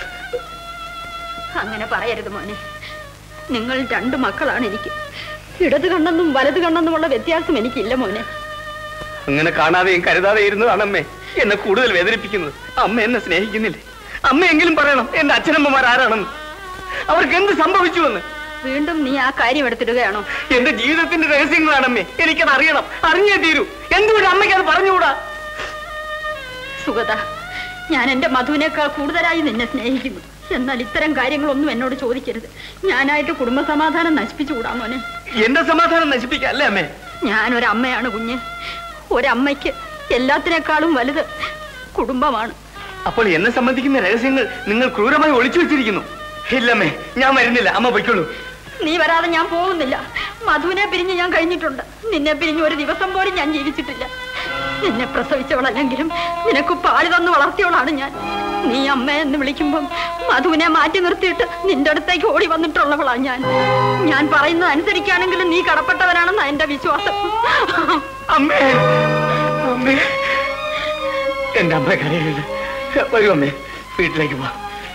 അങ്ങനെ പറയരുത് മോനെ നിങ്ങൾ രണ്ടു മക്കളാണ് എനിക്ക് ഇടത് കണ്ണെന്നും വലത് കണ്ണെന്നുമുള്ള വ്യത്യാസം എനിക്കില്ല മോനെ അങ്ങനെ കാണാതെയും കരുതാതെ ഇരുന്നതാണ് അമ്മേ എന്നെ കൂടുതൽ വേദനിപ്പിക്കുന്നത് അമ്മ എന്നെ സ്നേഹിക്കുന്നില്ലേ അമ്മയെങ്കിലും പറയണം എന്റെ അച്ഛനമ്മമാർ ആരാണെന്ന് അവർക്ക് എന്ത് സംഭവിച്ചുവെന്ന് വീണ്ടും നീ ആ കാര്യം എടുത്തിടുകയാണോ എന്റെ ജീവിതത്തിന്റെ രഹസ്യങ്ങളാണ് അമ്മേ എനിക്കത് അറിയണം അറിഞ്ഞേ തീരൂ എന്തുകൊണ്ട് അമ്മയ്ക്ക് അത് പറഞ്ഞുകൂടാ സുഗത ഞാൻ എന്റെ മധുവിനേക്കാൾ കൂടുതലായി നിന്നെ സ്നേഹിക്കുന്നു എന്നാൽ ഇത്തരം കാര്യങ്ങളൊന്നും എന്നോട് ചോദിക്കരുത് ഞാനായിട്ട് കുടുംബസമാധാനം നശിപ്പിച്ചുകൂടാ മോനെ എന്റെ സമാധാനം നശിപ്പിക്കല്ലേ അമ്മേ ഞാനൊരമ്മയാണ് കുഞ്ഞ് ഒരമ്മയ്ക്ക് എല്ലാത്തിനേക്കാളും വലുത് കുടുംബമാണ് അപ്പോൾ എന്നെ സംബന്ധിക്കുന്ന രഹസ്യങ്ങൾ നിങ്ങൾ ക്രൂരമായി ഒളിച്ചു വെച്ചിരിക്കുന്നു ഇല്ലമ്മേ ഞാൻ വരുന്നില്ല അമ്മ പൊയ്ക്കോളൂ നീ വരാതെ ഞാൻ പോകുന്നില്ല മധുവിനെ പിരിഞ്ഞ് ഞാൻ കഴിഞ്ഞിട്ടുണ്ട് നിന്നെ പിരിഞ്ഞ് ഒരു ദിവസം പോലും ഞാൻ ജീവിച്ചിട്ടില്ല നിന്നെ പ്രസവിച്ചവളല്ലെങ്കിലും നിനക്ക് പാടി തന്നു വളർത്തിയവളാണ് ഞാൻ നീ അമ്മ എന്ന് വിളിക്കുമ്പം മധുവിനെ മാറ്റി നിർത്തിയിട്ട് നിന്റെ അടുത്തേക്ക് ഓടി വന്നിട്ടുള്ളവളാ ഞാൻ ഞാൻ പറയുന്നത് അനുസരിക്കാണെങ്കിലും നീ കടപ്പെട്ടവനാണെന്നാ എന്റെ വിശ്വാസം അമ്മേ അമ്മേ എന്റെ അമ്മ കരയരുത് വരൂ അമ്മേ വീട്ടിലേക്ക് പോ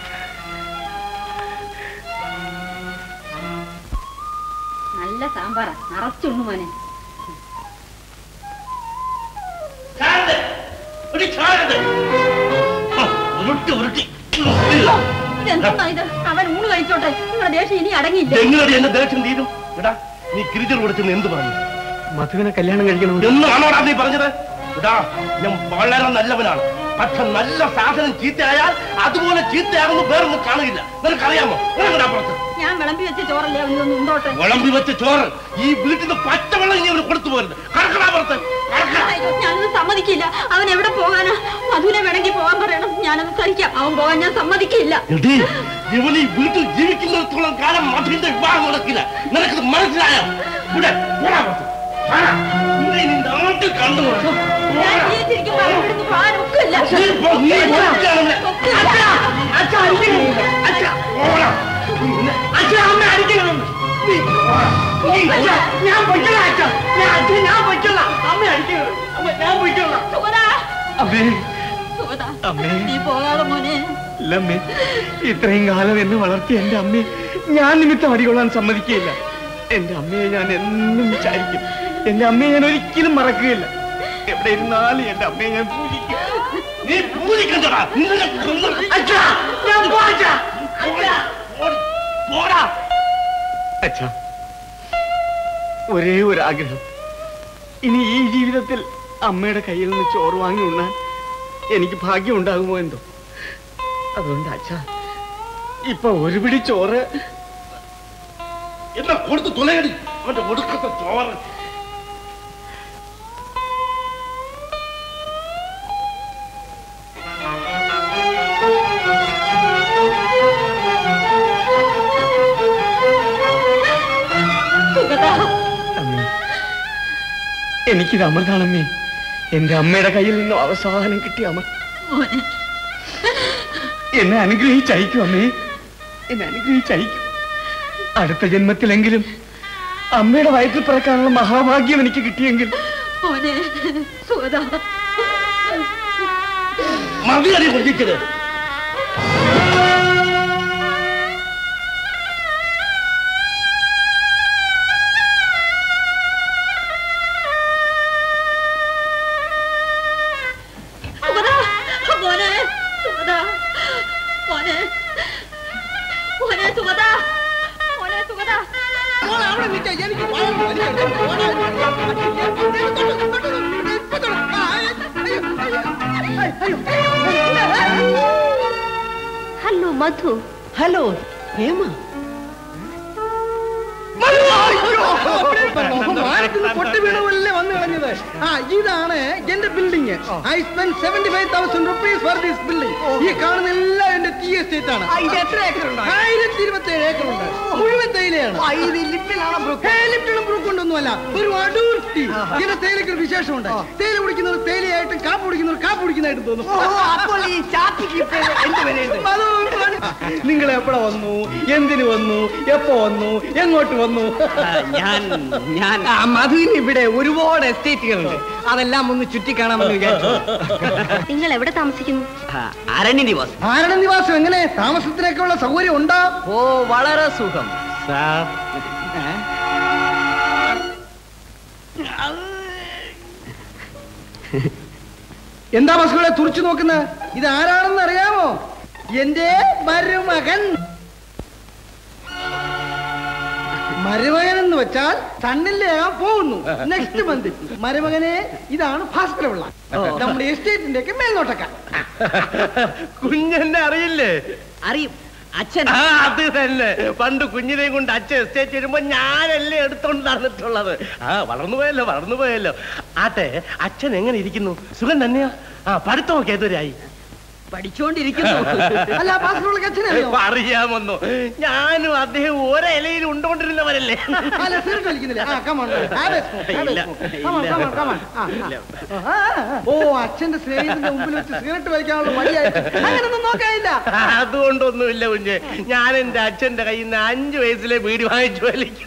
നല്ല സാമ്പാറാ നിറച്ചുണ്ണു മോനെ ഉരുട്ടി ഉരുട്ടി ഇതെന്താ ഇത് അവൻ ഊണ് കഴിച്ചോട്ടെ നിങ്ങളുടെ ദേഷ്യം ഇനി അടങ്ങിയില്ല എങ്ങനെ എന്റെ ദേഷ്യം തീരും എടാ നീ ഗിരിജർ കൊടുത്തെന്ന് എന്ത് പറഞ്ഞു മധുവിനെ കല്യാണം കഴിക്കണം എന്നാണോടാ നീ പറഞ്ഞത് എടാ ഞാൻ വളരെ നല്ലവനാണ് പക്ഷെ നല്ല സാധനം ചീത്തയായാൽ അതുപോലെ ചീത്തയാകുന്നു വേറൊന്നും കാണുകയില്ല നിനക്കറിയാമോ നിനക്കടാ പുറത്ത് ഞാൻ വിളമ്പി വെച്ച ചോറല്ലേ അവനൊന്ന് ഉണ്ടോട്ടെ വിളമ്പി വെച്ച ചോറ് ഈ വീട്ടിൽ നിന്ന് പച്ചവെള്ളം ഇനി അവന് കൊടുത്തു പോകരുത് കറക്കടാ പുറത്ത് കറക്കടാ. അയ്യോ, ഞാനത് സമ്മതിക്കില്ല അവൻ എവിടെ പോകാനാ മധുവിനെ വേണമെങ്കിൽ പോകാൻ പറയണം ഞാനത് സഹിക്കാം അവൻ പോകാൻ ഞാൻ സമ്മതിക്കില്ല എടീ, ഇവൻ ഈ വീട്ടിൽ ജീവിക്കുന്നിടത്തോളം കാലം മധുവിന്റെ വിവാഹം നടക്കില്ല നിനക്കത് മനസ്സിലായോ ഇവിടെ പോടാ പുറത്ത്. പോടാ. നിന്നെ ഇനി നാട്ടിൽ കണ്ടു ഞാൻ ജീവിച്ചിരിക്കുമ്പോ അവൻ ഇവിടുന്ന് പോകാൻ ഒക്കില്ല നീ പോ, നീ പോകാനാണ്. ഒക്കില്ല. ഞാൻ പൊയ്ക്കോളാം അച്ഛാ ഞാൻ അച്ഛൻ ഞാൻ പൊയ്ക്കോളാം അമ്മ അടിക്കണം അമ്മ ഞാൻ പൊയ്ക്കോളാം സുഗതാ, അമ്മേ സുഗതാ, അമ്മേ നീ പോകാതെ മോനെ ഇല്ലമ്മേ ഇത്രയും കാലം എന്നെ വളർത്തിയ എന്റെ അമ്മയെ ഞാൻ നിമിത്തം അടികൊള്ളാൻ സമ്മതിക്കുകയില്ല എന്റെ അമ്മയെ ഞാൻ എന്നും വിചാരിക്കും എന്റെ അമ്മയെ ഞാൻ ഒരിക്കലും മറക്കുകയില്ല എവിടെ ഇരുന്നാലും എന്റെ അമ്മയെ ഞാൻ പൂജിക്കും നീ പൂജിക്കണ്ടടാ നിന്നെ കൊന്ന് അച്ഛാ ഞാൻ പോവാ ഓടി, പോടാ അച്ഛാ ഒരേ ഒരു ആഗ്രഹം ഇനി ഈ ജീവിതത്തിൽ അമ്മയുടെ കയ്യിൽ നിന്ന് ചോറ് വാങ്ങി ഉണ്ണാൻ എനിക്ക് ഭാഗ്യം ഉണ്ടാകുമോ എന്തോ അതുകൊണ്ട് അച്ഛാ ഇപ്പൊ ഒരു പിടി ചോറ് എന്നാ കൊടുത്ത് തുലയടി അവന്റെ ഒടുക്കത്തെ ചോറ് സുഗതാ അമ്മേ എനിക്കിത് അമൃതാണമ്മേ എന്റെ അമ്മയുടെ കയ്യിൽ നിന്നും അവസാനം കിട്ടിയ അമർ മോനെ എന്നെ അനുഗ്രഹിച്ചയക്കും അമ്മേ എന്നെ അനുഗ്രഹിച്ചയക്കും അടുത്ത ജന്മത്തിലെങ്കിലും അമ്മയുടെ വയറ്റിൽ പിറക്കാനുള്ള മഹാഭാഗ്യം എനിക്ക് കിട്ടിയെങ്കിൽ മോനെ സുഗതാ മതിയടി കൊതിച്ചത് സുഗതാ മോനെ സുഗതാ മോനെ മോനെ സുഗതാ മോനെ സുഗതാ അവിടെ നിൽക്ക എനിക്ക് വയറ് വലിക്കണം. പോടാ. ഇപ്പൊ തൊടു. ആ, അയ്യോ, അയ്യോ, അയ്യോ. ഹലോ മധു ഹലോ ഹേമ മാനത്തിന് പൊട്ടി വീണവല്ലേ വന്നു കളഞ്ഞത് ആ ഇതാണ് എന്റെ building I spend seventy five thousand rupees for this building ഈ കാണുന്ന എല്ലാം എന്റെ ടി എസ്റ്റേറ്റ് ആണ് ആയിരത്തി ഇരുപത്തി ഏഴ് ഏക്കർ ഉണ്ട് മുഴുവൻ തേയിലയാണ് ലിപ്റ്റണും ബ്രൂക്ക് കൊണ്ടൊന്നുമല്ല ഒരു അടൂർ ടീ ഇതിന്റെ തേയിലയ്ക്ക് ഒരു വിശേഷമുണ്ട് തേയില കുടിക്കുന്നവർ തേയിലയായിട്ടും കാപ്പ് കുടിക്കുന്നവർ കാപ്പ് കുടിക്കുന്നതായിട്ടും തോന്നും അപ്പോൾ ഈ ചാപ്പിക്ക് നിങ്ങൾ എപ്പോഴാ വന്നു എന്തിനു വന്നു എപ്പോ വന്നു എങ്ങോട്ട് വന്നു ഞാൻ ഞാൻ ആ, മധുവിന് ഇവിടെ ഒരുപാട് എസ്റ്റേറ്റുകളുണ്ട് അതെല്ലാം ഒന്ന് ചുറ്റിക്കാണാമെന്ന് വിചാരിച്ചു നിങ്ങൾ എവിടെ താമസിക്കുന്നു അരണ്യ നിവാസ് ആരുടെ നിവാസം എങ്ങനെ താമസത്തിനൊക്കെ ഉള്ള സൗകര്യം ഉണ്ടോ ഓ വളരെ സുഖം സാർ എന്താ ബസ്സുകളെ തുറച്ചു നോക്കുന്നത് ഇത് ആരാണെന്ന് അറിയാമോ എന്റെ മരുമകൻ മരുമകൻ എന്ന് വെച്ചാൽ തണ്ണിലേകാൻ പോകുന്നു നെക്സ്റ്റ് മന്ത് മരുമകനെ ഇതാണ് ഭാസ്കരപിള്ള നമ്മുടെ എസ്റ്റേറ്റിന്റെ ഒക്കെ മേൽനോട്ടക്കാർ കുഞ്ഞെന്നെ അറിയില്ലേ അറിയും അച്ഛൻ ആ, അത് തന്നെ പണ്ട് കുഞ്ഞിനെയും കൊണ്ട് അച്ഛൻ എസ്റ്റേറ്റ് വരുമ്പോ ഞാനല്ലേ എടുത്തോണ്ട് നടന്നിട്ടുള്ളത് ആ വളർന്നു പോയല്ലോ വളർന്നു പോയല്ലോ ആട്ടെ അച്ഛൻ എങ്ങനെ ഇരിക്കുന്നു സുഖം തന്നെയാ ആ പഠിത്തമൊക്കെ ഏതുവരെയായി പഠിച്ചുകൊണ്ടിരിക്കുന്നു അല്ല പാസ്പോർട്ട് അച്ഛനല്ലോ അറിയാമെന്നോ ഞാനും അദ്ദേഹം ഒരലയിൽ ഉണ്ടോണ്ടിരുന്നവരല്ലേ അല്ല സിഗരറ്റ് വലിക്കുന്നില്ല ആ കമോൺ ഇല്ല, ഓ അച്ഛന്റെ സ്നേഹിതന്റെ മുമ്പിൽ വെച്ച് സിഗരറ്റ് വലിക്കാനുള്ള മടിയായിട്ട് അങ്ങനൊന്നും നോക്കാനില്ല അതുകൊണ്ടൊന്നുമില്ല കുഞ്ഞ് ഞാൻ എന്റെ അച്ഛന്റെ കയ്യിൽ നിന്ന് അഞ്ചു വയസ്സിലെ വീട് വാങ്ങിച്ചു വലിക്കും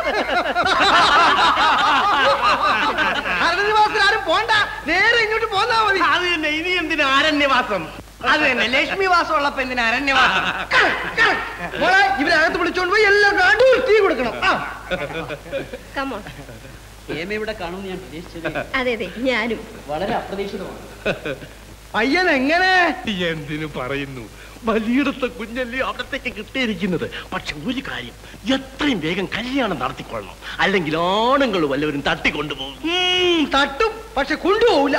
അരണ്യവാസത്തിൽ ആരും പോണ്ട നേരെ ഇങ്ങോട്ട് പോന്നാ മതി അത് തന്നെ ഇനി എന്തിനാ ആരണ്യവാസം അത് തന്നെ ലക്ഷ്മി വാസം ഉള്ളപ്പോ എന്തിനാ അരണ്യവാസം മോളെ ഇവരകത്ത് വിളിച്ചോണ്ട് പോയി എല്ലാം കാണ്ടു തീ കൊടുക്കണം ആ കമോൺ ഹേമ ഇവിടെ കാണുമെന്ന് ഞാൻ പ്രതീക്ഷിച്ചത് അതെ അതെ ഞാനും വളരെ അപ്രതീക്ഷിതമാണ് പയ്യൻ എങ്ങനെ എന്തിനു പറയുന്നു വലിയിടത്തെ കുഞ്ഞല്ലേ അവിടത്തേക്ക് കിട്ടിയിരിക്കുന്നത് പക്ഷെ ഒരു കാര്യം എത്രയും വേഗം കല്യാണം നടത്തിക്കൊള്ളണം അല്ലെങ്കിൽ ആണുങ്ങൾ വല്ലവരും തട്ടിക്കൊണ്ടുപോകും ഉം, തട്ടും പക്ഷെ കൊണ്ടുപോവില്ല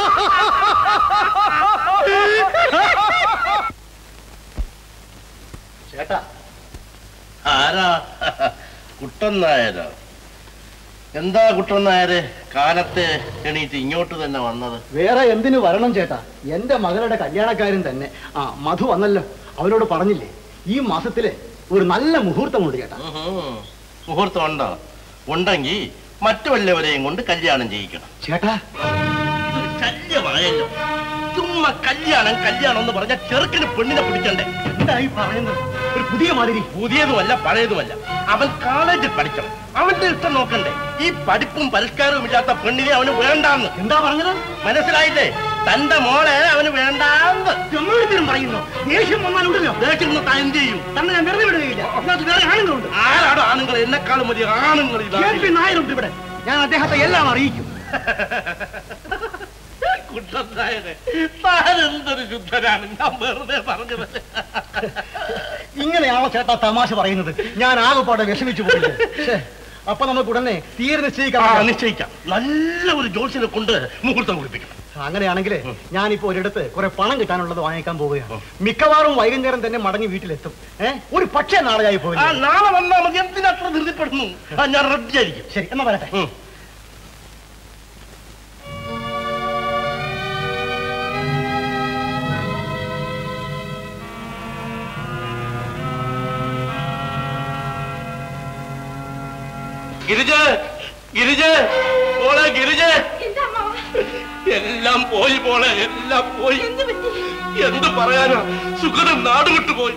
ചേട്ടാ ആരാ കുട്ടൻ നായരോ എന്താ കുട്ടൻ നായര് കാലത്തെ എണീറ്റ് ഇങ്ങോട്ട് തന്നെ വന്നത് വേറെ എന്തിനു വരണം ചേട്ടാ എന്റെ മകളുടെ കല്യാണക്കാരൻ തന്നെ ആ മധു വന്നല്ലോ അവരോട് പറഞ്ഞില്ലേ ഈ മാസത്തില് ഒരു നല്ല മുഹൂർത്തമുണ്ട് ചേട്ടാ ഉഹും. മുഹൂർത്തം ഉണ്ടോ ഉണ്ടെങ്കിൽ മറ്റു വല്ലവരെയും കൊണ്ട് കല്യാണം ചെയ്യിക്കണം ചേട്ടാ ഇതൊരു ശല്യമായല്ലോ ചുമ്മാ കല്യാണം കല്യാണം എന്ന് പറഞ്ഞാൽ ചെറുക്കിന് പെണ്ണിനെ പിടിക്കണ്ടേ എന്തായി പറയുന്നത് ഒരു പുതിയ മാതിരി പുതിയതുമല്ല പഴയതുമല്ല അവൻ കോളേജിൽ പഠിക്കണം അവന്റെ ഇഷ്ടം നോക്കണ്ടേ ഈ പഠിപ്പും പരിഷ്കാരവും ഇല്ലാത്ത പെണ്ണിനെ അവന് വേണ്ടാന്ന് എന്താ പറഞ്ഞത് മനസ്സിലായില്ലേ തന്റെ മോളെ അവന് വേണ്ടാന്ന് ജമ്മത്തിനും പറയുന്നു ദേഷ്യം വന്നാലുണ്ടല്ലോ ദേഷ്യം വന്നാ താൻ എന്ത് ചെയ്യും തന്നെ ഞാൻ വെറുതെ വിടുകയില്ല അതിനകത്ത് വേറെ ആണുങ്ങളുണ്ട് ആരാടോ ആണുങ്ങൾ എന്നെക്കാളും വലിയ ആണുങ്ങൾ ഇതാ. കെ പി നായരുണ്ട് ഇവിടെ ഞാൻ അദ്ദേഹത്തെ എല്ലാം അറിയിക്കും കുട്ടൻ നായരെ, താൻ എന്തൊരു ശുദ്ധനാണ് ഞാൻ വെറുതെ പറഞ്ഞത് ഇങ്ങനെയാണോ ചേട്ടാ തമാശ പറയുന്നത് ഞാൻ ആകെപ്പാടെ വിഷമിച്ചു പോയില്ലേ ശ്ശേ, അപ്പൊ നമുക്ക് ഉടനെ തീരെ ആ നിശ്ചയിക്കാം നിശ്ചയിക്കാം നല്ല ഒരു ജോത്സ്യനെ കൊണ്ട് മുഹൂർത്തം കുളിപ്പിക്കണം അങ്ങനെയാണെങ്കിൽ ഞാനിപ്പോ ഒരിടത്ത് കുറെ പണം കിട്ടാനുള്ളത് വാങ്ങിക്കാൻ പോവുകയാണ് മിക്കവാറും വൈകുന്നേരം തന്നെ മടങ്ങി വീട്ടിലെത്തും ഏഹ് ഒരു പക്ഷേ നാളെയായി ആ പോയില്ല നാളെ വന്നാൽ മതി എന്തിനത്ര ധൃതിപ്പെടുന്നു ആ ഞാൻ റെഡിയായിരിക്കും ശരി എന്നാ വരട്ടെ ഉം. ഗിരിജ ഗിരിജ മോളെ ഗിരിജ എല്ലാം പോയി മോളെ എല്ലാം പോയി എന്ത് പറയാനാ സുഖം നാട് വിട്ടുപോയി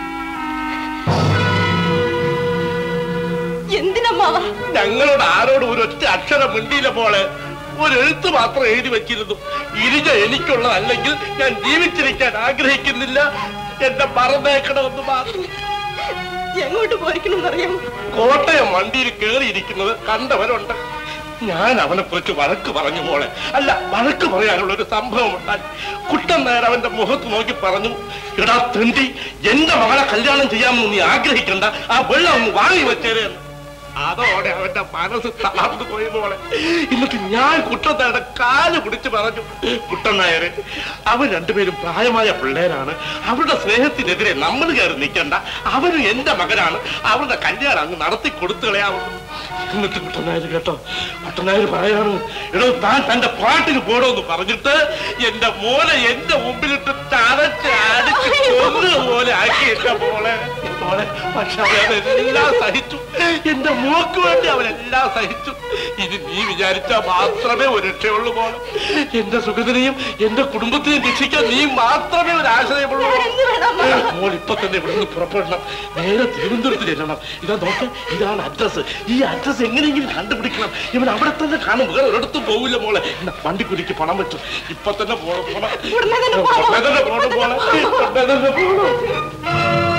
എന്തിനമ്മാവ ഞങ്ങളോട് ആരോട് ഒരു ഒറ്റ അക്ഷരം മിണ്ടിയില്ല പോലെ ഒരു എഴുത്ത് മാത്രം എഴുതി വെച്ചിരുന്നു ഇരുജ എനിക്കുള്ളതല്ലെങ്കിൽ ഞാൻ ജീവിച്ചിരിക്കാൻ ആഗ്രഹിക്കുന്നില്ല എന്നെ മറന്നേക്കണമെന്ന് മാത്രം എങ്ങോട്ട് പോയിരിക്കണമെന്നറിയാമോ കോട്ടയം വണ്ടിയിൽ കയറിയിരിക്കുന്നത് കണ്ടവരുണ്ട് ഞാൻ അവനെ കുറിച്ച് വഴക്ക് പറഞ്ഞു മോളെ അല്ല വഴക്ക് പറയാനുള്ള ഒരു സംഭവം ഉണ്ടായി കുട്ടൻ നേരം അവന്റെ മുഖത്ത് നോക്കി പറഞ്ഞു എടാ തെണ്ടി എന്റെ മകളെ കല്യാണം ചെയ്യാമെന്ന് നീ ആഗ്രഹിക്കണ്ട ആ വെള്ളം ഒന്ന് വാങ്ങി വെച്ചേരെ എന്ന്. അതോടെ അവന്റെ മനസ്സ് തളർന്നു പോയി മോളെ എന്നിട്ട് ഞാൻ കുട്ടനായുടെ കാല് പിടിച്ച് പറഞ്ഞു കുട്ടൻ നായര് അവർ രണ്ടുപേരും പ്രായമായ പിള്ളേരാണ് അവരുടെ സ്നേഹത്തിനെതിരെ നമ്മൾ കയറി നിൽക്കണ്ട അവരും എന്റെ മകനാണ് അവരുടെ കല്യാണം അങ്ങ് നടത്തി കൊടുത്തു കളയാവുന്നു എന്നിട്ട് കുട്ടനായർ കേട്ടോ കുട്ടനായർ പറയാണ് എടോ താൻ തന്റെ പാട്ടിന് പോടോന്ന് പറഞ്ഞിട്ട് എന്റെ മോനെ എന്റെ മുമ്പിലിട്ട് തറച്ച് അടിച്ച് കൊന്നതുപോലെ ആക്കി എന്റെ മോളെ മോളെ പക്ഷെ അവനെല്ലാം സഹിച്ചു എന്റെ മോക്ക് വേണ്ടി അവനെല്ലാം സഹിച്ചു ഇത് നീ വിചാരിച്ചാൽ മാത്രമേ ഒരു രക്ഷയുള്ളൂ മോളെ എന്റെ സുഖത്തിനെയും എന്റെ കുടുംബത്തിനെയും രക്ഷിക്കാൻ നീ മാത്രമേ ഒരു ആശ്രയമുള്ളൂ മോൾ ഇപ്പൊ തന്നെ ഇവിടുന്ന് പുറപ്പെടണം നേരെ തിരുവനന്തപുരത്ത് ചെല്ലണം ഇതാ നോക്ക ഇതാണ് അഡ്രസ് ഈ അഡ്രസ് എങ്ങനെയെങ്കിലും കണ്ടുപിടിക്കണം ഇവൻ അവിടെ തന്നെ കാണും വേറെ ഒരിടത്തും പോവില്ല മോളെ എന്നാ വണ്ടിക്കുലിക്ക് പണം വെച്ചു ഇപ്പൊ തന്നെ പോണം പോണം ഉടനെ തന്നെ പോണം മോളെ ഉടനെ തന്നെ പോണം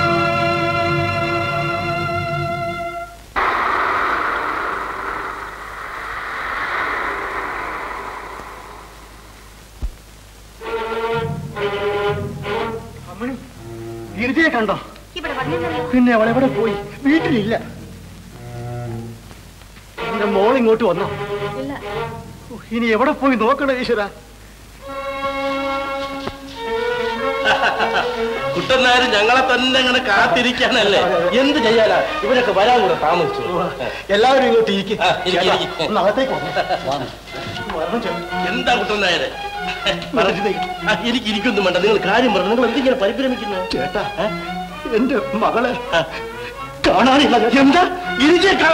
അമ്മണി ഗിരിജയെ കണ്ടോ ഇവിടെ വന്നില്ലല്ലോ പിന്നെ അവളെവിടെ പോയി വീട്ടിലില്ല എന്റെ മോൾ ഇങ്ങോട്ട് വന്നോ ഇല്ല ഓ, ഇനി എവിടെ പോയി നോക്കണേ ഈശ്വര കുട്ടനാര് ഞങ്ങളെ തന്നെ ഇങ്ങനെ കാത്തിരിക്കാനല്ലേ എന്ത് ചെയ്യാനാ ഇവരൊക്കെ വരാൻ കൂടെ താമസിച്ചു എല്ലാവരും ഇങ്ങോട്ട് ഇരിക്കും ആ, ഇരിക്ക്, ഇരിക്ക്. ഒന്ന് അകത്തേക്ക് വന്നോ. വരണം ചേട്ടാ. എന്താ കുട്ടനായരെ ആ, എനിക്ക് ഇരിക്കൊന്നും വേണ്ട നിങ്ങൾ കാര്യം പറഞ്ഞു നിങ്ങൾ എന്തിങ്ങനെ പരിഭ്രമിക്കുന്നത് ചേട്ടാ എന്റെ മകളെ കാണാനില്ല എന്താ ഇരിച്ചേക്കാ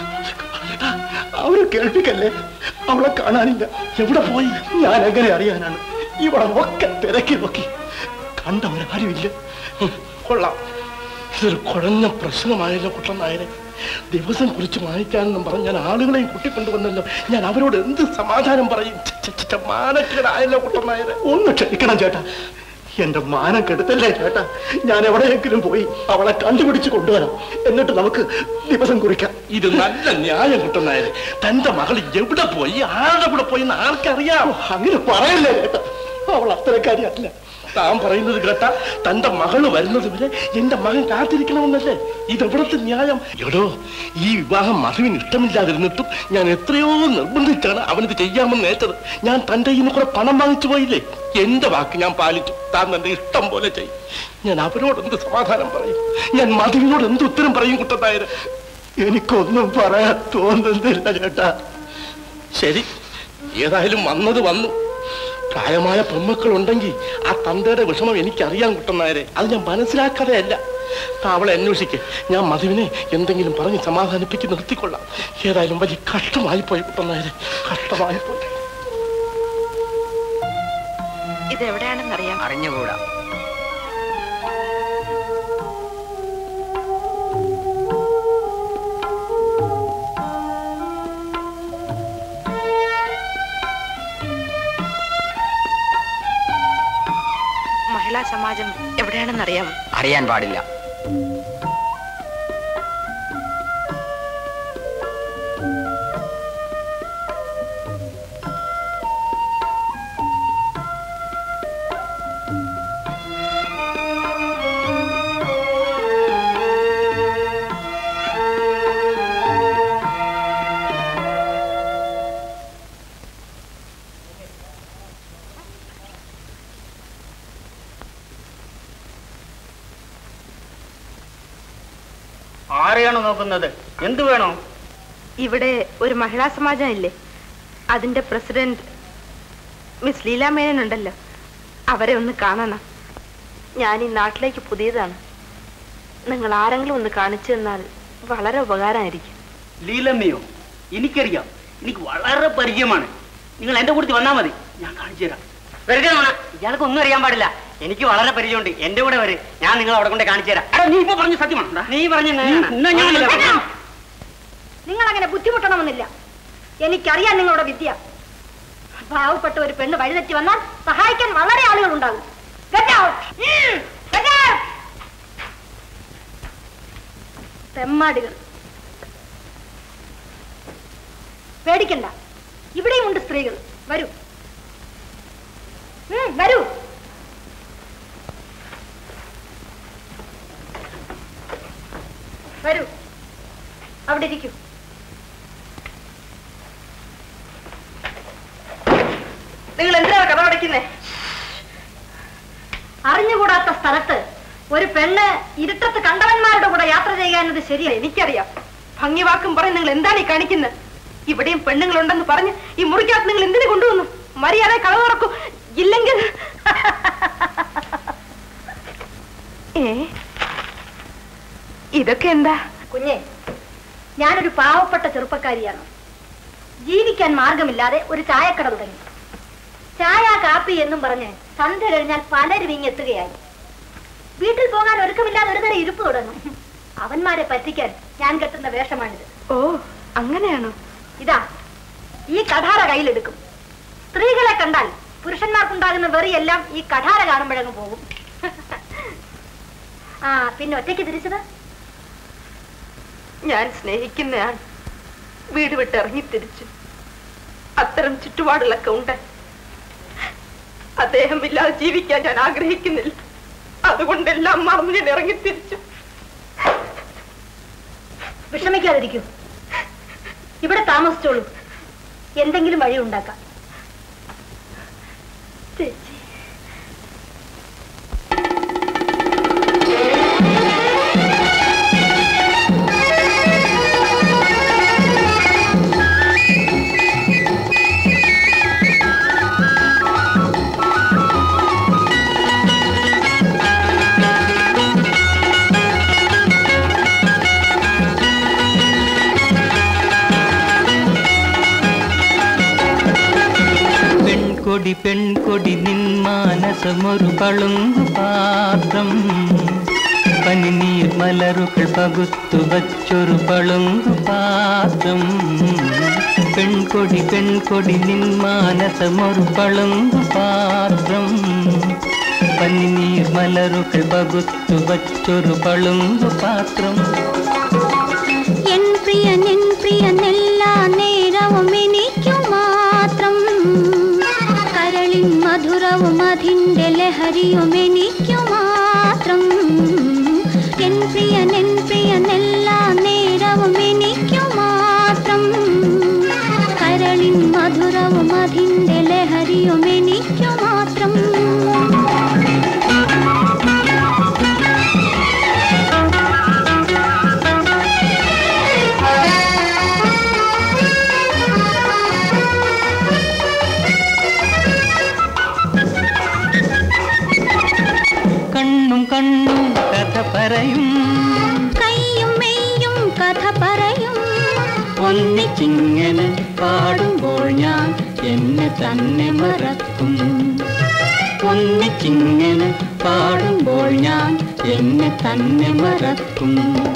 അവര് കേൾപ്പിക്കല്ലേ അവളെ കാണാനില്ല എവിടെ പോയി ഞാൻ എങ്ങനെ അറിയാനാണ് ഇവിടെ ഒക്കെ തിരക്കി നോക്കി കണ്ടവരാരുമില്ല കൊള്ളാം ഇതൊരു കുഴഞ്ഞ പ്രശ്നമായല്ലോ കുട്ടൻ നായരെ ദിവസം കുറിച്ച് വാങ്ങിക്കാനെന്നും പറഞ്ഞ് ഞാൻ ആളുകളെയും കൂട്ടിക്കൊണ്ടുവന്നല്ലോ ഞാൻ അവരോട് എന്ത് സമാധാനം പറയും ഛെ, ഛെ, ഛെ, ഛെ, മാനക്കേടായല്ലോ കുട്ടൻ നായരെ ഒന്ന് ക്ഷമിക്കണം ചേട്ടാ എന്റെ മാനം കെടുത്തല്ലേ ചേട്ടാ ഞാൻ എവിടെയെങ്കിലും പോയി അവളെ കണ്ടുപിടിച്ച് കൊണ്ടുവരാം എന്നിട്ട് നമുക്ക് ദിവസം കുറിക്കാം ഇത് നല്ല ന്യായം കുട്ടൻ നായരെ തന്റെ മകൾ എവിടെ പോയി ആരുടെ കൂടെ പോയി എന്ന് ആർക്കറിയാം അങ്ങനെ പറയല്ലേ ചേട്ടാ അവൾ അത്തരക്കാരിയല്ല താൻ പറയുന്നത് കേട്ടാ തന്റെ മകള് വരുന്നത് വരെ എന്റെ മകൻ കാത്തിരിക്കണമെന്നല്ലേ ഇതെവിടത്തെ ന്യായം എടോ ഈ വിവാഹം മധുവിന് ഇഷ്ടമില്ലാതിരുന്നിട്ടും ഞാൻ എത്രയോ നിർബന്ധിച്ചാണ് അവനിത് ചെയ്യാമെന്ന് ഏറ്റത് ഞാൻ തന്റെ കയ്യിൽ നിന്ന് കുറെ പണം വാങ്ങിച്ചു പോയില്ലേ എന്റെ വാക്ക് ഞാൻ പാലിച്ചു താൻ തന്റെ ഇഷ്ടം പോലെ ചെയ്യും ഞാൻ അവരോട് എന്ത് സമാധാനം പറയും ഞാൻ മധുവിനോട് എന്ത് ഉത്തരം പറയും കുട്ടത്തായര് എനിക്കൊന്നും പറയാൻ തോന്നുന്നില്ല ചേട്ടാ ശരി ഏതായാലും വന്നത് വന്നു പ്രായമായ പെൺമക്കൾ ഉണ്ടെങ്കിൽ ആ തന്തയുടെ വിഷമം എനിക്കറിയാൻ കുട്ടുന്നവരെ അത് ഞാൻ മനസ്സിലാക്കാതെയല്ല താ അവളെ അന്വേഷിക്ക് ഞാൻ മധുവിനെ എന്തെങ്കിലും പറഞ്ഞ് സമാധാനിപ്പിച്ച് നിർത്തിക്കൊള്ളാം ഏതായാലും വലിയ കഷ്ടമായി പോയി കുട്ടുന്നവരെ കഷ്ടമായി പോയി ഇത് എവിടെയാണെന്നറിയാം അറിഞ്ഞുകൂടാ മഹിളാ സമാജം എവിടെയാണെന്നറിയാം അറിയാൻ പാടില്ല ആരെയാണ് നോക്കുന്നത് എന്ത് വേണോ ഇവിടെ ഒരു മഹിളാ സമാജം ഇല്ലേ അതിന്റെ പ്രസിഡന്റ് മിസ് ലീല മേനൻ ഉണ്ടല്ലോ അവരെ ഒന്ന് കാണണം ഞാൻ ഈ നാട്ടിലേക്ക് പുതിയതാണ് നിങ്ങൾ ആരെങ്കിലും ഒന്ന് കാണിച്ചു തന്നാൽ വളരെ ഉപകാരമായിരിക്കും ലീലമ്മയോ എനിക്കറിയാം എനിക്ക് വളരെ പരിചയമാണ് നിങ്ങൾ എന്റെ കൂടെ വന്നാൽ മതി ഞാൻ കാണിച്ചു തരാം വെറുതെ ഇയാൾക്ക് ഒന്നും അറിയാൻ പാടില്ല എനിക്ക് വളരെ പരിചയമുണ്ട് എന്റെ കൂടെ വരെ ഞാൻ നിങ്ങൾ അവിടെ കൊണ്ട് കാണിച്ചു തരാം എടാ, നീ ഇപ്പൊ പറഞ്ഞ സത്യമാണ് നീ പറഞ്ഞ നിങ്ങൾ അങ്ങനെ ബുദ്ധിമുട്ടണമെന്നില്ല എനിക്കറിയാം നിങ്ങളുടെ വിദ്യ പാവപ്പെട്ട ഒരു പെണ്ണ് വഴിതെറ്റി വന്നാൽ സഹായിക്കാൻ വളരെ ആളുകൾ ഉണ്ടാകും Get out! ഉം, get out! തെമ്മാടികൾ പേടിക്കണ്ട ഇവിടെയും ഉണ്ട് സ്ത്രീകൾ വരൂ ഉം, വരൂ വരൂ അവിടെ ഇരിക്കൂ നിങ്ങൾ എന്തിനാ കഥ അടയ്ക്കുന്നേ അറിഞ്ഞുകൂടാത്ത സ്ഥലത്ത് ഒരു പെണ്ണ് ഇരുട്ടത്ത് കണ്ടവന്മാരുടെ കൂടെ യാത്ര ചെയ്യാനത് ശരിയല്ല എനിക്കറിയാം ഭംഗി വാക്കും പറഞ്ഞ് നിങ്ങൾ എന്താണ് ഈ കാണിക്കുന്നത് ഇവിടെയും പെണ്ണുങ്ങളുണ്ടെന്ന് പറഞ്ഞ് ഈ മുറിക്കകത്ത് നിങ്ങൾ എന്തിനു കൊണ്ടുവന്നു മര്യാദ കള തുറക്കൂ ഇല്ലെങ്കിൽ ഏ ഇതൊക്കെ എന്താ കുഞ്ഞെ ഞാനൊരു പാവപ്പെട്ട ചെറുപ്പക്കാരിയാണ് ജീവിക്കാൻ മാർഗമില്ലാതെ ഒരു ചായക്കട തുടങ്ങി ചായ കാപ്പി എന്നും പറഞ്ഞ് സന്ധ്യ കഴിഞ്ഞാൽ പലരും ഇങ്ങെത്തുകയായി വീട്ടിൽ പോകാൻ ഒരുക്കമില്ലാതെ ഒരു തരം ഇരിപ്പ് തുടങ്ങും അവന്മാരെ പറ്റിക്കാൻ ഞാൻ കെട്ടുന്ന വേഷമാണിത് ഓ അങ്ങനെയാണോ ഇതാ ഈ കഠാര കയ്യിലെടുക്കും സ്ത്രീകളെ കണ്ടാൽ പുരുഷന്മാർക്കുണ്ടാകുന്ന വെറിയെല്ലാം ഈ കഠാര കാണുമ്പോഴങ്ങ് പോകും ആ പിന്നെ ഒറ്റയ്ക്ക് തിരിച്ചത് ഞാൻ സ്നേഹിക്കുന്നയാൾ വീട് വിട്ട് ഇറങ്ങി തിരിച്ചു അത്തരം ചുറ്റുപാടുകളൊക്കെ ഉണ്ട് അദ്ദേഹം ഇല്ലാതെ ജീവിക്കാൻ ഞാൻ ആഗ്രഹിക്കുന്നില്ല അതുകൊണ്ടെല്ലാം മറന്നു ഞാൻ ഇറങ്ങി തിരിച്ചു വിഷമിക്കാതിരിക്കൂ ഇവിടെ താമസിച്ചോളൂ എന്തെങ്കിലും വഴി ഉണ്ടാക്കാം ചേച്ചി പെൺകൊടി പെൺകൊടി നിൻ മാനസമൊരു പളുങ്കു പാത്രം പനിനീർ മലറുകൾ പകുത്തു വച്ചൊരു പളുങ്കു പാത്രം പെൺകൊടി പെൺകൊടി നിൻ മാനസമൊരു പളുങ്കു പാത്രം പനിനീർ മലറുകൾ പകുത്തു വച്ചൊരു പളുങ്കു പാത്രം എൻ പ്രിയൻ എൻ പ്രിയൻ എല്ലാ നേരവും എനിക്കു മാത്രം കരളിൻ മധുരവും അതിൻ്റെ ലഹരിയും എനിക്കു മാത്രം എൻ പ്രിയൻ എൻ പ്രിയൻ എല്ലാ നേരവും എനിക്കു മാത്രം കരളിൻ മധുരവും അതിൻ്റെ ലഹരിയും എനിക്കു മാത്രം കണ്ണും കണ്ണും കഥ പറയും കയ്യും മെയ്യും കഥ പറയും ഒന്നിച്ചിങ്ങനെ പാടുമ്പോൾ ഞാൻ എന്നെ തന്നെ മറക്കും ഒന്നിച്ചിങ്ങനെ പാടുമ്പോൾ ഞാൻ എന്നെ തന്നെ മറക്കും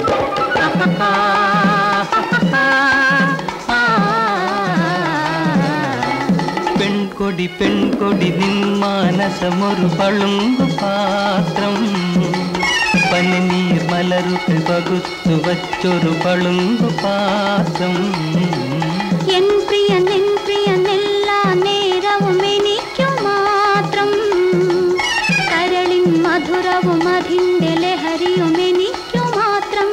പെൺകൊടി പെൺകൊടി നിൻ മാനസമൊരു പളുങ്കു പാത്രം പനിനീർ മലരുകൾ പകുത്തു വച്ചൊരു പളുങ്കു പാത്രം എൻ പ്രിയൻ എൻ പ്രിയൻ എല്ലാ നേരവും എനിക്കു മാത്രം കരളിൻ മധുരവും അതിൻ്റെ ലഹരിയും എനിക്കു മാത്രം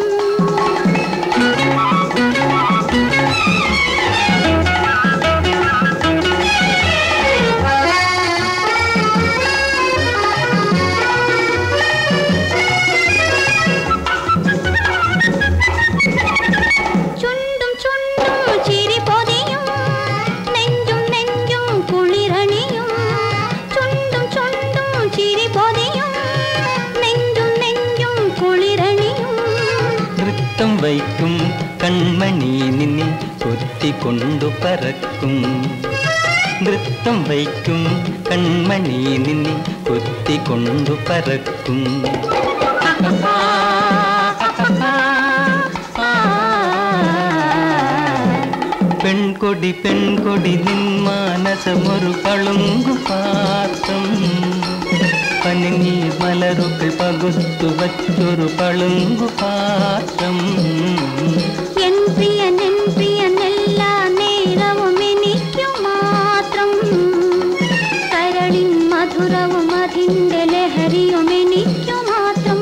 ചുണ്ടും ചുണ്ടും ചിരി പൊതിയും നെഞ്ചും നെഞ്ചും കുളിരണിയും ചുണ്ടും ചുണ്ടും ചിരി പൊതിയും നെഞ്ചും നെഞ്ചും കുളിരണിയും നൃത്തം വയ്ക്കും കൺമണി നിന്നെ കൊത്തിക്കൊണ്ടു പറക്കും നൃത്തം വയ്ക്കും കൺമണി നിന്നെ കൊത്തിക്കൊണ്ടു പറക്കും പെൺകൊടി പെൺകൊടി നിൻ മാനസമൊരു പളുങ്കു പാത്രം പനിനീർ മലറുകൾ പകുത്തു വച്ചൊരു പളുങ്കു പാത്രം എൻ പ്രിയൻ എൻ പ്രിയൻ എല്ലാ നേരവും എനിക്കു മാത്രം കരളിൻ മധുരവും അതിൻ്റെ ലഹരിയും എനിക്കു മാത്രം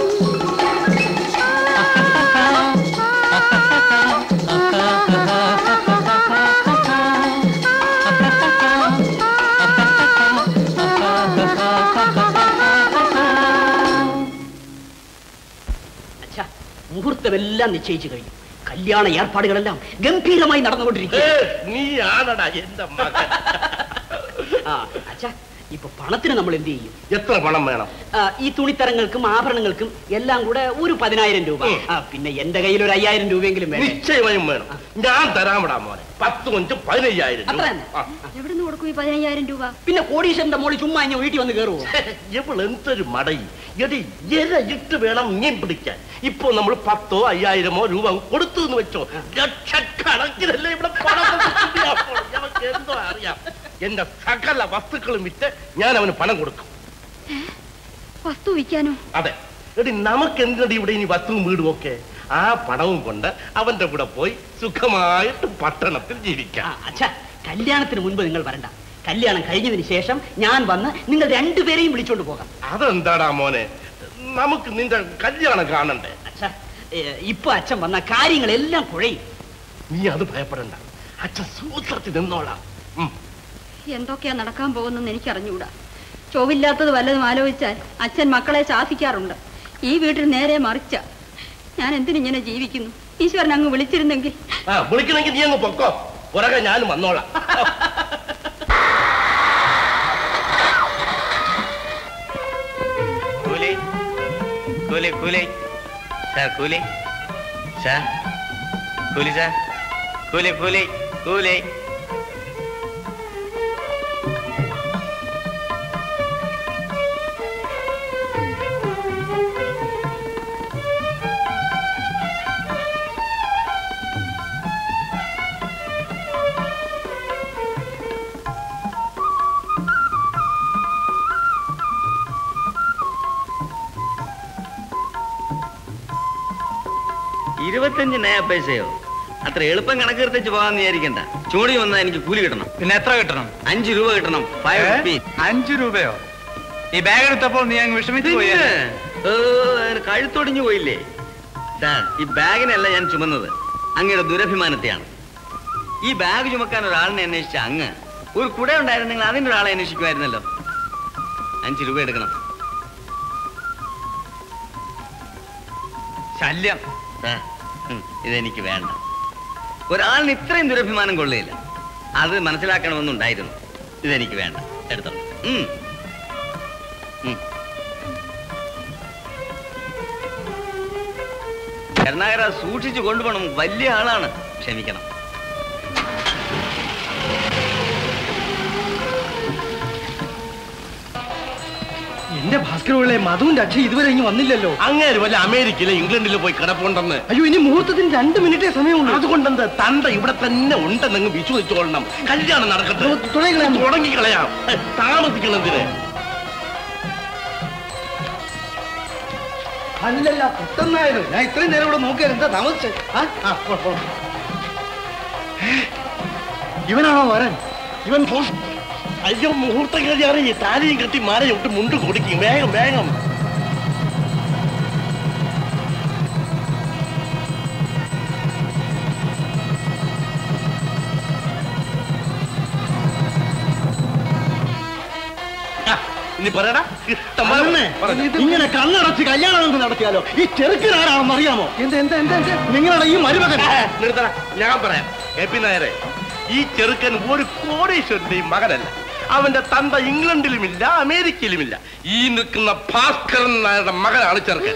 അച്ഛാ മുഹൂർത്തമെല്ലാം നിശ്ചയിച്ചു കഴിഞ്ഞു കല്യാണ ഏർപ്പാടുകളെല്ലാം ഗംഭീരമായി നടന്നുകൊണ്ടിരിക്കുക നീ ആണടാ എന്റെ മകൻ ആ അച്ഛാ ഇപ്പൊ പണത്തിന് നമ്മൾ എന്ത് ചെയ്യും എത്ര പണം വേണം ആ, ഈ തുണിത്തരങ്ങൾക്കും ആഭരണങ്ങൾക്കും എല്ലാം കൂടെ ഒരു പതിനായിരം രൂപ ആ, പിന്നെ എന്റെ കയ്യിൽ ഒരു അയ്യായിരം രൂപയെങ്കിലും വേണം നിശ്ചയമായും വേണം ഞാൻ തരാമിടാ മോനെ പത്ത് കൊഞ്ച് പതിനയ്യായിരം രൂപ അത്ര തന്നെ? ആ. എവിടെ നിന്ന് കൊടുക്കും ഈ പതിനയ്യായിരം രൂപ പിന്നെ കോടീശ്വരന്റെ മോള് ചുമ്മാ ഇഞ്ഞ വീട്ടിൽ വന്ന് കയറുവോ ഇവൾ എന്തൊരു മടയി എടി ഇര ഇട്ട് വേണം മീൻ പിടിക്കാൻ ഇപ്പൊ നമ്മൾ പത്തോ അയ്യായിരമോ രൂപ അങ്ങ് കൊടുത്തു എന്ന് വെച്ചോ ലക്ഷക്കണക്കിനല്ലേ ഇവിടെ പണം കൊടുത്തിട്ടുണ്ട് അപ്പോൾ. ഇവൾക്ക് എന്തോ അറിയാം എന്റെ സകല വസ്തുക്കളും വിറ്റ് ഞാൻ അവന് പണം കൊടുക്കും വസ്തു വിൽക്കാനോ അതെ എടി നമുക്ക് എന്തിനടി ഇവിടെ ഇനി വസ്തുവും വീടും ഒക്കെ ആ പണവും കൊണ്ട് അവന്റെ കൂടെ പോയി സുഖമായിട്ട് പട്ടണത്തിൽ ജീവിക്കാം അച്ഛാ കല്യാണത്തിന് മുൻപ് നിങ്ങൾ വരണ്ട കല്യാണം കഴിഞ്ഞതിന് ശേഷം ഞാൻ വന്ന് നിങ്ങൾ രണ്ടുപേരെയും വിളിച്ചോണ്ട് പോകാം അതെന്താടാ മോനെ നമുക്ക് നിന്റെ കല്യാണം കാണണ്ടേ അച്ഛാ ഏ, ഇപ്പൊ അച്ഛൻ വന്ന കാര്യങ്ങളെല്ലാം കുഴയും നീ അത് ഭയപ്പെടണ്ട അച്ഛൻ സൂത്രത്തിൽ നിന്നോളാം ഉം. എന്തൊക്കെയാ നടക്കാൻ പോകുന്നെന്ന് എനിക്ക് അറിഞ്ഞുകൂടാ ചൊവ്വില്ലാത്തത് വല്ലതും ആലോചിച്ചാൽ അച്ഛൻ മക്കളെ ശാസിക്കാറുണ്ട് ഈ വീട്ടിൽ നേരെ മറിച്ച ഞാൻ എന്തിനിങ്ങനെ ജീവിക്കുന്നു ഈശ്വരൻ അങ്ങ് വിളിച്ചിരുന്നെങ്കിൽ ആ വിളിക്കണമെങ്കിൽ നീ അങ്ങ് പൊക്കോ പുറകെ ഞാനും വന്നോളാം കൂലി കൂലി കൂലി സാർ കൂലി സാർ കൂലി സാർ കൂലി കൂലി കൂലി ഇരുപത്തഞ്ച് നയ പൈസയോ അത്ര എളുപ്പം കണക്ക് എടുത്തേച്ച് പോകാന്ന് വിചാരിക്കണ്ട ചൂടി വന്നാൽ എനിക്ക് കൂലി കിട്ടണം പിന്നെ എത്ര കിട്ടണം അഞ്ചു രൂപ കിട്ടണം ഫൈവ് ഏ? റുപ്പീസ് അഞ്ചു രൂപയോ ഈ ബാഗ് എടുത്തപ്പോൾ നീ അങ്ങ് വിഷമിച്ചു പോയി പിന്നെ, ഏ, അതിന് കഴുത്തൊടിഞ്ഞു പോയില്ലേ സാർ ഈ ബാഗിനല്ല ഞാൻ ചുമന്നത് അങ്ങയുടെ ദുരഭിമാനത്തെയാണ് ഈ ബാഗ് ചുമക്കാൻ ഒരാളിനെ അന്വേഷിച്ച അങ്ങ് ഒരു കുട ഉണ്ടായിരുന്നെങ്കിൽ അതിന്റെ ഒരാളെ അന്വേഷിക്കുമായിരുന്നല്ലോ അഞ്ച് രൂപ എടുക്കണം ശല്യം സാർ, ഉം, ഇതെനിക്ക് വേണ്ട ഒരാളിന് ഇത്രയും ദുരഭിമാനം കൊള്ളില്ല അത് മനസ്സിലാക്കണമെന്നുണ്ടായിരുന്നു ഇതെനിക്ക് വേണ്ട എടുത്തോ ഉം. ഉം. കരുണാകര സൂക്ഷിച്ചു കൊണ്ടുപോകണം വലിയ ആളാണ് ക്ഷമിക്കണം എന്റെ ഭാസ്കരമുള്ള മധുവിന്റെ അച്ഛൻ ഇതുവരെ ഇനി വന്നില്ലല്ലോ അങ്ങേര് വല്ല അമേരിക്കയിലെ ഇംഗ്ലണ്ടിൽ പോയി കിടപ്പുണ്ടെന്ന് അയ്യോ ഇനി മുഹൂർത്തത്തിന് രണ്ട് മിനിറ്റേ സമയമുള്ളൂ അതുകൊണ്ടെന്ത് തണ്ട ഇവിടെ തന്നെ ഉണ്ടെന്നങ്ങ് വിശ്വസിച്ചോളണം കല്യാണം നടക്കട്ടെ തുടങ്ങിക്കളയാം. തുടങ്ങിക്കളയാം താമസിക്കണതിന് അല്ലല്ല പെട്ടെന്നായിരുന്നു ഞാൻ ഇത്രയും നേരം ഇവിടെ നോക്കിയാൽ എന്താ താമസിച്ചത് ആ? ആ, പോ, പോ. ഏ, ഇവനാണോ വരൻ ഇവൻ പോ അയ്യോ മുഹൂർത്തം കഴിയാറ് ഈ താലിയും കെട്ടി മാലയും ഇട്ട് മുണ്ട് കൊടുക്കും വേഗം വേഗം ആ, ഇനി പറയടാ ഇഷ്ടം പോലെ അമ്മേ, പറഞ്ഞോ. ഇങ്ങനെ കണ്ണടച്ച് കല്യാണം നമുക്ക് നടത്തിയാലോ ഈ ചെറുക്കൻ ആരാണെന്ന് അറിയാമോ എന്താ എന്താ എന്താ എന്താ നിങ്ങളുടെ ഈ മരുമകൻ ആ, നിർത്തണ ഞാൻ പറയാം എ പി നായരെ ഈ ചെറുക്കൻ ഒരു കോടീശ്വരന്റെയും മകനല്ല അവന്റെ തന്ത ഇംഗ്ലണ്ടിലുമില്ല അമേരിക്കയിലുമില്ല ഈ നിൽക്കുന്ന ഭാസ്കരൻ നായരുടെ മകനാണ് ചെറുക്കൻ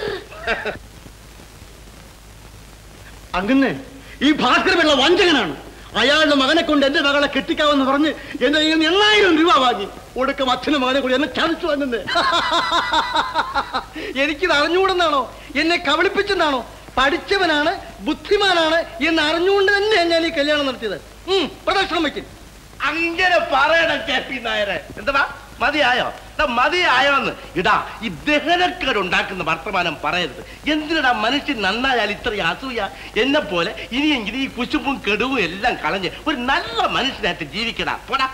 അങ്ങനെ ഈ ഭാസ്കരമുള്ള വഞ്ചകനാണ് അയാളുടെ മകനെ കൊണ്ട് എന്റെ മകളെ കെട്ടിക്കാവെന്ന് പറഞ്ഞ് എന്റെ കയ്യിൽ നിന്ന് എണ്ണായിരം രൂപ വാങ്ങി ഒടുക്കം അച്ഛനും മകനെ കൂടി എന്നെ ചതിച്ചു വന്നത് എനിക്കിത് അറിഞ്ഞുകൂടെന്നാണോ എന്നെ കബളിപ്പിച്ചെന്നാണോ പഠിച്ചവനാണ് ബുദ്ധിമാനാണ് എന്ന് അറിഞ്ഞുകൊണ്ട് തന്നെ ഞാൻ ഈ കല്യാണം നടത്തിയത് ഉം, പ്രദക്ഷിണം വയ്ക്കും അങ്ങനെ പറയണം കെ പി നായരെ എന്താ മതിയായോ എടാ, മതിയായോന്ന് ഇടാ ഈ ദഹനക്കേടുണ്ടാക്കുന്ന വർത്തമാനം പറയരുത് എന്തിനടാ മനുഷ്യൻ നന്നായാൽ ഇത്രയും അസൂയ എന്നെ പോലെ ഇനിയെങ്കിലും ഈ കുശുമ്പും കെടുവും എല്ലാം കളഞ്ഞ് ഒരു നല്ല മനുഷ്യനായിട്ട് ജീവിക്കടാ പോടാ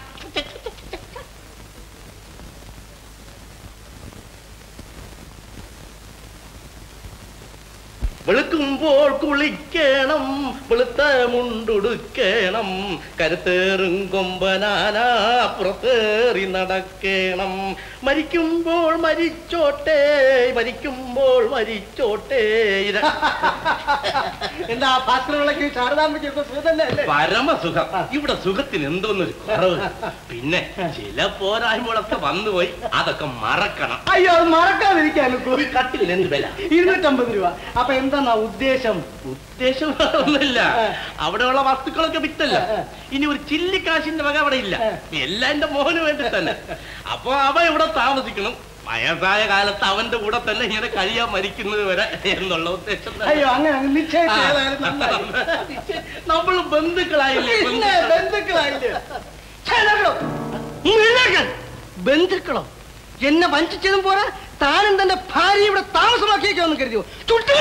വെളുക്കുമ്പോൾ കുളിക്കണം വെളുത്ത മുണ്ടുടുക്കണം കരുത്തേറും കൊമ്പനാന പുറത്തേറി നടക്കണം മരിക്കുമ്പോൾ മരിച്ചോട്ടെ മരിക്കുമ്പോൾ മരിച്ചോട്ടെ ഇത- എന്താ ഭാസ്കരവിളക്ക് ശാരദാമ്പയ്ക്കൊക്കെ സുഖതന്നെ അല്ലേ പരമസുഖം ഇവിടെ സുഖത്തിന് എന്തോന്നൊരു കുറവ് പിന്നെ ചില പോരായ്മകളൊക്കെ വന്നുപോയി അതൊക്കെ മറക്കണം അയ്യോ അത് മറക്കാതിരിക്കാൻ ഈ കട്ടിൽ എന്ത് വില ഇരുന്നൂറ്റമ്പത് രൂപ അപ്പൊ എന്താ ഉദ്ദേശം ഉദ്ദേശം ഒന്നുമില്ല അവിടെയുള്ള വസ്തുക്കളൊക്കെ വിറ്റല്ല ഇനി ഒരു ചില്ലിക്കാശിന്റെ വക അവിടെ ഇല്ല എല്ലാം എന്റെ മോന് വേണ്ടി തന്നെ അപ്പൊ അവ ഇവിടെ താമസിക്കണം വയസ്സായ കാലത്ത് അവന്റെ കൂടെ തന്നെ ഇങ്ങനെ കഴിയാൻ മരിക്കുന്നത് വരെ എന്നുള്ള ഉദ്ദേശം തന്നെ. അയ്യോ അങ്ങനെ അങ്ങ് നിശ്ചയിച്ച് ആ. ഏതായാലും നന്നായി. നമ്മൾ ബന്ധുക്കളായില്ലേ പിന്നെ ബന്ധുക്കളായില്ലേ ഛേ, നടക്കണോ? നീ എഴുന്നേൽക്കാൻ. ബന്ധുക്കളോ എന്നെ വഞ്ചിച്ചതും പോരാ താനും തന്റെ ഭാര്യ ഇവിടെ താമസമാക്കിയേക്കാന്ന് കരുതിയോ ചുട്ടു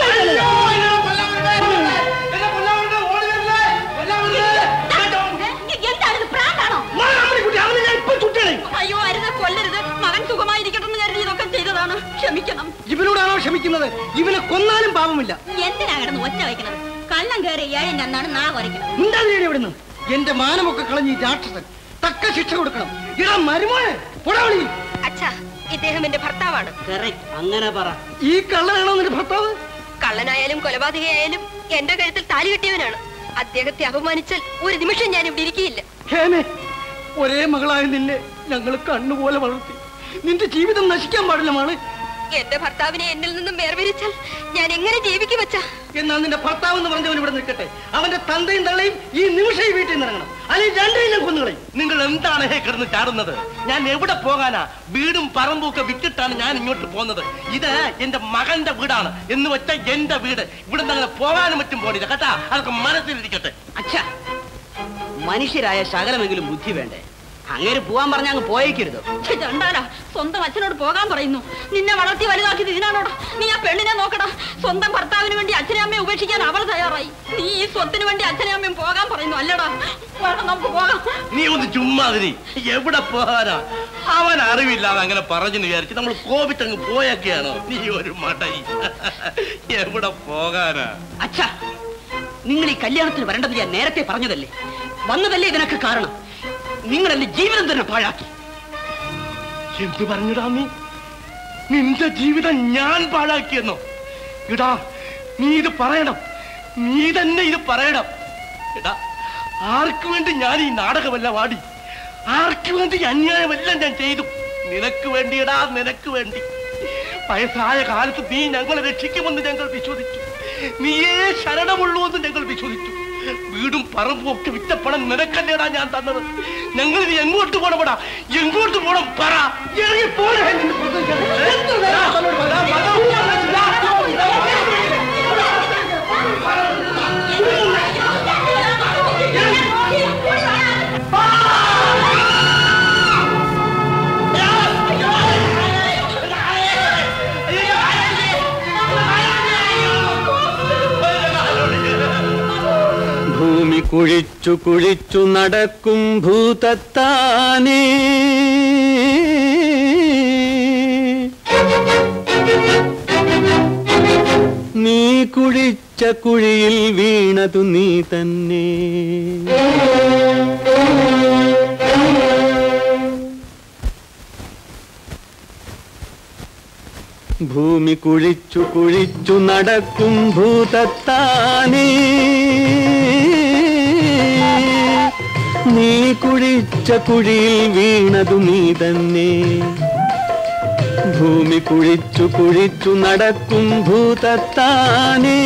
എന്താണ് പ്രാന്താണോ അയ്യോ അരുത് കൊല്ലരുത് മകൻ സുഖമായിരിക്കട്ടെന്ന് കരുതി ഇതൊക്കെ ചെയ്തതാണ് ക്ഷമിക്കണം ഇവനോടാണോ ക്ഷമിക്കുന്നത് ഇവനെ കൊന്നാലും പാപമില്ല എന്തിനാ കിടന്ന് ഒച്ച വയ്ക്കണത് കള്ളം കയറി ഏഴ് എന്നാണ് നാ കുറയ്ക്കുന്നത് ഉണ്ടാതിരി ഇവിടുന്ന് എന്റെ മാനമൊക്കെ കളഞ്ഞ് ഈ രാക്ഷസൻ തക്ക ശിക്ഷ കൊടുക്കണം ഇടാ മരുമോനെ പൊടാവളി അച്ഛാ ഇദ്ദേഹം എന്റെ ഭർത്താവാണ് അങ്ങനെ പറ ഈ കള്ളനാണോ നിന്റെ ഭർത്താവ് കള്ളനായാലും കൊലപാതകയായാലും എന്റെ കഴുത്തിൽ താലി കെട്ടിയവനാണ് അദ്ദേഹത്തെ അപമാനിച്ചാൽ ഒരു നിമിഷം ഞാൻ ഇവിടെ ഇരിക്കുകയില്ല ഹേമേ ഒരേ മകളായ നിന്നെ ഞങ്ങൾ കണ്ണുപോലെ വളർത്തി നിന്റെ ജീവിതം നശിക്കാൻ പാടില്ല മാള് എന്റെ ഭർത്താവിനെ എന്നിൽ നിന്നും വേർപിരിച്ചാൽ ഞാൻ എങ്ങനെ ജീവിക്കും അച്ഛാ എന്നാൽ നിന്റെ ഭർത്താവ് എന്ന് പറഞ്ഞവൻ ഇവിടെ നിൽക്കട്ടെ അവന്റെ തന്തയും തള്ളയും ഈ നിമിഷം ഈ വീട്ടിൽ നിന്ന് ഇറങ്ങണം അല്ലെങ്കിൽ രണ്ടിനും ഞാൻ കൊന്നുകളയും നിങ്ങൾ എന്താണ് ഹേ കിടന്ന് ചാടുന്നത് ഞാൻ എവിടെ പോകാനാ വീടും പറമ്പും ഒക്കെ വിറ്റിട്ടാണ് ഞാൻ ഇങ്ങോട്ട് പോകുന്നത് ഇത് എന്റെ മകന്റെ വീടാണ് എന്ന് വെച്ചാൽ എന്റെ വീട് ഇവിടെ നിന്ന് അങ്ങനെ പോകാനും മറ്റും പോണില്ല കേട്ടാ അതൊക്കെ മനസ്സിലിരിക്കട്ടെ അച്ഛാ മനുഷ്യരായ ശകലമെങ്കിലും ബുദ്ധി വേണ്ടേ അങ്ങേര് പോവാൻ പറഞ്ഞ അങ്ങ് പോയേക്കരുത് ഛെ, ചണ്ടാലാ സ്വന്തം അച്ഛനോട് പോകാൻ പറയുന്നു നിന്നെ വളർത്തി വലുതാക്കിയത് ഇതിനാണോടാ നീ ആ പെണ്ണിനെ നോക്കടാ സ്വന്തം ഭർത്താവിന് വേണ്ടി അച്ഛനെ അമ്മയെ ഉപേക്ഷിക്കാൻ അവൾ തയ്യാറായി നീ ഈ സ്വത്തിന് വേണ്ടി അച്ഛനെ അമ്മയും പോകാൻ പറയുന്നു അല്ലടാ വേണം നമുക്ക് പോകാം നീ ഒന്ന് ചുമ്മാതിരി എവിടെ പോകാനാ അവൻ അറിവില്ലാതെ അങ്ങനെ പറഞ്ഞു വിചാരിച്ച് നമ്മൾ കോപിച്ചങ്ങ് പോയൊക്കെയാണോ നീ ഒരു മടയി എവിടെ പോകാനാ അച്ഛാ നിങ്ങൾ ഈ കല്യാണത്തിന് വരേണ്ടത് ഞാൻ നേരത്തെ പറഞ്ഞതല്ലേ വന്നതല്ലേ ഇതിനൊക്കെ കാരണം നിങ്ങൾ എന്റെ ജീവിതം തന്നെ പാഴാക്കി എന്ത് പറഞ്ഞടാ നീ നിന്റെ ജീവിതം ഞാൻ പാഴാക്കിയെന്നോ ഇടാ നീ ഇത് പറയണം നീ തന്നെ ഇത് പറയണം എടാ ആർക്കു വേണ്ടി ഞാൻ ഈ നാടകമെല്ലാം ആടി ആർക്കു വേണ്ടി ഈ അന്യായമെല്ലാം ഞാൻ ചെയ്തു നിനക്ക് വേണ്ടിയടാ നിനക്ക് വേണ്ടി വയസ്സായ കാലത്ത് നീ ഞങ്ങളെ രക്ഷിക്കുമെന്ന് ഞങ്ങൾ വിശ്വസിച്ചു നീയേ ശരണമുള്ളൂ എന്ന് ഞങ്ങൾ വിശ്വസിച്ചു വീടും പറമ്പും ഒക്കെ വിറ്റ പണം നിനക്കല്ലേടാ ഞാൻ തന്നത് ഞങ്ങൾ ഇനി എങ്ങോട്ട് പോണപ്പെടാ എങ്ങോട്ട് പോണം പറ ഇറങ്ങി പോണേ ഭൂമി കുഴിച്ചു കുഴിച്ചു നടക്കും ഭൂതത്താനേ നീ കുഴിച്ച കുഴിയിൽ വീണതു നീ തന്നെ ഭൂമി കുഴിച്ചു കുഴിച്ചു നടക്കും ഭൂതത്താനേ നീ കുഴിച്ച കുഴിയിൽ വീണതു നീ തന്നെ ഭൂമി കുഴിച്ചു കുഴിച്ചു നടക്കും ഭൂതത്താനേ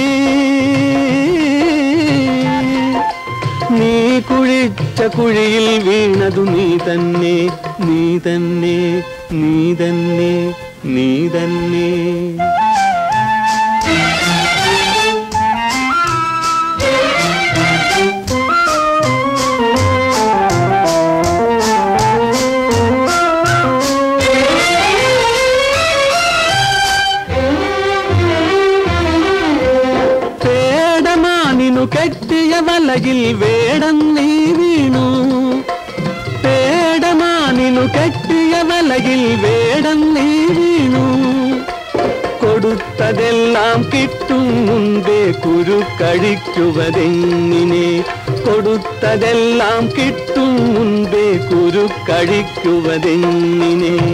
നീ കുഴിച്ച കുഴിയിൽ വീണതു നീ തന്നെ നീ തന്നെ നീ തന്നെ നീ തന്നെ പേടമാനിനു കെട്ടിയ വലയിൽ വേടം നീ വീണു പേടമാനിനു കെട്ടിയ വലയിൽ വേടം നീ വീണു കൊടുത്തതെല്ലാം കിട്ടും മുൻപേ കുരു കഴിക്കുവതെങ്ങിനെ കൊടുത്തതെല്ലാം കിട്ടും മുൻപേ കുരു കഴിക്കുവതെങ്ങിനെ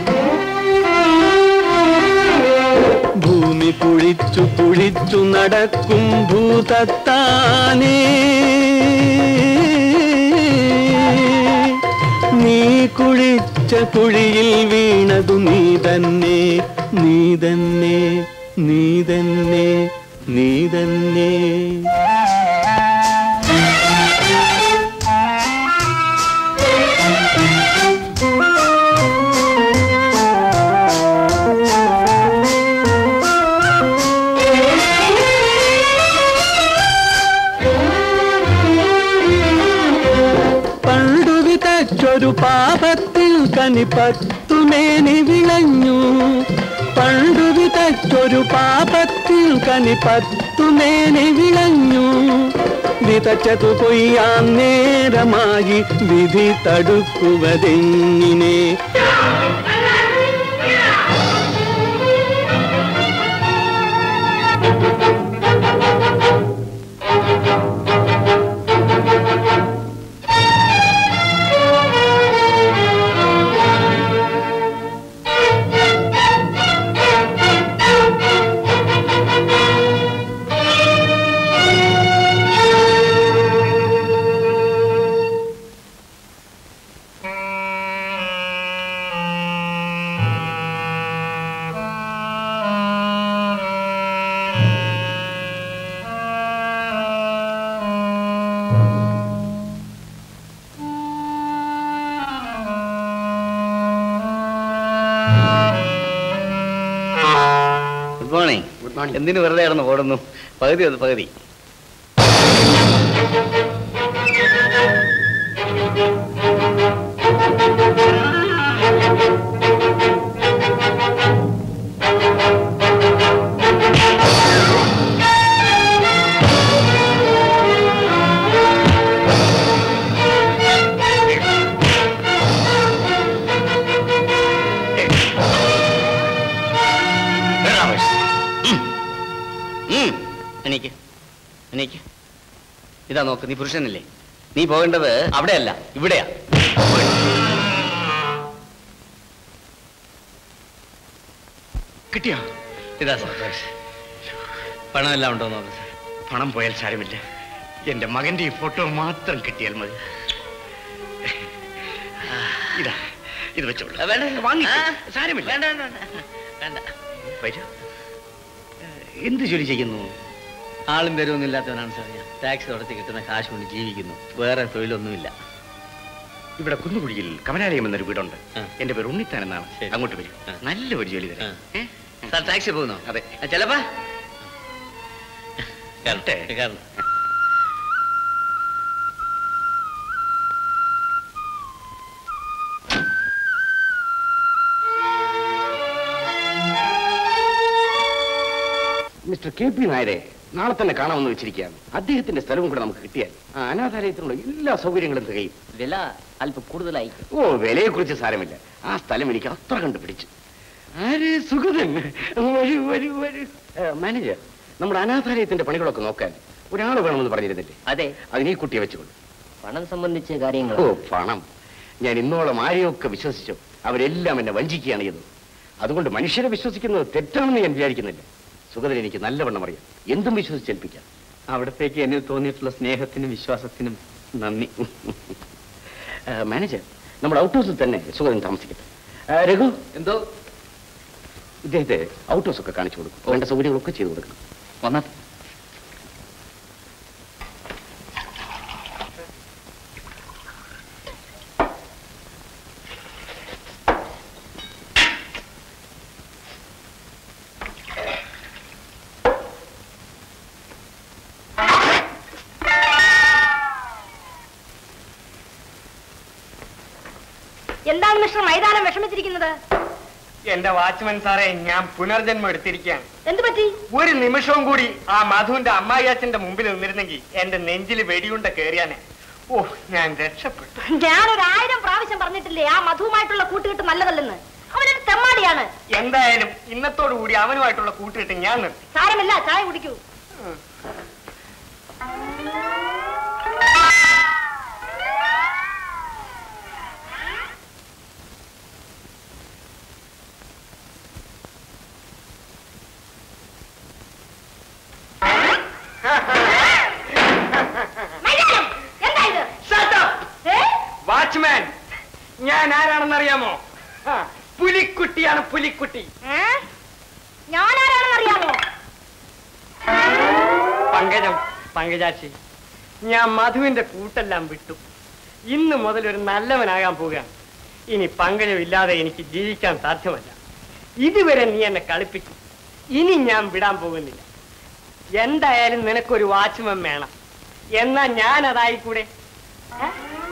ഭൂമി കുഴിച്ചു കുഴിച്ചു നടക്കും ഭൂതത്താനേ നീ കുഴിച്ച കുഴിയിൽ വീണതു നീ തന്നെ നീ തന്നെ നീ തന്നെ നീ തന്നെ പണ്ടു വിതച്ചൊരു പാപത്തിൽ കനിപ്പത്തുമേനി വിളഞ്ഞു പണ്ടു വിതച്ചൊരു പാപത്തിൽ കനിപ്പത്തുമേനി വിളഞ്ഞു വിതച്ചതു കൊയ്യാൻ നേരമായി വിധി തടുക്കുവതെങ്ങിനെ ഗുഡ് മോർണിംഗ് ഗുഡ് മോർണിംഗ് എന്തിനു വെറുതെ കിടന്ന് ഓടുന്നു പകുതി അത് പകുതി എനിക്ക് എനിക്ക് ഇതാ നോക്ക് നീ പുരുഷനല്ലേ നീ പോകേണ്ടത് അവിടെയല്ല ഇവിടെയാ കിട്ടിയോ ഇതാ സന്തോഷ് പണം എല്ലാം ഉണ്ടോ നോക്ക് പണം പോയാൽ സാരമില്ല എന്റെ മകന്റെ ഈ ഫോട്ടോ മാത്രം കിട്ടിയാൽ മതി ഇതാ ഇത് വെച്ചോളൂ വേണ്ട വാങ്ങി സാരമില്ല വേണ്ട വേണ്ട വേണ്ട വരൂ എന്ത് ജോലി ചെയ്യുന്നു ആളും പേരൊന്നും ഇല്ലാത്തവനാണ് സാർ ഞാൻ ടാക്സ് നടത്തി കിട്ടുന്ന കാശ് കൊണ്ട് ജീവിക്കുന്നു വേറെ തൊഴിലൊന്നുമില്ല ഇവിടെ കുന്നുകുഴിയിൽ കമലാലയം എന്നൊരു വീടുണ്ട് എന്റെ പേര് ഉണ്ണിത്താൻ എന്നാണ് അങ്ങോട്ട് വരും നല്ല ഒരു ജോലി തരാം ഏ? സാർ ടാക്സി പോകുന്നു അതെ ചിലപ്പാ കറക്റ്റേ കാരണം മിസ്റ്റർ കെ പി നായരെ നാളെ തന്നെ കാണാമെന്ന് വെച്ചിരിക്കുകയാണ് അദ്ദേഹത്തിന്റെ സ്ഥലവും കൂടെ നമുക്ക് കിട്ടിയാൽ ആ അനാഥാലയത്തിനുള്ള എല്ലാ സൗകര്യങ്ങളും തികയും വില അല്പം കൂടുതലായി ഓ വിലയെ കുറിച്ച് സാരമില്ല ആ സ്ഥലം എനിക്ക് അത്ര കണ്ട് പിടിച്ചു ആര് സുഗതൻ വരൂ വരൂ വരൂ ഏ, മാനേജർ നമ്മുടെ അനാഥാലയത്തിന്റെ പണികളൊക്കെ നോക്കാൻ ഒരാൾ വേണമെന്ന് പറഞ്ഞിരുന്നില്ലേ അതെ അതിനെ കുട്ടിയെ വെച്ചുകൊണ്ട് പണം സംബന്ധിച്ച കാര്യങ്ങൾ ഓ പണം ഞാൻ ഇന്നോളം ആരെയൊക്കെ വിശ്വസിച്ചു അവരെല്ലാം എന്നെ വഞ്ചിക്കുകയാണ് ചെയ്തത് അതുകൊണ്ട് മനുഷ്യരെ വിശ്വസിക്കുന്നത് തെറ്റാണെന്ന് ഞാൻ വിചാരിക്കുന്നില്ല സുഗതൻ എനിക്ക് നല്ലവണ്ണം അറിയാം എന്തും വിശ്വസിച്ചേൽപ്പിക്കാം അവിടത്തേക്ക് എന്നിൽ തോന്നിയിട്ടുള്ള സ്നേഹത്തിനും വിശ്വാസത്തിനും നന്ദി ആ, മാനേജർ നമ്മുടെ ഔട്ട് ഹൗസിൽ തന്നെ സുഗതൻ താമസിക്കട്ടെ ആ, രഘു എന്തോ ഇദ്ദേഹത്തെ ഔട്ട് ഹൗസ് ഒക്കെ കാണിച്ചു കൊടുക്കും വേണ്ട സൗകര്യങ്ങളൊക്കെ ചെയ്തു കൊടുക്കണം വന്നാ എന്താണ് മിസ്റ്റർ മൈതാനം വിഷമിച്ചിരിക്കുന്നത് എന്റെ വാച്ച്മാൻ സാറേ ഞാൻ പുനർജന്മം എടുത്തിരിക്കുകയാണ് എന്തു പറ്റി ഒരു നിമിഷവും കൂടി ആ മധുവിന്റെ അമ്മായിയച്ഛന്റെ മുമ്പിൽ നിന്നിരുന്നെങ്കിൽ എന്റെ നെഞ്ചിൽ വെടിയുണ്ട കയറിയാനെ ഓ ഞാൻ രക്ഷപ്പെട്ടു ഞാൻ ഒരു ആയിരം പ്രാവശ്യം പറഞ്ഞിട്ടില്ലേ ആ മധുവുമായിട്ടുള്ള കൂട്ടുകെട്ട് നല്ലതല്ലെന്ന് അവനൊരു തെമ്മാടിയാണ് എന്തായാലും ഇന്നത്തോടു കൂടി അവനുമായിട്ടുള്ള കൂട്ടുകെട്ട് ഞാൻ നിർത്തി സാരമില്ല ചായ കുടിക്കൂ മൈതാനം, എന്താ ഇത് ഏ? വാച്ച്മാൻ ഞാൻ ആരാണെന്നറിയാമോ ആ, പുലിക്കുട്ടിയാണ് പുലിക്കുട്ടി ഏ? ഞാനാരാണെന്നറിയാമോ പങ്കജം പങ്കജാക്ഷി ഞാൻ മധുവിന്റെ കൂട്ടെല്ലാം വിട്ടു ഇന്ന് മുതൽ ഒരു നല്ലവനാകാൻ പോവുകയാണ് ഇനി പങ്കജം ഇല്ലാതെ എനിക്ക് ജീവിക്കാൻ സാധ്യമല്ല ഇതുവരെ നീ എന്നെ കളിപ്പിച്ചു ഇനി ഞാൻ വിടാൻ പോകുന്നില്ല എന്തായാലും നിനക്കൊരു വാച്ച്മാൻ വേണം എന്നാ ഞാൻ അതായിക്കൂടെ ഏ?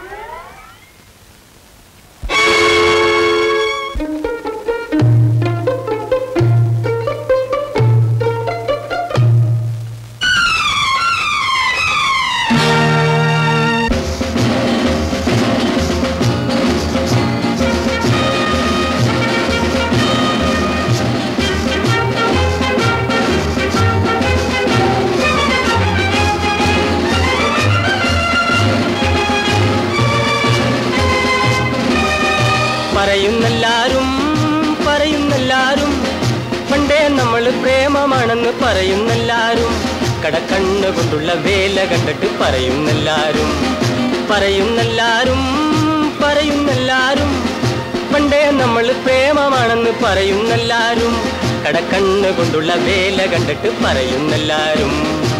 പറയുന്നെല്ലാരും പറയുന്നെല്ലാരും പണ്ടേ നമ്മൾ പ്രേമമാണെന്ന് പറയുന്നെല്ലാരും കടക്കണ്ണ് കൊണ്ടുള്ള വേല കണ്ടിട്ട് പറയുന്നെല്ലാരും പറയുന്നെല്ലാരും പറയുന്നെല്ലാരും പണ്ടേ നമ്മൾ പ്രേമമാണെന്ന് പറയുന്നെല്ലാരും കടക്കണ്ണ് കൊണ്ടുള്ള വേല കണ്ടിട്ട് പറയുന്നെല്ലാരും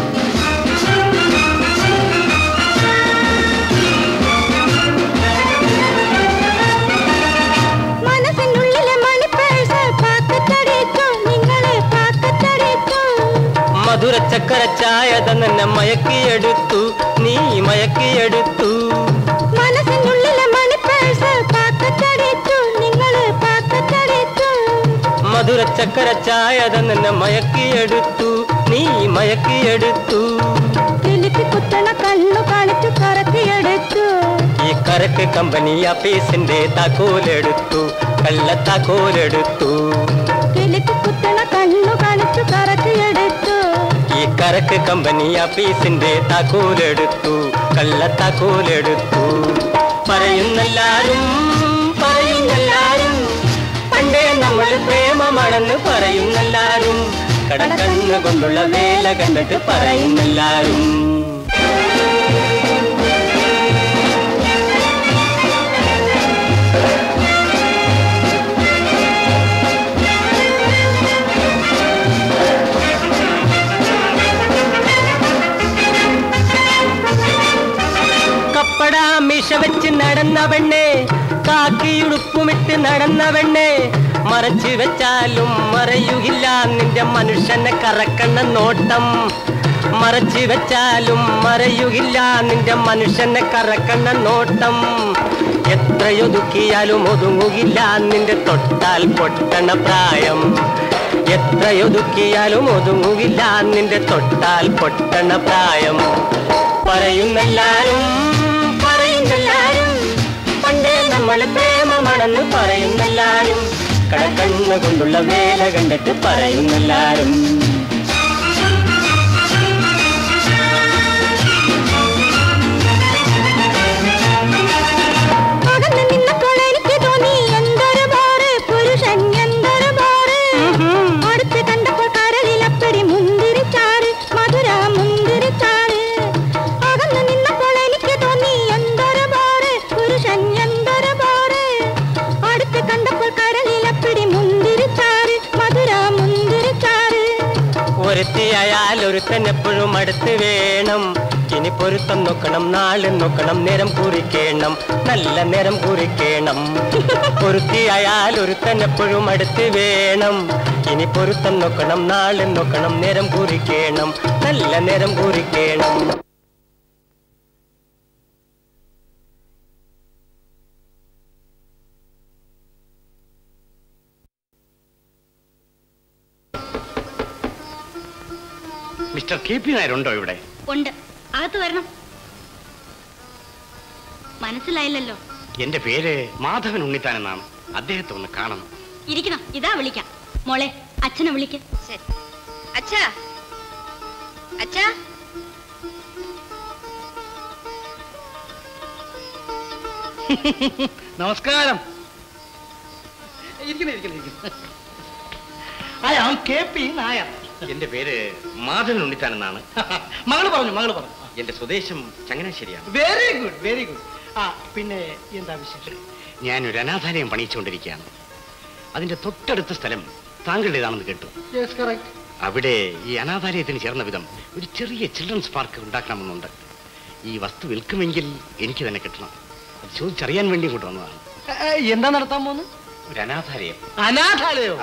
മനസ്സിനുള്ളിലെ മണിപ്പേഴ്സ് പാക്കറ്റടിച്ചു നിങ്ങളെ പാക്കറ്റടിച്ചു മധുര ചക്കര ചായ തന്നെ മയക്കിയെടുത്തു നീ മയക്കിയെടുത്തു മനസ്സിനുള്ളിലെ മണിപ്പേഴ്സ് പാക്കറ്റടിച്ചു നിങ്ങളെ പാക്കറ്റടിച്ചു മധുര ചക്കര ചായ തന്നെ മയക്കിയെടുത്തു നീ മയക്കിയെടുത്തു കിലുക്കി കുത്തണ കണ്ണു കാണിച്ചു കറക്കിയെടുത്തു ഈ കരക്ക് കമ്പനി ആഫീസിന്റെ താക്കോലെടുത്തു കള്ള താക്കോലെടുത്തു കിലുക്കി കുത്തണ കണ്ണു കാണിച്ചു കറക്കിയെടുത്തു ഈ കര കരക്ക് കമ്പനി ആഫീസിന്റെ താക്കോലെടുത്തു കള്ളത്താക്കോലെടുത്തു പറയുന്നെല്ലാരും പറയുന്നെല്ലാരും പണ്ടേ നമ്മൾ പ്രേമമാണെന്ന് പറയുന്നെല്ലാരും കടക്കണ്ണ് കൊണ്ടുള്ള വേല കണ്ടിട്ട് പറയുന്നെല്ലാരും കപ്പട മിഷ വെച്ച് നടന്ന പെണ്ണെ കാക്കിയുടുപ്പുമിട്ട് നടന്ന പെണ്ണെ മറച്ചു വെച്ചാലും മറയുകില്ല നിന്റെ മനുഷ്യനെ കറക്കണ നോട്ടം മറച്ചു വെച്ചാലും മറയുകില്ല നിന്റെ മനുഷ്യനെ കറക്കണ നോട്ടം എത്രയൊതുക്കിയാലും ഒതുങ്ങുകില്ല നിന്റെ തൊട്ടാൽ പൊട്ടണ പ്രായം എത്രയൊതുക്കിയാലും ഒതുങ്ങുകില്ല നിന്റെ തൊട്ടാൽ പൊട്ടണ പ്രായം പറയുന്നെല്ലാരും പറയുന്നെല്ലാരും പണ്ടേ നമ്മൾ പ്രേമമാണെന്ന് പറയുന്നെല്ലാരും കടക്കണ്ണ കൊണ്ടുള്ള വേല കണ്ടിട്ട് പറയുന്നെല്ലാരും അകന്ന് നിന്നപ്പോൾ എനിക്ക് തോന്നി എന്തൊരു ബോറ് പുരുഷൻ എന്തൊരു ബോറ് അടുത്ത് കണ്ടപ്പോൾ കരളിൽ അപ്പടി മുന്തിരിച്ചാറ് മധുര മുന്തിരിച്ചാറ് അകന്ന് നിന്നപ്പോൾ എനിക്ക് തോന്നി എന്തൊരു ബോറ് പുരുഷൻ എന്തൊരു ബോറ് അടുത്ത് കണ്ടപ്പോൾ കരളിൽ അപ്പടി മുന്തിരിച്ചാറ് മധുര മുന്തിരിച്ചാറ് ഒരുത്തിയായാൽ ഒരുത്തൻ എപ്പോഴും അടുത്ത് വേണം ഇനി പൊരുത്തം നോക്കണം നാളെ നോക്കണം നേരം കുറിക്കണം നല്ല നേരം കുറിക്കണം ഒരുത്തിയായാൽ ഒരുത്തൻ എപ്പോഴും അടുത്ത് വേണം ഇനി പൊരുത്തം നോക്കണം നാളെ നോക്കണം നേരം കുറിക്കണം നല്ല നേരം കുറിക്കണം മിസ്റ്റർ കെ പി നായരുണ്ടോ ഇവിടെ ഉണ്ട് അകത്ത് വരണം മനസ്സിലായില്ലല്ലോ എന്റെ പേര് മാധവൻ ഉണ്ണിത്താൻ എന്നാണ് അദ്ദേഹത്തെ ഒന്ന് കാണണം ഇരിക്കണം ഇതാ വിളിക്കാം മോളെ അച്ഛനെ വിളിക്ക ശരി അച്ഛാ അച്ഛാ നമസ്കാരം ഇരിക്കണേ ഇരിക്കണേ ഇരിക്കണേ I am K P Nair എന്റെ പേര് മാധവൻ ഉണ്ണിത്താൻ എന്നാണ് മകള് പറഞ്ഞു മകള് പറഞ്ഞു എന്റെ സ്വദേശം ചങ്ങനാശ്ശേരിയാണ് വെരി ഗുഡ് വെരി ഗുഡ് ആ പിന്നെ എന്താ വിശേഷം ഞാൻ ഒരു അനാഥാലയം പണിയിച്ചുകൊണ്ടിരിക്കുകയാണ് അതിന്റെ തൊട്ടടുത്ത സ്ഥലം താങ്കളുടേതാണെന്ന് കേട്ടു യെസ് കറക്റ്റ് അവിടെ ഈ അനാഥാലയത്തിന് ചേർന്ന വിധം ഒരു ചെറിയ ചിൽഡ്രൻസ് പാർക്ക് ഉണ്ടാക്കണമെന്നുണ്ട് ഈ വസ്തു വിൽക്കുമെങ്കിൽ എനിക്ക് തന്നെ കിട്ടണം അത് ചോദിച്ചറിയാൻ വേണ്ടി ഇങ്ങോട്ട് വന്നതാണ് എന്താ നടത്താൻ പോകുന്നത് ഒരു അനാഥാലയം അനാഥാലയോ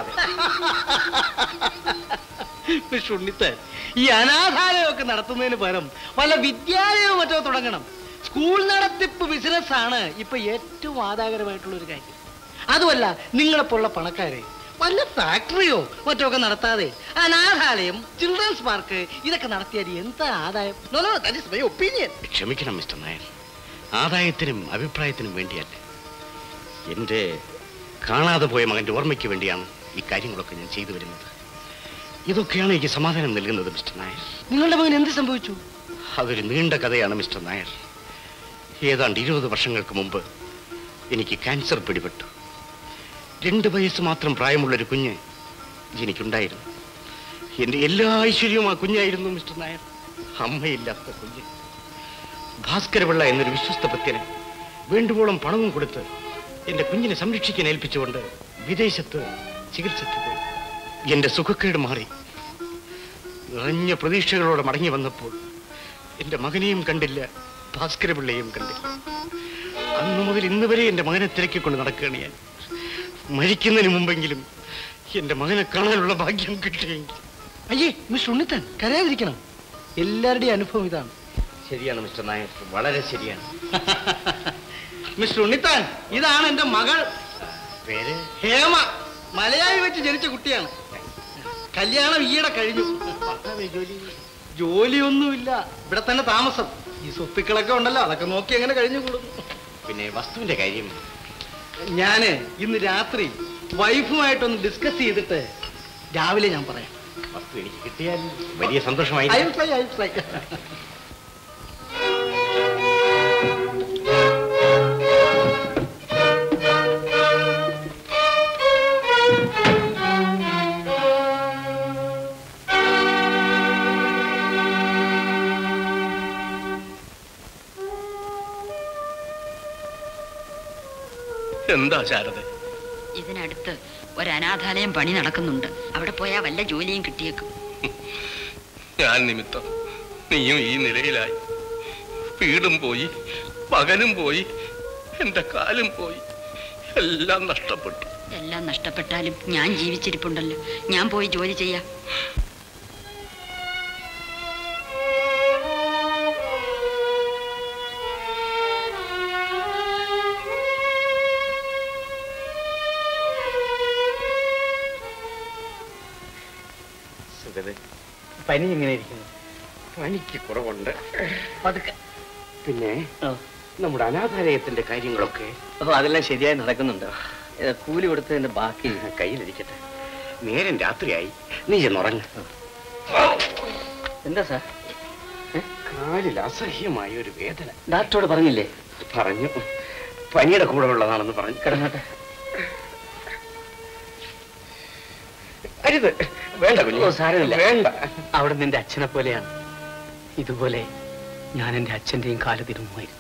മിസ്റ്റർ ഉണ്ണിത്താൻ ഈ അനാഥാലയമൊക്കെ നടത്തുന്നതിന് പകരം വല്ല വിദ്യാലയവും മറ്റോ തുടങ്ങണം സ്കൂൾ നടത്തിപ്പ് ബിസിനസ് ആണ് ഇപ്പൊ ഏറ്റവും ആദായകരമായിട്ടുള്ള ഒരു കാര്യം അതുമല്ല നിങ്ങളെപ്പോലുള്ള പണക്കാരെ വല്ല ഫാക്ടറിയോ മറ്റോ ഒക്കെ നടത്താതെ അനാഥാലയം ചിൽഡ്രൻസ് പാർക്ക് ഇതൊക്കെ നടത്തിയാൽ എന്താ ആദായം no no that is my opinion ക്ഷമിക്കണം മിസ്റ്റർ നായർ ആദായത്തിനും അഭിപ്രായത്തിനും വേണ്ടിയല്ല എൻ്റെ കാണാതെ പോയ മകന്റെ ഓർമ്മയ്ക്ക് വേണ്ടിയാണ് ഈ കാര്യങ്ങളൊക്കെ ഞാൻ ചെയ്തു വരുന്നത് ഇതൊക്കെയാണ് എനിക്ക് സമാധാനം നൽകുന്നത് മിസ്റ്റർ നായർ നിങ്ങളുടെ മകൻ എന്ത് സംഭവിച്ചു അതൊരു നീണ്ട കഥയാണ് മിസ്റ്റർ നായർ ഏതാണ്ട് ഇരുപത് വർഷങ്ങൾക്ക് മുമ്പ് എനിക്ക് ക്യാൻസർ പിടിപെട്ടു രണ്ട് വയസ്സ് മാത്രം പ്രായമുള്ളൊരു കുഞ്ഞ് എനിക്കുണ്ടായിരുന്നു എൻ്റെ എല്ലാ ഐശ്വര്യവും ആ കുഞ്ഞായിരുന്നു മിസ്റ്റർ നായർ അമ്മയില്ലാത്ത കുഞ്ഞ് ഭാസ്കരപിള്ള എന്നൊരു വിശ്വസ്ത ഭക്തന് വേണ്ടുവോളം പണവും കൊടുത്ത് എൻ്റെ കുഞ്ഞിനെ സംരക്ഷിക്കാൻ ഏൽപ്പിച്ചുകൊണ്ട് വിദേശത്ത് ചികിത്സയ്ക്ക് പോയി എൻ്റെ സുഖക്കേട് മാറി നിറഞ്ഞ പ്രതീക്ഷകളോടെ മടങ്ങി വന്നപ്പോൾ എൻ്റെ മകനെയും കണ്ടില്ല ഭാസ്കരപിള്ളയെയും കണ്ടില്ല അന്നു മുതൽ ഇന്ന് വരെ എൻ്റെ മകനെ തിരക്കിക്കൊണ്ട് നടക്കുകയാണ് ഞാൻ മരിക്കുന്നതിന് മുമ്പെങ്കിലും എൻ്റെ മകനെ കാണാനുള്ള ഭാഗ്യം കിട്ടിയെങ്കിൽ അയ്യേ മിസ്റ്റർ ഉണ്ണിത്താൻ കരയാതിരിക്കണം എല്ലാവരുടെയും അനുഭവം ഇതാണ് ശരിയാണ് മിസ്റ്റർ നായർ വളരെ ശരിയാണ് മിസ്റ്റർ ഉണ്ണിത്താൻ ഇതാണ് എന്റെ മകൾ പേര് ഹേമ മലയാളി വെച്ച് ജനിച്ച കുട്ടിയാണ് കല്യാണം ഈയിടെ കഴിഞ്ഞു ജോലിയൊന്നുമില്ല ഇവിടെ തന്നെ താമസം ഈ സ്വത്തുക്കളൊക്കെ ഉണ്ടല്ലോ അതൊക്കെ നോക്കി എങ്ങനെ കഴിഞ്ഞു കൂടും പിന്നെ വസ്തുവിന്റെ കാര്യം ഞാന് ഇന്ന് രാത്രി വൈഫുമായിട്ടൊന്ന് ഡിസ്കസ് ചെയ്തിട്ട് രാവിലെ ഞാൻ പറയാം വസ്തു എനിക്ക് കിട്ടിയാൽ വലിയ സന്തോഷമായി I will try, I will try. എന്താ ശാരദ ഇതിനടുത്ത് ഒരു അനാഥാലയം പണി നടക്കുന്നുണ്ട് അവിടെ പോയാൽ വല്ല ജോലിയും കിട്ടിയേക്കും ഞാൻ നിമിത്തം നീയും ഈ നിലയിലായി വീടും പോയി പകലും പോയി എന്റെ കാലും പോയി എല്ലാം നഷ്ടപ്പെട്ടു എല്ലാം നഷ്ടപ്പെട്ടാലും ഞാൻ ജീവിച്ചിരിപ്പുണ്ടല്ലോ ഞാൻ പോയി ജോലി ചെയ്യാം സുഗതൻ പനി എങ്ങനെ ഇരിക്കുന്നു പനിക്ക് കുറവുണ്ട് പതുക്കെ പിന്നെ നമ്മുടെ അനാഥാലയത്തിന്റെ കാര്യങ്ങളൊക്കെ ഓ അതെല്ലാം ശരിയായി നടക്കുന്നുണ്ടോ ഏ, കൂലി കൊടുത്തതിന്റെ ബാക്കി കയ്യിലിരിക്കട്ടെ നേരം രാത്രിയായി നീ ചെന്നുറങ്ങ എന്താ സാർ കാലിൽ അസഹ്യമായ ഒരു വേദന ഡാക്ടറോട് പറഞ്ഞില്ലേ പറഞ്ഞു പനിയുടെ കൂടെ ഉള്ളതാണെന്ന് പറഞ്ഞു കിടന്നോട്ടെ അരുത് വേണ്ട കുഞ്ഞു ഓ സാരമില്ല വേണ്ട അവിടെ നിന്റെ അച്ഛനെ പോലെയാണ് ഇതുപോലെ ഞാൻ എന്റെ അച്ഛന്റെയും കാല് തിരുമുമായിരുന്നു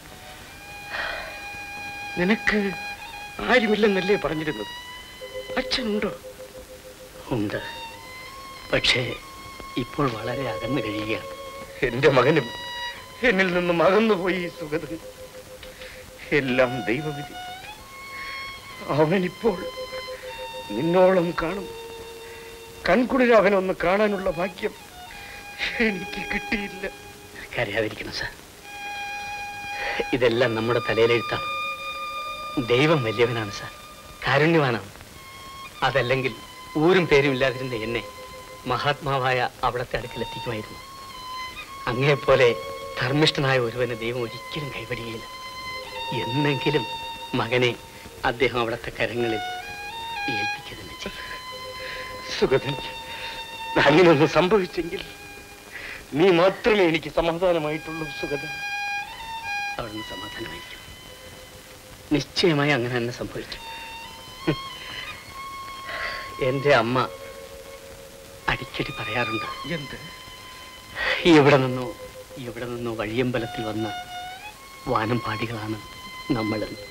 നിനക്ക് ആരുമില്ലെന്നല്ലേ പറഞ്ഞിരുന്നത് അച്ഛനുണ്ടോ ഉണ്ട് പക്ഷേ ഇപ്പോൾ വളരെ അകന്നു കഴിയുകയാണ് എന്റെ മകനും എന്നിൽ നിന്നും അകന്നുപോയി സുഗതൻ എല്ലാം ദൈവവിധി അവനിപ്പോൾ നിന്നോളം കാണും കൺകുളിര അവനൊന്ന് കാണാനുള്ള ഭാഗ്യം എനിക്ക് കിട്ടിയില്ല കരയാതിരിക്കണം സാർ ഇതെല്ലാം നമ്മുടെ തലയിലെഴുത്താണ് ദൈവം വലിയവനാണ് സാർ കാരുണ്യവാനാണ് അതല്ലെങ്കിൽ ഊരും പേരും ഇല്ലാതിരുന്ന എന്നെ മഹാത്മാവായ അവിടത്തെ അടുക്കലെത്തിക്കുമായിരുന്നു അങ്ങേപ്പോലെ ധർമ്മിഷ്ഠനായ ഒരുവനെ ദൈവം ഒരിക്കലും കൈവടിയില്ല എന്നെങ്കിലും മകനെ അദ്ദേഹം അവിടത്തെ കരങ്ങളിൽ ഏൽപ്പിക്കുക തന്നെ ചെയ്യും സുഗതൻ അങ്ങനൊന്ന് സംഭവിച്ചെങ്കിൽ നീ മാത്രമേ എനിക്ക് സമാധാനമായിട്ടുള്ളൂ സുഗതൻ അവിടുന്ന് സമാധാനമായിരിക്കും നിശ്ചയമായി അങ്ങനെ തന്നെ സംഭവിക്കും എന്റെ അമ്മ അടിക്കടി പറയാറുണ്ട് എന്ത് എവിടെ നിന്നോ എവിടെ നിന്നോ വഴിയമ്പലത്തിൽ വന്ന വാനം പാടികളാണ് നമ്മളെന്ന്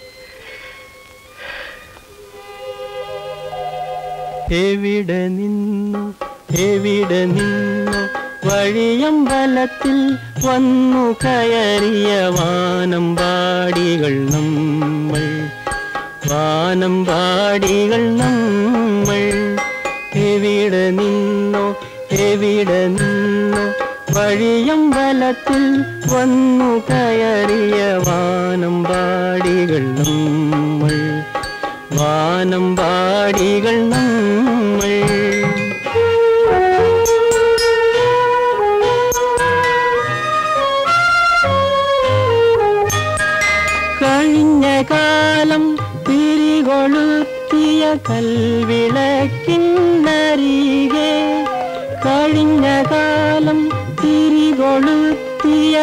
എവിടെ നിന്നു എവിടെ നിന്നു വഴിയമ്പലത്തിൽ വന്നു കയറിയ വാനമ്പാടികൾ നമ്മൾ വാനമ്പാടികൾ നമ്മൾ എവിടെ നിന്നോ എവിടെ നിന്നോ വഴിയമ്പലത്തിൽ വന്നു കയറിയ വാനമ്പാടികൾ നമ്മൾ വാനമ്പാടികൾ നമ്മൾ കഴിഞ്ഞ കാലം തിരികൊളുത്തിയ കൽവിളക്കിന്നരികെ കഴിഞ്ഞ കാലം തിരികൊളുത്തിയ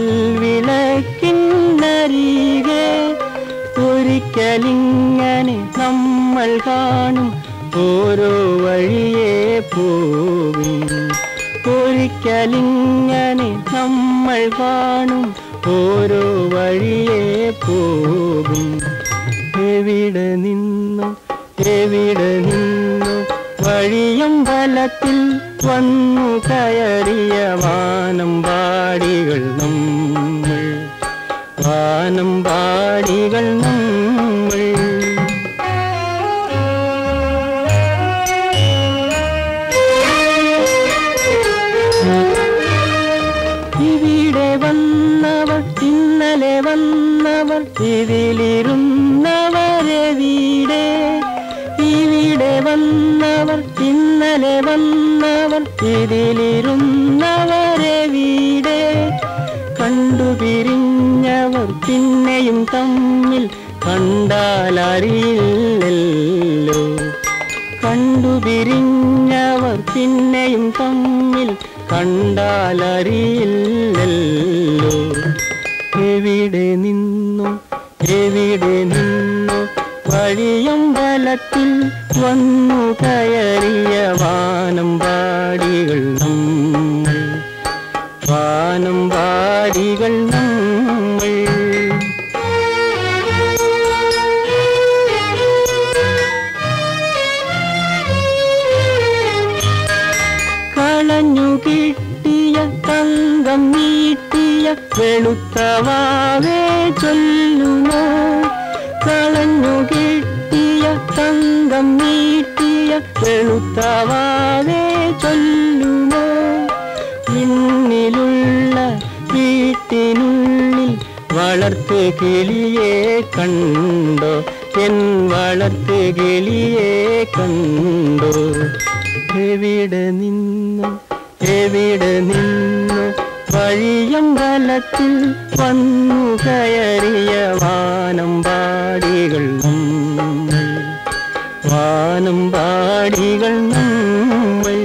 കൽവിളക്കിന്നരികെ ഒരിക്കലിങ്ങനെ നമ്മൾ കാണും ഓരോ വഴിയെ പോകും ഒരിക്കലിങ്ങനെ നമ്മൾ കാണും ഓരോ വഴിയെ പോകും എവിടെ നിന്നു എവിടെ നിന്നു വഴിയമ്പലത്തിൽ വന്നു കയറിയ വാനമ്പാടികൾ നമ്മൾ വാനമ്പാടികൾ നമ്മൾ ഇവിടെ വന്നവർ ഇന്നലെ വന്നവർ ഇതിലിരുന്നവരെവിടെ ഇവിടെ വന്നവർ ഇന്നലെ വന്നവർ ഇതിലിരുന്നവരെവിടെ കണ്ടുപിരിഞ്ഞവർ പിന്നെയും തമ്മിൽ കണ്ടാലറിയില്ലല്ലോ കണ്ടുപിരിഞ്ഞവർ പിന്നെയും തമ്മിൽ കണ്ടാലറിയില്ലല്ലോ എവിടെ നിന്നു എവിടെ നിന്നു വഴിയമ്പലത്തിൽ വന്നു കയറിയ വാനം പാടികൾ നമ്മൾ വാനം പാടികൾ നമ്മൾ കളഞ്ഞു കിട്ടിയ തങ്കം നീട്ടിയ വെളുത്തവാവേ ചൊല്ലുമോ കളഞ്ഞു കിട്ടിയ തങ്കം നീട്ടിയ വെളുത്തവാവേ ചൊല്ലുമോ ഇന്നിലുള്ള വീട്ടിനുള്ളിൽ വളർത്തു കിളിയെ കണ്ടോ എൻ വളർത്തു കിളിയെ കണ്ടോ എവിടെ നിന്നു എവിടെ നിന്നു വഴിയമ്പലത്തിൽ വന്നു കയറിയ വാനം പാടികൾ നമ്മൾ വാനം പാടികൾ നമ്മൾ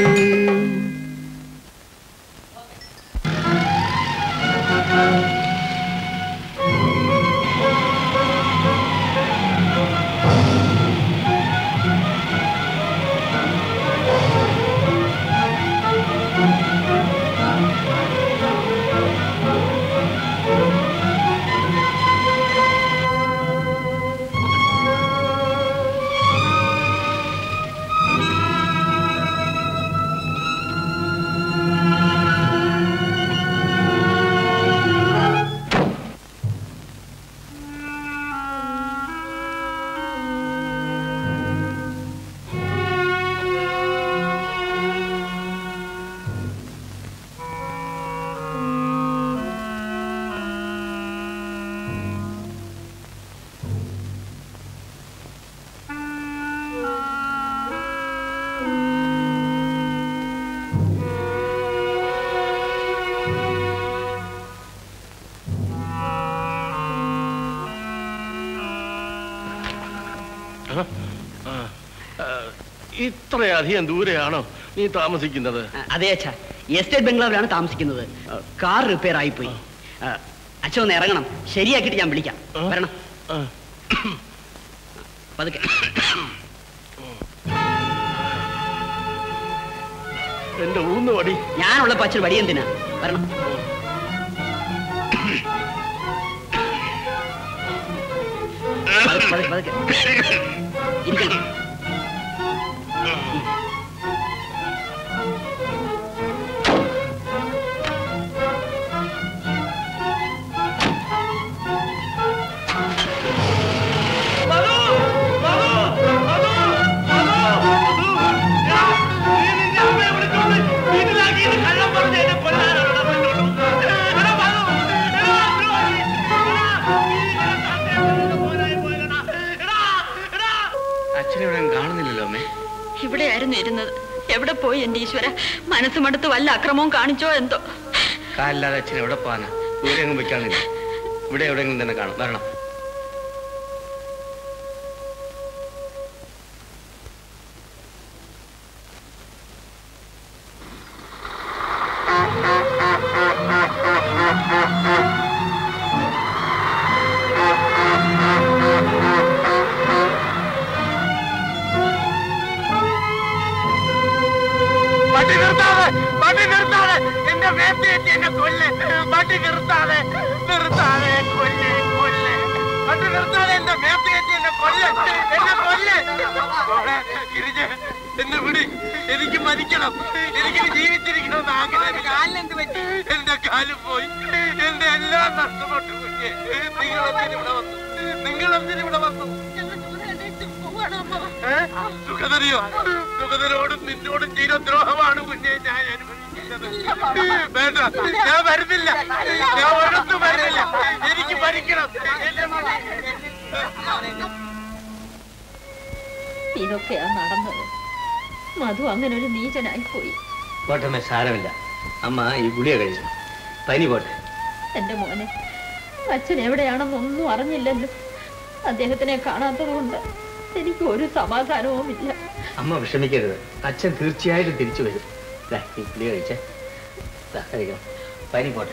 ഇത്രയധികം ദൂരെയാണോ നീ താമസിക്കുന്നത് അതെ അച്ഛാ എസ്റ്റേറ്റ് ബംഗ്ലാവിലാണ് താമസിക്കുന്നത് കാർ റിപ്പയർ ആയിപ്പോയി അച്ഛൻ ഒന്ന് ഇറങ്ങണം ശരിയാക്കിയിട്ട് ഞാൻ വിളിക്കാം വരണം പതുക്കെ എന്റെ ഊന്ന് വടി ഞാനുള്ളപ്പോ അച്ഛൻ വടി എന്തിനാ വരണം പതുക്കെ, പതുക്കെ, പതുക്കെ. ഇരിക്കണം അച്ഛനെ ഇവിടെ കാണുന്നില്ലല്ലോ അമ്മേ ഇവിടെയായിരുന്നു ഇരുന്നത് എവിടെ പോയി എന്റെ ഈശ്വര മനസ്സ് മടുത്ത് വല്ല അക്രമവും കാണിച്ചോ എന്തോ കാലില്ലാതെ അച്ഛൻ എവിടെ പോകാനാ ദൂരെ എങ്ങും വെക്കാണില്ല ഇവിടെ എവിടെയെങ്കിലും തന്നെ കാണും വരണം വണ്ടി നിർത്താതെ വണ്ടി നിർത്താതെ എന്റെ മേത്തേറ്റി എന്നെ കൊല്ല് വണ്ടി നിർത്താതെ നിർത്താതെ കൊല്ല് കൊല്ല് വണ്ടി നിർത്താതെ എന്റെ മേത്തേറ്റി എന്നെ കൊല്ല് എന്നെ കൊല്ല് മോളെ, ഗിരിജ എന്നെ വിടി എനിക്ക് മരിക്കണം എനിക്ക് ജീവിച്ചിരിക്കണമെന്ന് ആഗ്രഹം എന്റെ കാല് പോയി എന്റെ എല്ലാം നഷ്ടപ്പെട്ടു കുഞ്ഞെ നിങ്ങളെന്തിന് ഇവിടെ വന്നു നിങ്ങളെന്തിന് ഇവിടെ വന്നു ഏ? സുഗതനെയോ സുഗതനോടും നിന്നോടും ചെയ്ത ദ്രോഹമാണ് കുഞ്ഞെ ഞാൻ അനുഭവിക്കുന്നത് വേണ്ട ഞാൻ വരുന്നില്ല ഞാൻ ഒരിടത്തും വരുന്നില്ല എനിക്ക് ഭരിക്കണം ഇതൊക്കെയാ നടന്നത് മധു അങ്ങനെ ഒരു നീചനായി പോയി പോട്ടമ്മേ സാരമില്ല അമ്മ ഈ ഗുളിക കഴിച്ചു പനി പോട്ടെ എന്റെ മോനെ അച്ഛൻ എവിടെയാണെന്നൊന്നും അറിഞ്ഞില്ലല്ലോ അദ്ദേഹത്തിനെ കാണാത്തത് കൊണ്ട് എനിക്ക് ഒരു സമാധാനവുമില്ല അമ്മ വിഷമിക്കരുത് അച്ഛൻ തീർച്ചയായിട്ടും തിരിച്ചു വരും ദാ, ഈ പുളി കഴിച്ചേ ദാ, കഴിക്കണം പനി പോട്ടെ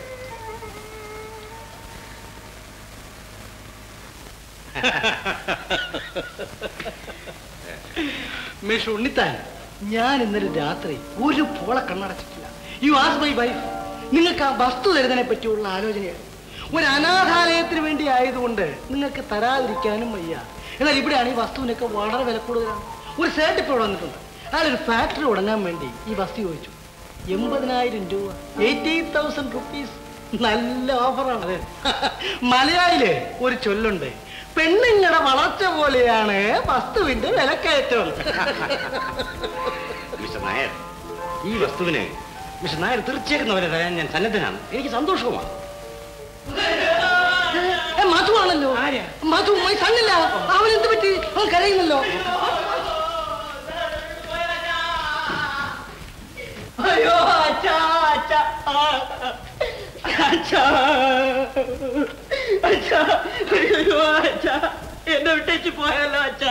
മിസ്റ്റർ ഉണ്ണിത്താൻ ഞാൻ ഇന്നലെ രാത്രി ഒരു പോള കണ്ണടച്ചിട്ടില്ല യു ആസ് മൈ വൈഫ് നിങ്ങൾക്ക് ആ വസ്തു തരുന്നതിനെ പറ്റിയുള്ള ആലോചനയാണ് ഒരു അനാഥാലയത്തിന് വേണ്ടി ആയതുകൊണ്ട് നിങ്ങൾക്ക് തരാതിരിക്കാനും വയ്യ എന്നാൽ ഇവിടെയാണ് ഈ വസ്തുവിനൊക്കെ വളരെ വില കൂടുതലാണ് ഒരു സേട്ട് ഇപ്പോൾ ഇവിടെ വന്നിട്ടുണ്ട് അയാൾ ഒരു ഫാക്ടറി തുടങ്ങാൻ വേണ്ടി ഈ വസ്തു ചോദിച്ചു എൺപതിനായിരം രൂപ എയ്റ്റി തൗസൻഡ് റുപ്പീസ് നല്ല ഓഫറാണ് മലയാളില് ഒരു ചൊല്ലുണ്ട് പെണ്ണുങ്ങളുടെ വളർച്ച പോലെയാണ് വസ്തുവിന്റെ വിലക്കയറ്റം മിസ്റ്റർ നായർ ഈ വസ്തുവിന് മിസ്റ്റർ നായർ തീർച്ചയായിട്ടും അവരെ തരാൻ ഞാൻ സന്നദ്ധനാണ് എനിക്ക് സന്തോഷവുമാണ് ഏ, മധു ആണല്ലോ മധു മൈ സണ്ണല്ല അവൻ എന്ത് പറ്റി അവൻ കരയുന്നല്ലോ അയ്യോ അച്ഛാ അച്ഛാ അച്ഛാ അച്ഛാ അയ്യോ അച്ഛാ എന്നെ വിട്ടേച്ച് പോയല്ലോ അച്ഛാ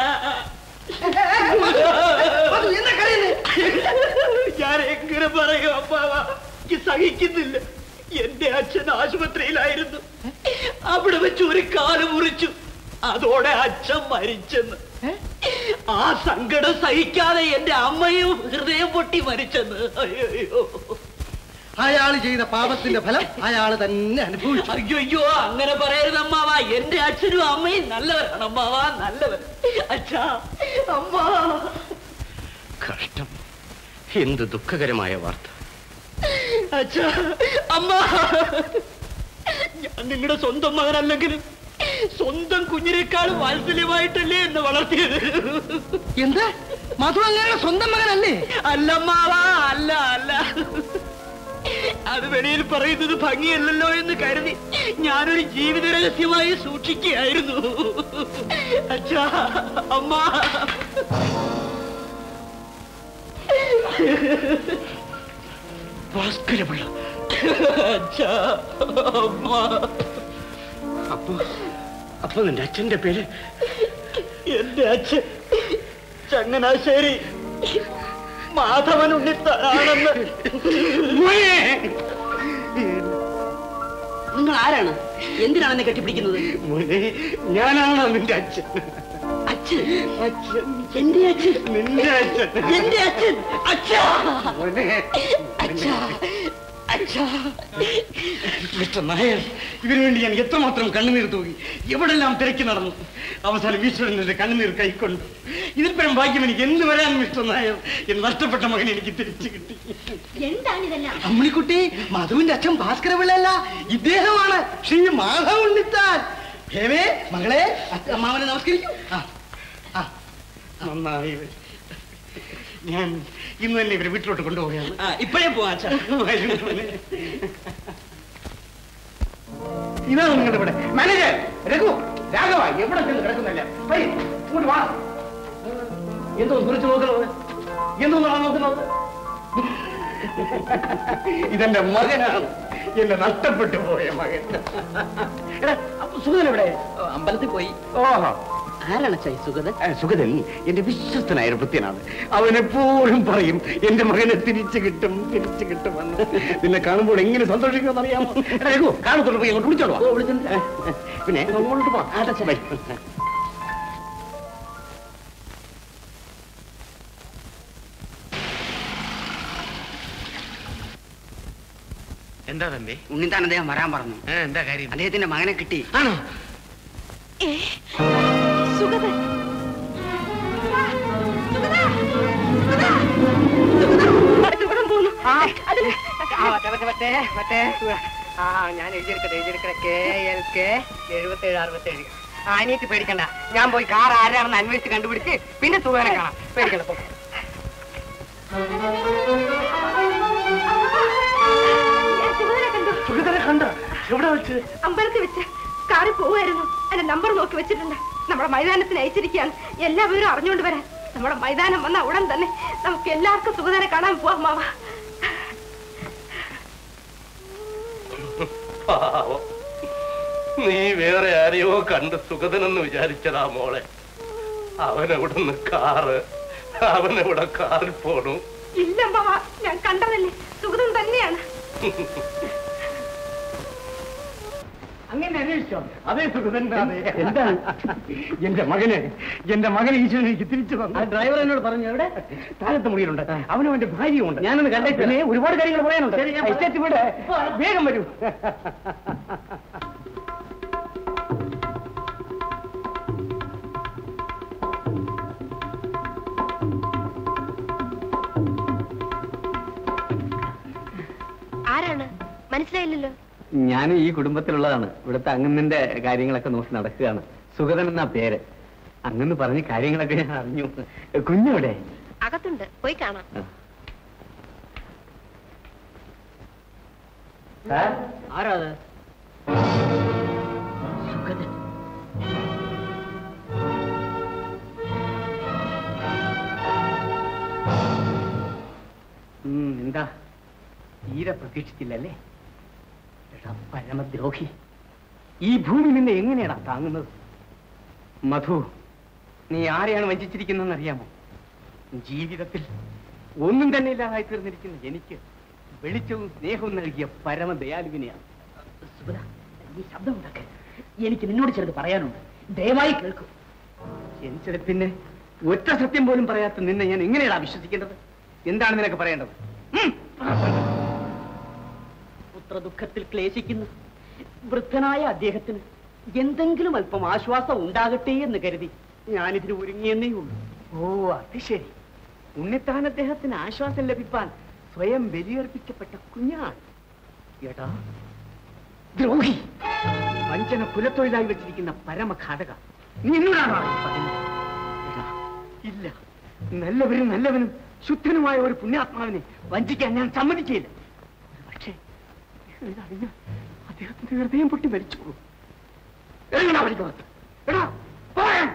ഞാൻ എങ്ങനെ പറയും അപ്പാവ എനിക്ക് സഹിക്കുന്നില്ല എന്റെ അച്ഛൻ ആശുപത്രിയിലായിരുന്നു അവിടെ വെച്ച് ഒരു കാല് മുറിച്ചു അതോടെ അച്ഛൻ മരിച്ചെന്ന് ആ സങ്കടം സഹിക്കാതെ എന്റെ അമ്മയും ഹൃദയം പൊട്ടി മരിച്ചെന്ന് അയ്യോ അയാൾ ചെയ്ത പാപത്തിന്റെ ഫലം അയാൾ തന്നെ അനുഭവിച്ചു അയ്യോ അയ്യോ അങ്ങനെ പറയരുത് അമ്മാവ എന്റെ അച്ഛനും അമ്മയും നല്ലവരാണ് അമ്മാവ നല്ലവർ അച്ഛാ അമ്മ കഷ്ടം എന്ത് ദുഃഖകരമായ വാർത്ത അച്ഛാ അമ്മ ഞാൻ നിങ്ങളുടെ സ്വന്തം മകനല്ലെങ്കിലും സ്വന്തം കുഞ്ഞിനേക്കാൾ വാത്സല്യമായിട്ടല്ലേ എന്നെ വളർത്തിയത് എന്താ മധു അങ്ങയുടെ സ്വന്തം മകനല്ലേ അല്ലമ്മാവ അല്ല അല്ല അത് വെളിയിൽ പറയുന്നത് ഭംഗിയല്ലല്ലോ എന്ന് കരുതി ഞാനൊരു ജീവിത രഹസ്യമായി സൂക്ഷിക്കുകയായിരുന്നു അച്ഛാ അമ്മ ഭാസ്കരപിള്ള അച്ഛാ അമ്മ അപ്പൊ അപ്പൊ നിന്റെ അച്ഛന്റെ പേര് എന്റെ അച്ഛൻ ചങ്ങനാശ്ശേരി മാധവൻ ഉണ്ണിത്താണെന്ന് നിങ്ങൾ ആരാണ് എന്തിനാണ് എന്നെ കെട്ടിപ്പിടിക്കുന്നത് ഞാനാണ് നിന്റെ അച്ഛൻ അച്ഛൻ അച്ഛൻ എന്റെ അച്ഛൻ നിന്റെ അച്ഛൻ എന്റെ അച്ഛൻ അച്ഛാ അച്ഛാ അച്ഛാ മിസ്റ്റർ നായർ ഇതിനു വേണ്ടി ഞാൻ എത്രമാത്രം കണ്ണുനീർ തൂകി എവിടെല്ലാം തിരക്കി നടന്നു അവസാനം ഈശ്വരൻ എന്റെ കണ്ണുനീർ കൈക്കൊണ്ടു ഇതിൽ പരം ഭാഗ്യം എനിക്ക് എന്ത് വരാൻ മിസ്റ്റർ നായർ എൻ നഷ്ടപ്പെട്ട മകനെ എനിക്ക് തിരിച്ചു കിട്ടി എന്താണിതെല്ലാം അമ്മിണിക്കുട്ടി മധുവിന്റെ അച്ഛൻ ഭാസ്കരപിള്ളയല്ല ഇദ്ദേഹമാണ് ശ്രീ മാധവ ഉണ്ണിത്താൻ ഹേമേ മകളെ അച്ഛ- അമ്മാവനെ നമസ്കരിക്കും ആ ആ നന്നായി ഞാൻ ഇന്ന് തന്നെ ഇവരെ വീട്ടിലോട്ട് കൊണ്ടുപോവുകയാണ് ഇപ്പോഴേ പോവാ അച്ഛാ ഇതാണ് നിങ്ങളുടെ ഇവിടെ മാനേജർ രഘു രാഘവ എവിടെ ചെന്ന് കിടക്കുന്നില്ല വരി, ഇങ്ങോട്ട് വാ എന്തോ കുറിച്ച് നോക്കുന്നത് എന്തോ നോക്കുന്നത് ഇതെന്റെ മകനാണ് എന്നെ നഷ്ടപ്പെട്ടു പോയ മകൻ എടാ അപ്പൊ സുഖൻ എവിടെ അമ്പലത്തിൽ പോയി ഓഹോ ആരാണ് അച്ഛാ ഈ സുഗതൻ ആ, സുഗതൻ എന്റെ വിശ്വസ്തനായ ഒരു ഭൃത്യനാണ് അവൻ എപ്പോഴും പറയും എന്റെ മകനെ തിരിച്ചു കിട്ടും തിരിച്ചു കിട്ടുമെന്ന് നിന്നെ കാണുമ്പോൾ എങ്ങനെ സന്തോഷിക്കുമെന്ന് അറിയാമോ എടാ, രഘു, കാണത്തോട്ട് പോയി അങ്ങോട്ട് വിളിച്ചോളൂ വാ. പിന്നെ അങ്ങോട്ട് പോ വരൂ. എന്താ തമ്പി ഉണ്ണിത്താൻ അദ്ദേഹം വരാൻ പറഞ്ഞു എന്താ കാര്യം അദ്ദേഹത്തിന്റെ മകനെ കിട്ടി ആണോ സുഗതൻ സുഗതൻ പോന്നു അതിൽ ആ മറ്റേ മറ്റേ മറ്റേ മറ്റേ ആ ഞാൻ എഴുതിയെടുക്കട്ടെ എഴുതിയെടുക്കട്ടെ കെ എൽ കെ എഴുപത്തേഴ് അറുപത്തേഴ് ആ അനിയത്തി പേടിക്കണ്ട ഞാൻ പോയി കാർ ആരാണെന്ന് അന്വേഷിച്ച് കണ്ടുപിടിച്ച് പിന്നെ സുഖനെ കാണാം പേടിക്കണ്ട പോ. ഞാൻ സുഗതനെ കണ്ടു സുഗതനെ കണ്ട എവിടെ വെച്ച് അമ്പലത്തിൽ വെച്ച് കാറിൽ പോവായിരുന്നു എന്റെ നമ്പർ നോക്കി വെച്ചിട്ടുണ്ട് നമ്മുടെ മൈതാനത്തിന് അയച്ചിരിക്കുകയാണ് എല്ലാ വിവരവും അറിഞ്ഞുകൊണ്ട് വരാൻ നമ്മുടെ മൈതാനം വന്ന ഉടൻ തന്നെ നമുക്ക് എല്ലാവർക്കും സുഗതനെ കാണാൻ പോവാം മാവ പാവം. നീ വേറെ ആരെയോ കണ്ട് സുഗതനെന്ന് വിചാരിച്ചതാ മോളെ അവനവിടുന്ന് കാറ് അവനെവിടെ കാറിൽ പോണു ഇല്ല അമ്മാവ ഞാൻ കണ്ടതല്ലേ സുഗതൻ തന്നെയാണ് അങ്ങനെ അന്വേഷിച്ചോ അതേ സുഗതൻ എന്താണ് എന്റെ മകന് എന്റെ മകനെ ഈശ്വരൻ എനിക്ക് തിരിച്ചു തന്നു ഡ്രൈവർ എന്നോട് പറഞ്ഞു എവിടെ താഴത്തെ മുറിയിലുണ്ട് അവനും എന്റെ ഭാര്യയുണ്ട് ഞാനൊന്ന് കണ്ടേ പിന്നെ ഒരുപാട് കാര്യങ്ങൾ പറയാനുണ്ട് എസ്റ്റേറ്റ് വീട് വേഗം വരൂ ആരാണ് മനസ്സിലായില്ലല്ലോ ഞാൻ ഈ കുടുംബത്തിലുള്ളതാണ് ഇവിടുത്തെ അങ്ങന്നിന്റെ കാര്യങ്ങളൊക്കെ നോക്കി നടക്കുകയാണ് സുഗതൻ എന്നാ പേര് അങ്ങന്ന് പറഞ്ഞ് കാര്യങ്ങളൊക്കെ ഞാൻ അറിഞ്ഞു കുഞ്ഞെവിടെ അകത്തുണ്ട് പോയി കാണാം ആരാ അത് ഉം, എന്താ തീരെ പ്രതീക്ഷിച്ചില്ലല്ലേ എടാ പരമദ്രോഹി ഈ ഭൂമി നിന്നെ എങ്ങനെയാടാ താങ്ങുന്നത് മധു നീ ആരെയാണ് വഞ്ചിച്ചിരിക്കുന്നതെന്ന് അറിയാമോ ജീവിതത്തിൽ ഒന്നും തന്നെ ഇല്ലാതായി തീർന്നിരിക്കുന്ന എനിക്ക് വെളിച്ചവും സ്നേഹവും നൽകിയ പരമദയാലുവിനെയാണ് സുഗത ഈ ശബ്ദം ഉണ്ടാക്ക എനിക്ക് നിന്നോട് ചിലത് പറയാനുണ്ട് ദയവായി കേൾക്കൂ ജനിച്ചത് പിന്നെ ഒറ്റ സത്യം പോലും പറയാത്ത നിന്നെ ഞാൻ എങ്ങനെയാണ് വിശ്വസിക്കേണ്ടത് എന്താണ് നിനക്ക് പറയേണ്ടത് പുത്രദുഃഖത്തിൽ ക്ലേശിക്കുന്ന വൃദ്ധനായ അദ്ദേഹത്തിന് എന്തെങ്കിലും അല്പം ആശ്വാസം ഉണ്ടാകട്ടെ എന്ന് കരുതി ഞാനിതിന് ഒരുങ്ങിയെന്നേ ഉള്ളൂ ഓ അത് ശരി ഉണ്ണിത്താൻ അദ്ദേഹത്തിന് ആശ്വാസം ലഭിപ്പാൻ സ്വയം ബലിയർപ്പിക്കപ്പെട്ട കുഞ്ഞാണ് എടാ ദ്രോഹി വഞ്ചന കുലത്തൊഴിലായി വെച്ചിരിക്കുന്ന പരമഘാതക നീ എന്നോടാണോ ഈ പറയുന്നത്? എടാ, ഇല്ല നല്ലവരും നല്ലവനും ശുദ്ധനുമായ ഒരു പുണ്യാത്മാവിനെ വഞ്ചിക്കാൻ ഞാൻ സമ്മതിക്കില്ല പക്ഷേ ഇതറിഞ്ഞ അദ്ദേഹത്തിന്റെ ഹൃദയം പൊട്ടി മരിച്ചോളൂ എഴുതണ പഠിക്കത്ത് എടാ പോയാ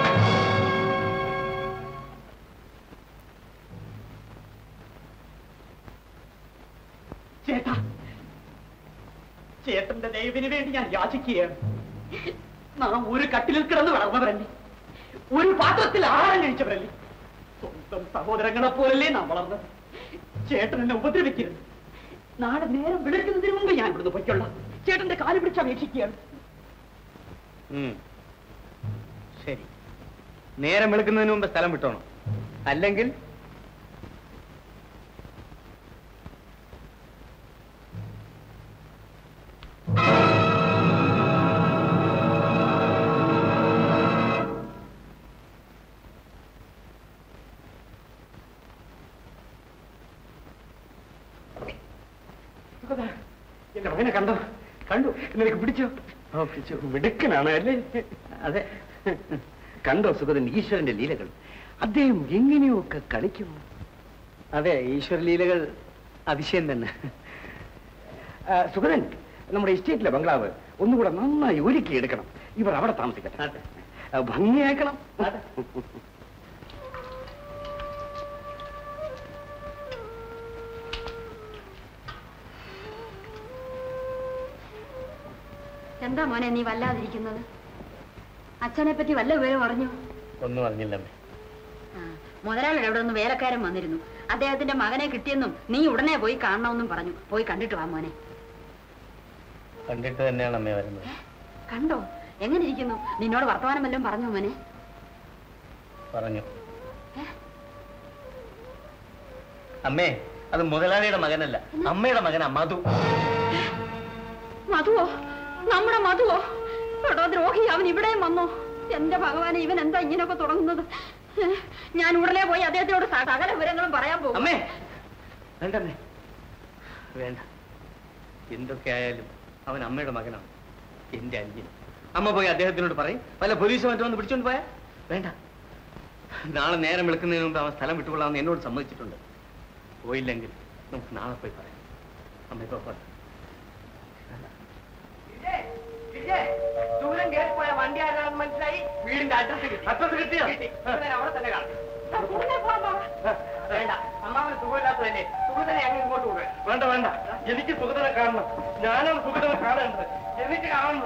ചേട്ടാ ചേട്ടന്റെ ദൈവത്തിന് വേണ്ടി ഞാൻ യാചിക്കുകയാണ് നാം ഒരു കട്ടിലിൽ കിടന്ന് വളർന്നവരല്ലേ ഒരു പാത്രത്തിൽ ആഹാരം കഴിച്ചവരല്ലേ സ്വന്തം സഹോദരങ്ങളെ പോലല്ലേ നാം വളർന്നത് ചേട്ടൻ എന്നെ ഉപദ്രവിക്കരുത് നാളെ നേരം വിളിക്കുന്നതിന് മുമ്പ് ഞാൻ ഇവിടുന്ന് പൊയ്ക്കൊള്ളാം ചേട്ടന്റെ കാല് പിടിച്ച് അപേക്ഷിക്കുകയാണ് ഉം. ശരി നേരം വെളുക്കുന്നതിന് മുമ്പ് സ്ഥലം വിട്ടോണം അല്ലെങ്കിൽ എന്റെ മകനെ കണ്ടോ കണ്ടു നിനക്ക് പിടിച്ചോ ഓ പിടിച്ചു മിടുക്കനാണ് അല്ലേ അതെ കണ്ടോ സുഗതൻ ഈശ്വരന്റെ ലീലകൾ അദ്ദേഹം എങ്ങനെയോ ഒക്കെ കളിക്കുന്നു അതെ ഈശ്വര ലീലകൾ അതിശയം തന്നെ ആ, സുഗതൻ നമ്മുടെ എസ്റ്റേറ്റിലെ ബംഗ്ലാവ് ഒന്നുകൂടെ നന്നായി ഒരുക്കി എടുക്കണം ഇവർ അവിടെ താമസിക്കട്ടെ ആ, ഭംഗിയാക്കണം എന്താ മോനെ നീ വല്ലാതിരിക്കുന്നത് അച്ഛനെ പറ്റി വല്ല വിവരം അറിഞ്ഞു ഒന്നും അറിഞ്ഞില്ലമ്മേ മുതലാളിയുടെ അവിടെ നിന്ന് വേലക്കാരൻ വന്നിരുന്നു അദ്ദേഹത്തിന്റെ മകനെ കിട്ടിയെന്നും നീ ഉടനെ പോയി കാണണമെന്നും പറഞ്ഞു പോയി കണ്ടിട്ട് വാ മോനെ കണ്ടിട്ട് തന്നെയാണ് അമ്മേ വരുന്നത് കണ്ടോ എങ്ങനെ ഇരിക്കുന്നു നിന്നോട് വർത്തമാനം വല്ലതും പറഞ്ഞു മോനെ പറഞ്ഞു അമ്മേ അത് മുതലാളിയുടെ മകനല്ല അമ്മയുടെ മകനാ മധു മധുവോ നമ്മുടെ മധുവോ എടോ ദ്രോഹി അവൻ ഇവിടെയും വന്നോ എന്റെ ഭഗവാനെ ഇവൻ എന്താ ഇങ്ങനെയൊക്കെ തുടങ്ങുന്നത് ഞാൻ ഉടനെ പോയി അദ്ദേഹത്തിനോട് സ- സകല വിവരങ്ങളും പറയാൻ പോകും അമ്മേ വേണ്ടമ്മേ വേണ്ട എന്തൊക്കെ ആയാലും അവൻ അമ്മയുടെ മകനാണ് എന്റെ അന്യൻ അമ്മ പോയി അദ്ദേഹത്തിനോട് പറയും വല്ല പോലീസ് മറ്റോ വന്ന് പിടിച്ചോണ്ട് പോയാ വേണ്ട നാളെ നേരം വിളിക്കുന്നതിന് മുമ്പ് അവൻ സ്ഥലം വിട്ടുകൊള്ളാമെന്ന് എന്നോട് സമ്മതിച്ചിട്ടുണ്ട് പോയില്ലെങ്കിൽ നമുക്ക് നാളെ പോയി പറയാം അമ്മ ഇപ്പൊ പോട്ടെ. ദൂരം കയറി പോയ വണ്ടി ആരാണെന്ന് മനസ്സിലായി വീടിന്റെ അഡ്രസ് കിട്ടി അഡ്രസ് കിട്ടിയോ സുഗതനെ അവിടെ തന്നെ കാണും വേണ്ട അമ്മാവന് സുഖമില്ലാത്തതല്ലേ സുഗതനെ അങ്ങ് ഇങ്ങോട്ട് കൊണ്ടുവരാം വേണ്ട വേണ്ട എനിക്ക് സുഗതനെ കാണണം ഞാനാണ് സുഗതനെ കാണേണ്ടത് എനിക്ക് കാണണം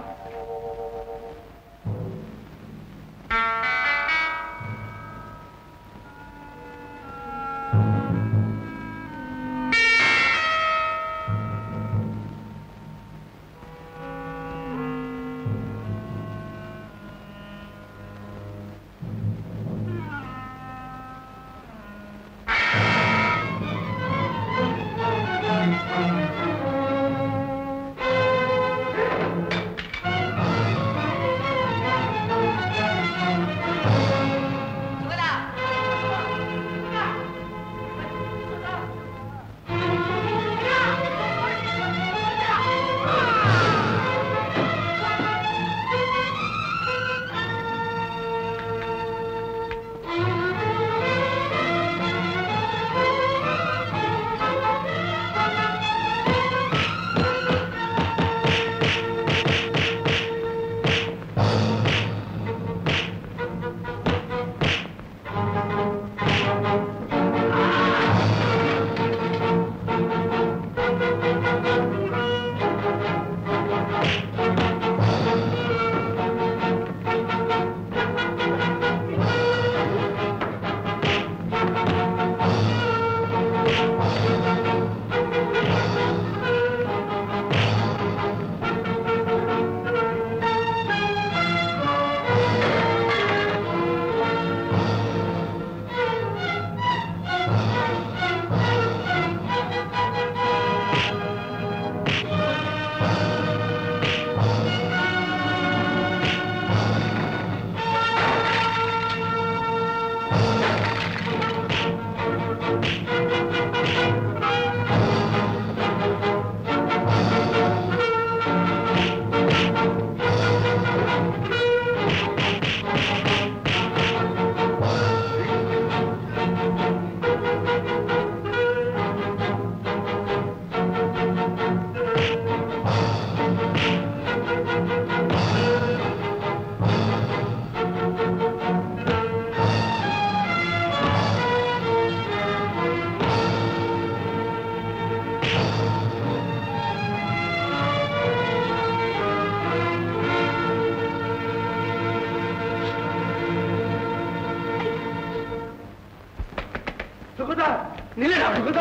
സുഗത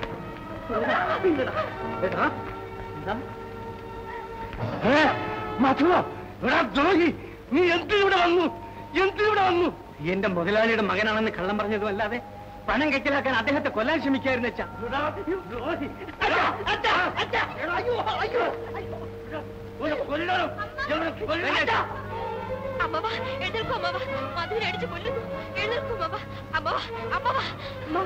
മധുവ എടാ ദ്രോഹി നീ എന്തിവിടെ വന്നു എന്തിവിടെ വന്നു എന്റെ മുതലാളിയുടെ മകനാണെന്ന് കള്ളം പറഞ്ഞതും അല്ലാതെ പണം കെക്കലാക്കാൻ അദ്ദേഹത്തെ കൊല്ലാൻ ശ്രമിക്കായിരുന്നു അച്ഛാ അമ്മവ എഴുന്നേൽക്കൂ അമ്മവ മധുവിനെ അടിച്ചു കൊല്ലുന്നു എഴുന്നേൽക്കൂ അമ്മവ അമ്മവ അമ്മവ അമ്മ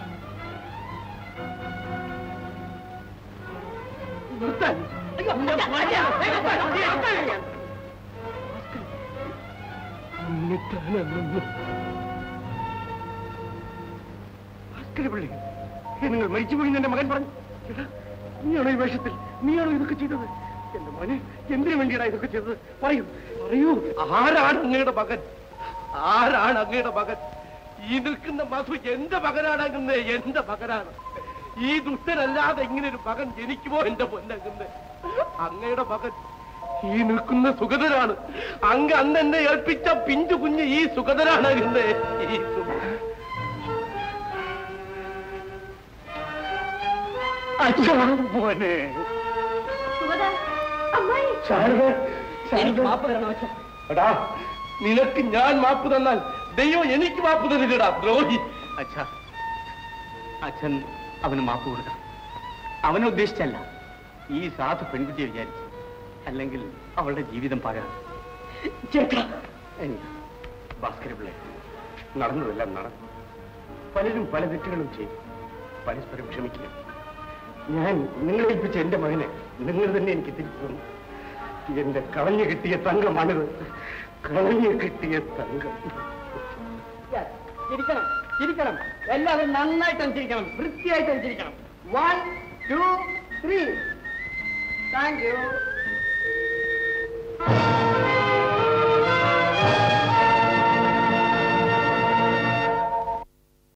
നിർത്താൻ ഭാസ്കരപിള്ളി നിങ്ങൾ മരിച്ചുപോയി എന്റെ മകൻ പറഞ്ഞു എടാ, നീയാണോ ഈ വേഷത്തിൽ നീയാണോ ഇതൊക്കെ ചെയ്തത് എന്റെ മോനെ എന്തിനു വേണ്ടിയാണ് ഇതൊക്കെ ചെയ്തത് പറയൂ പറയൂ ആരാണ് അങ്ങയുടെ മകൻ ആരാണ് അങ്ങയുടെ മകൻ ഈ നിൽക്കുന്ന മധു എന്റെ മകനാണ് എന്റെ മകനാണ് ഈ ദുഷ്ടനല്ലാതെ ഇങ്ങനെ ഒരു മകൻ ജനിക്കുമോ എന്റെ പൊന്നങ്ങുന്നത് അങ്ങയുടെ മകൻ ഈ നിൽക്കുന്ന സുഗതനാണ് അങ്ങ് അന്ന് എന്നെ ഏൽപ്പിച്ച പിഞ്ചു കുഞ്ഞ് ഈ സുഗതനാണ് അങ്ങുന്നത് ഈ സു- അച്ഛാ മോനെ ശാരദ, ശാരദ. എടാ നിനക്ക് ഞാൻ മാപ്പ് തന്നാൽ ദൈവം എനിക്ക് മാപ്പ് തന്നില്ലടാ ദ്രോഹി അച്ഛാ അച്ഛൻ അവന് മാപ്പ് കൊടുക്കണം അവനെ ഉദ്ദേശിച്ചല്ല ഈ സാധു പെൺകുട്ടിയെ വിചാരിച്ചു അല്ലെങ്കിൽ അവളുടെ ജീവിതം പാഴാണ് ചേട്ടാ ഭാസ്കര പിള്ളേ നടന്നതെല്ലാം നടന്നു പലരും പല തെറ്റുകളും ചെയ്തു പരസ്പരം ക്ഷമിക്കുക ഞാൻ നിങ്ങളെ ഏൽപ്പിച്ച എന്റെ മകനെ നിങ്ങൾ തന്നെ എനിക്ക് തിരിച്ചു തന്നു എന്റെ കളഞ്ഞു കിട്ടിയ തങ്കമാണിത് കളഞ്ഞു കിട്ടിയ തങ്കം ചിരിക്കണം ചിരിക്കണം എല്ലാവരും നന്നായിട്ട് ചിരിക്കണം വൃത്തിയായിട്ട് ചിരിക്കണം one two three thank U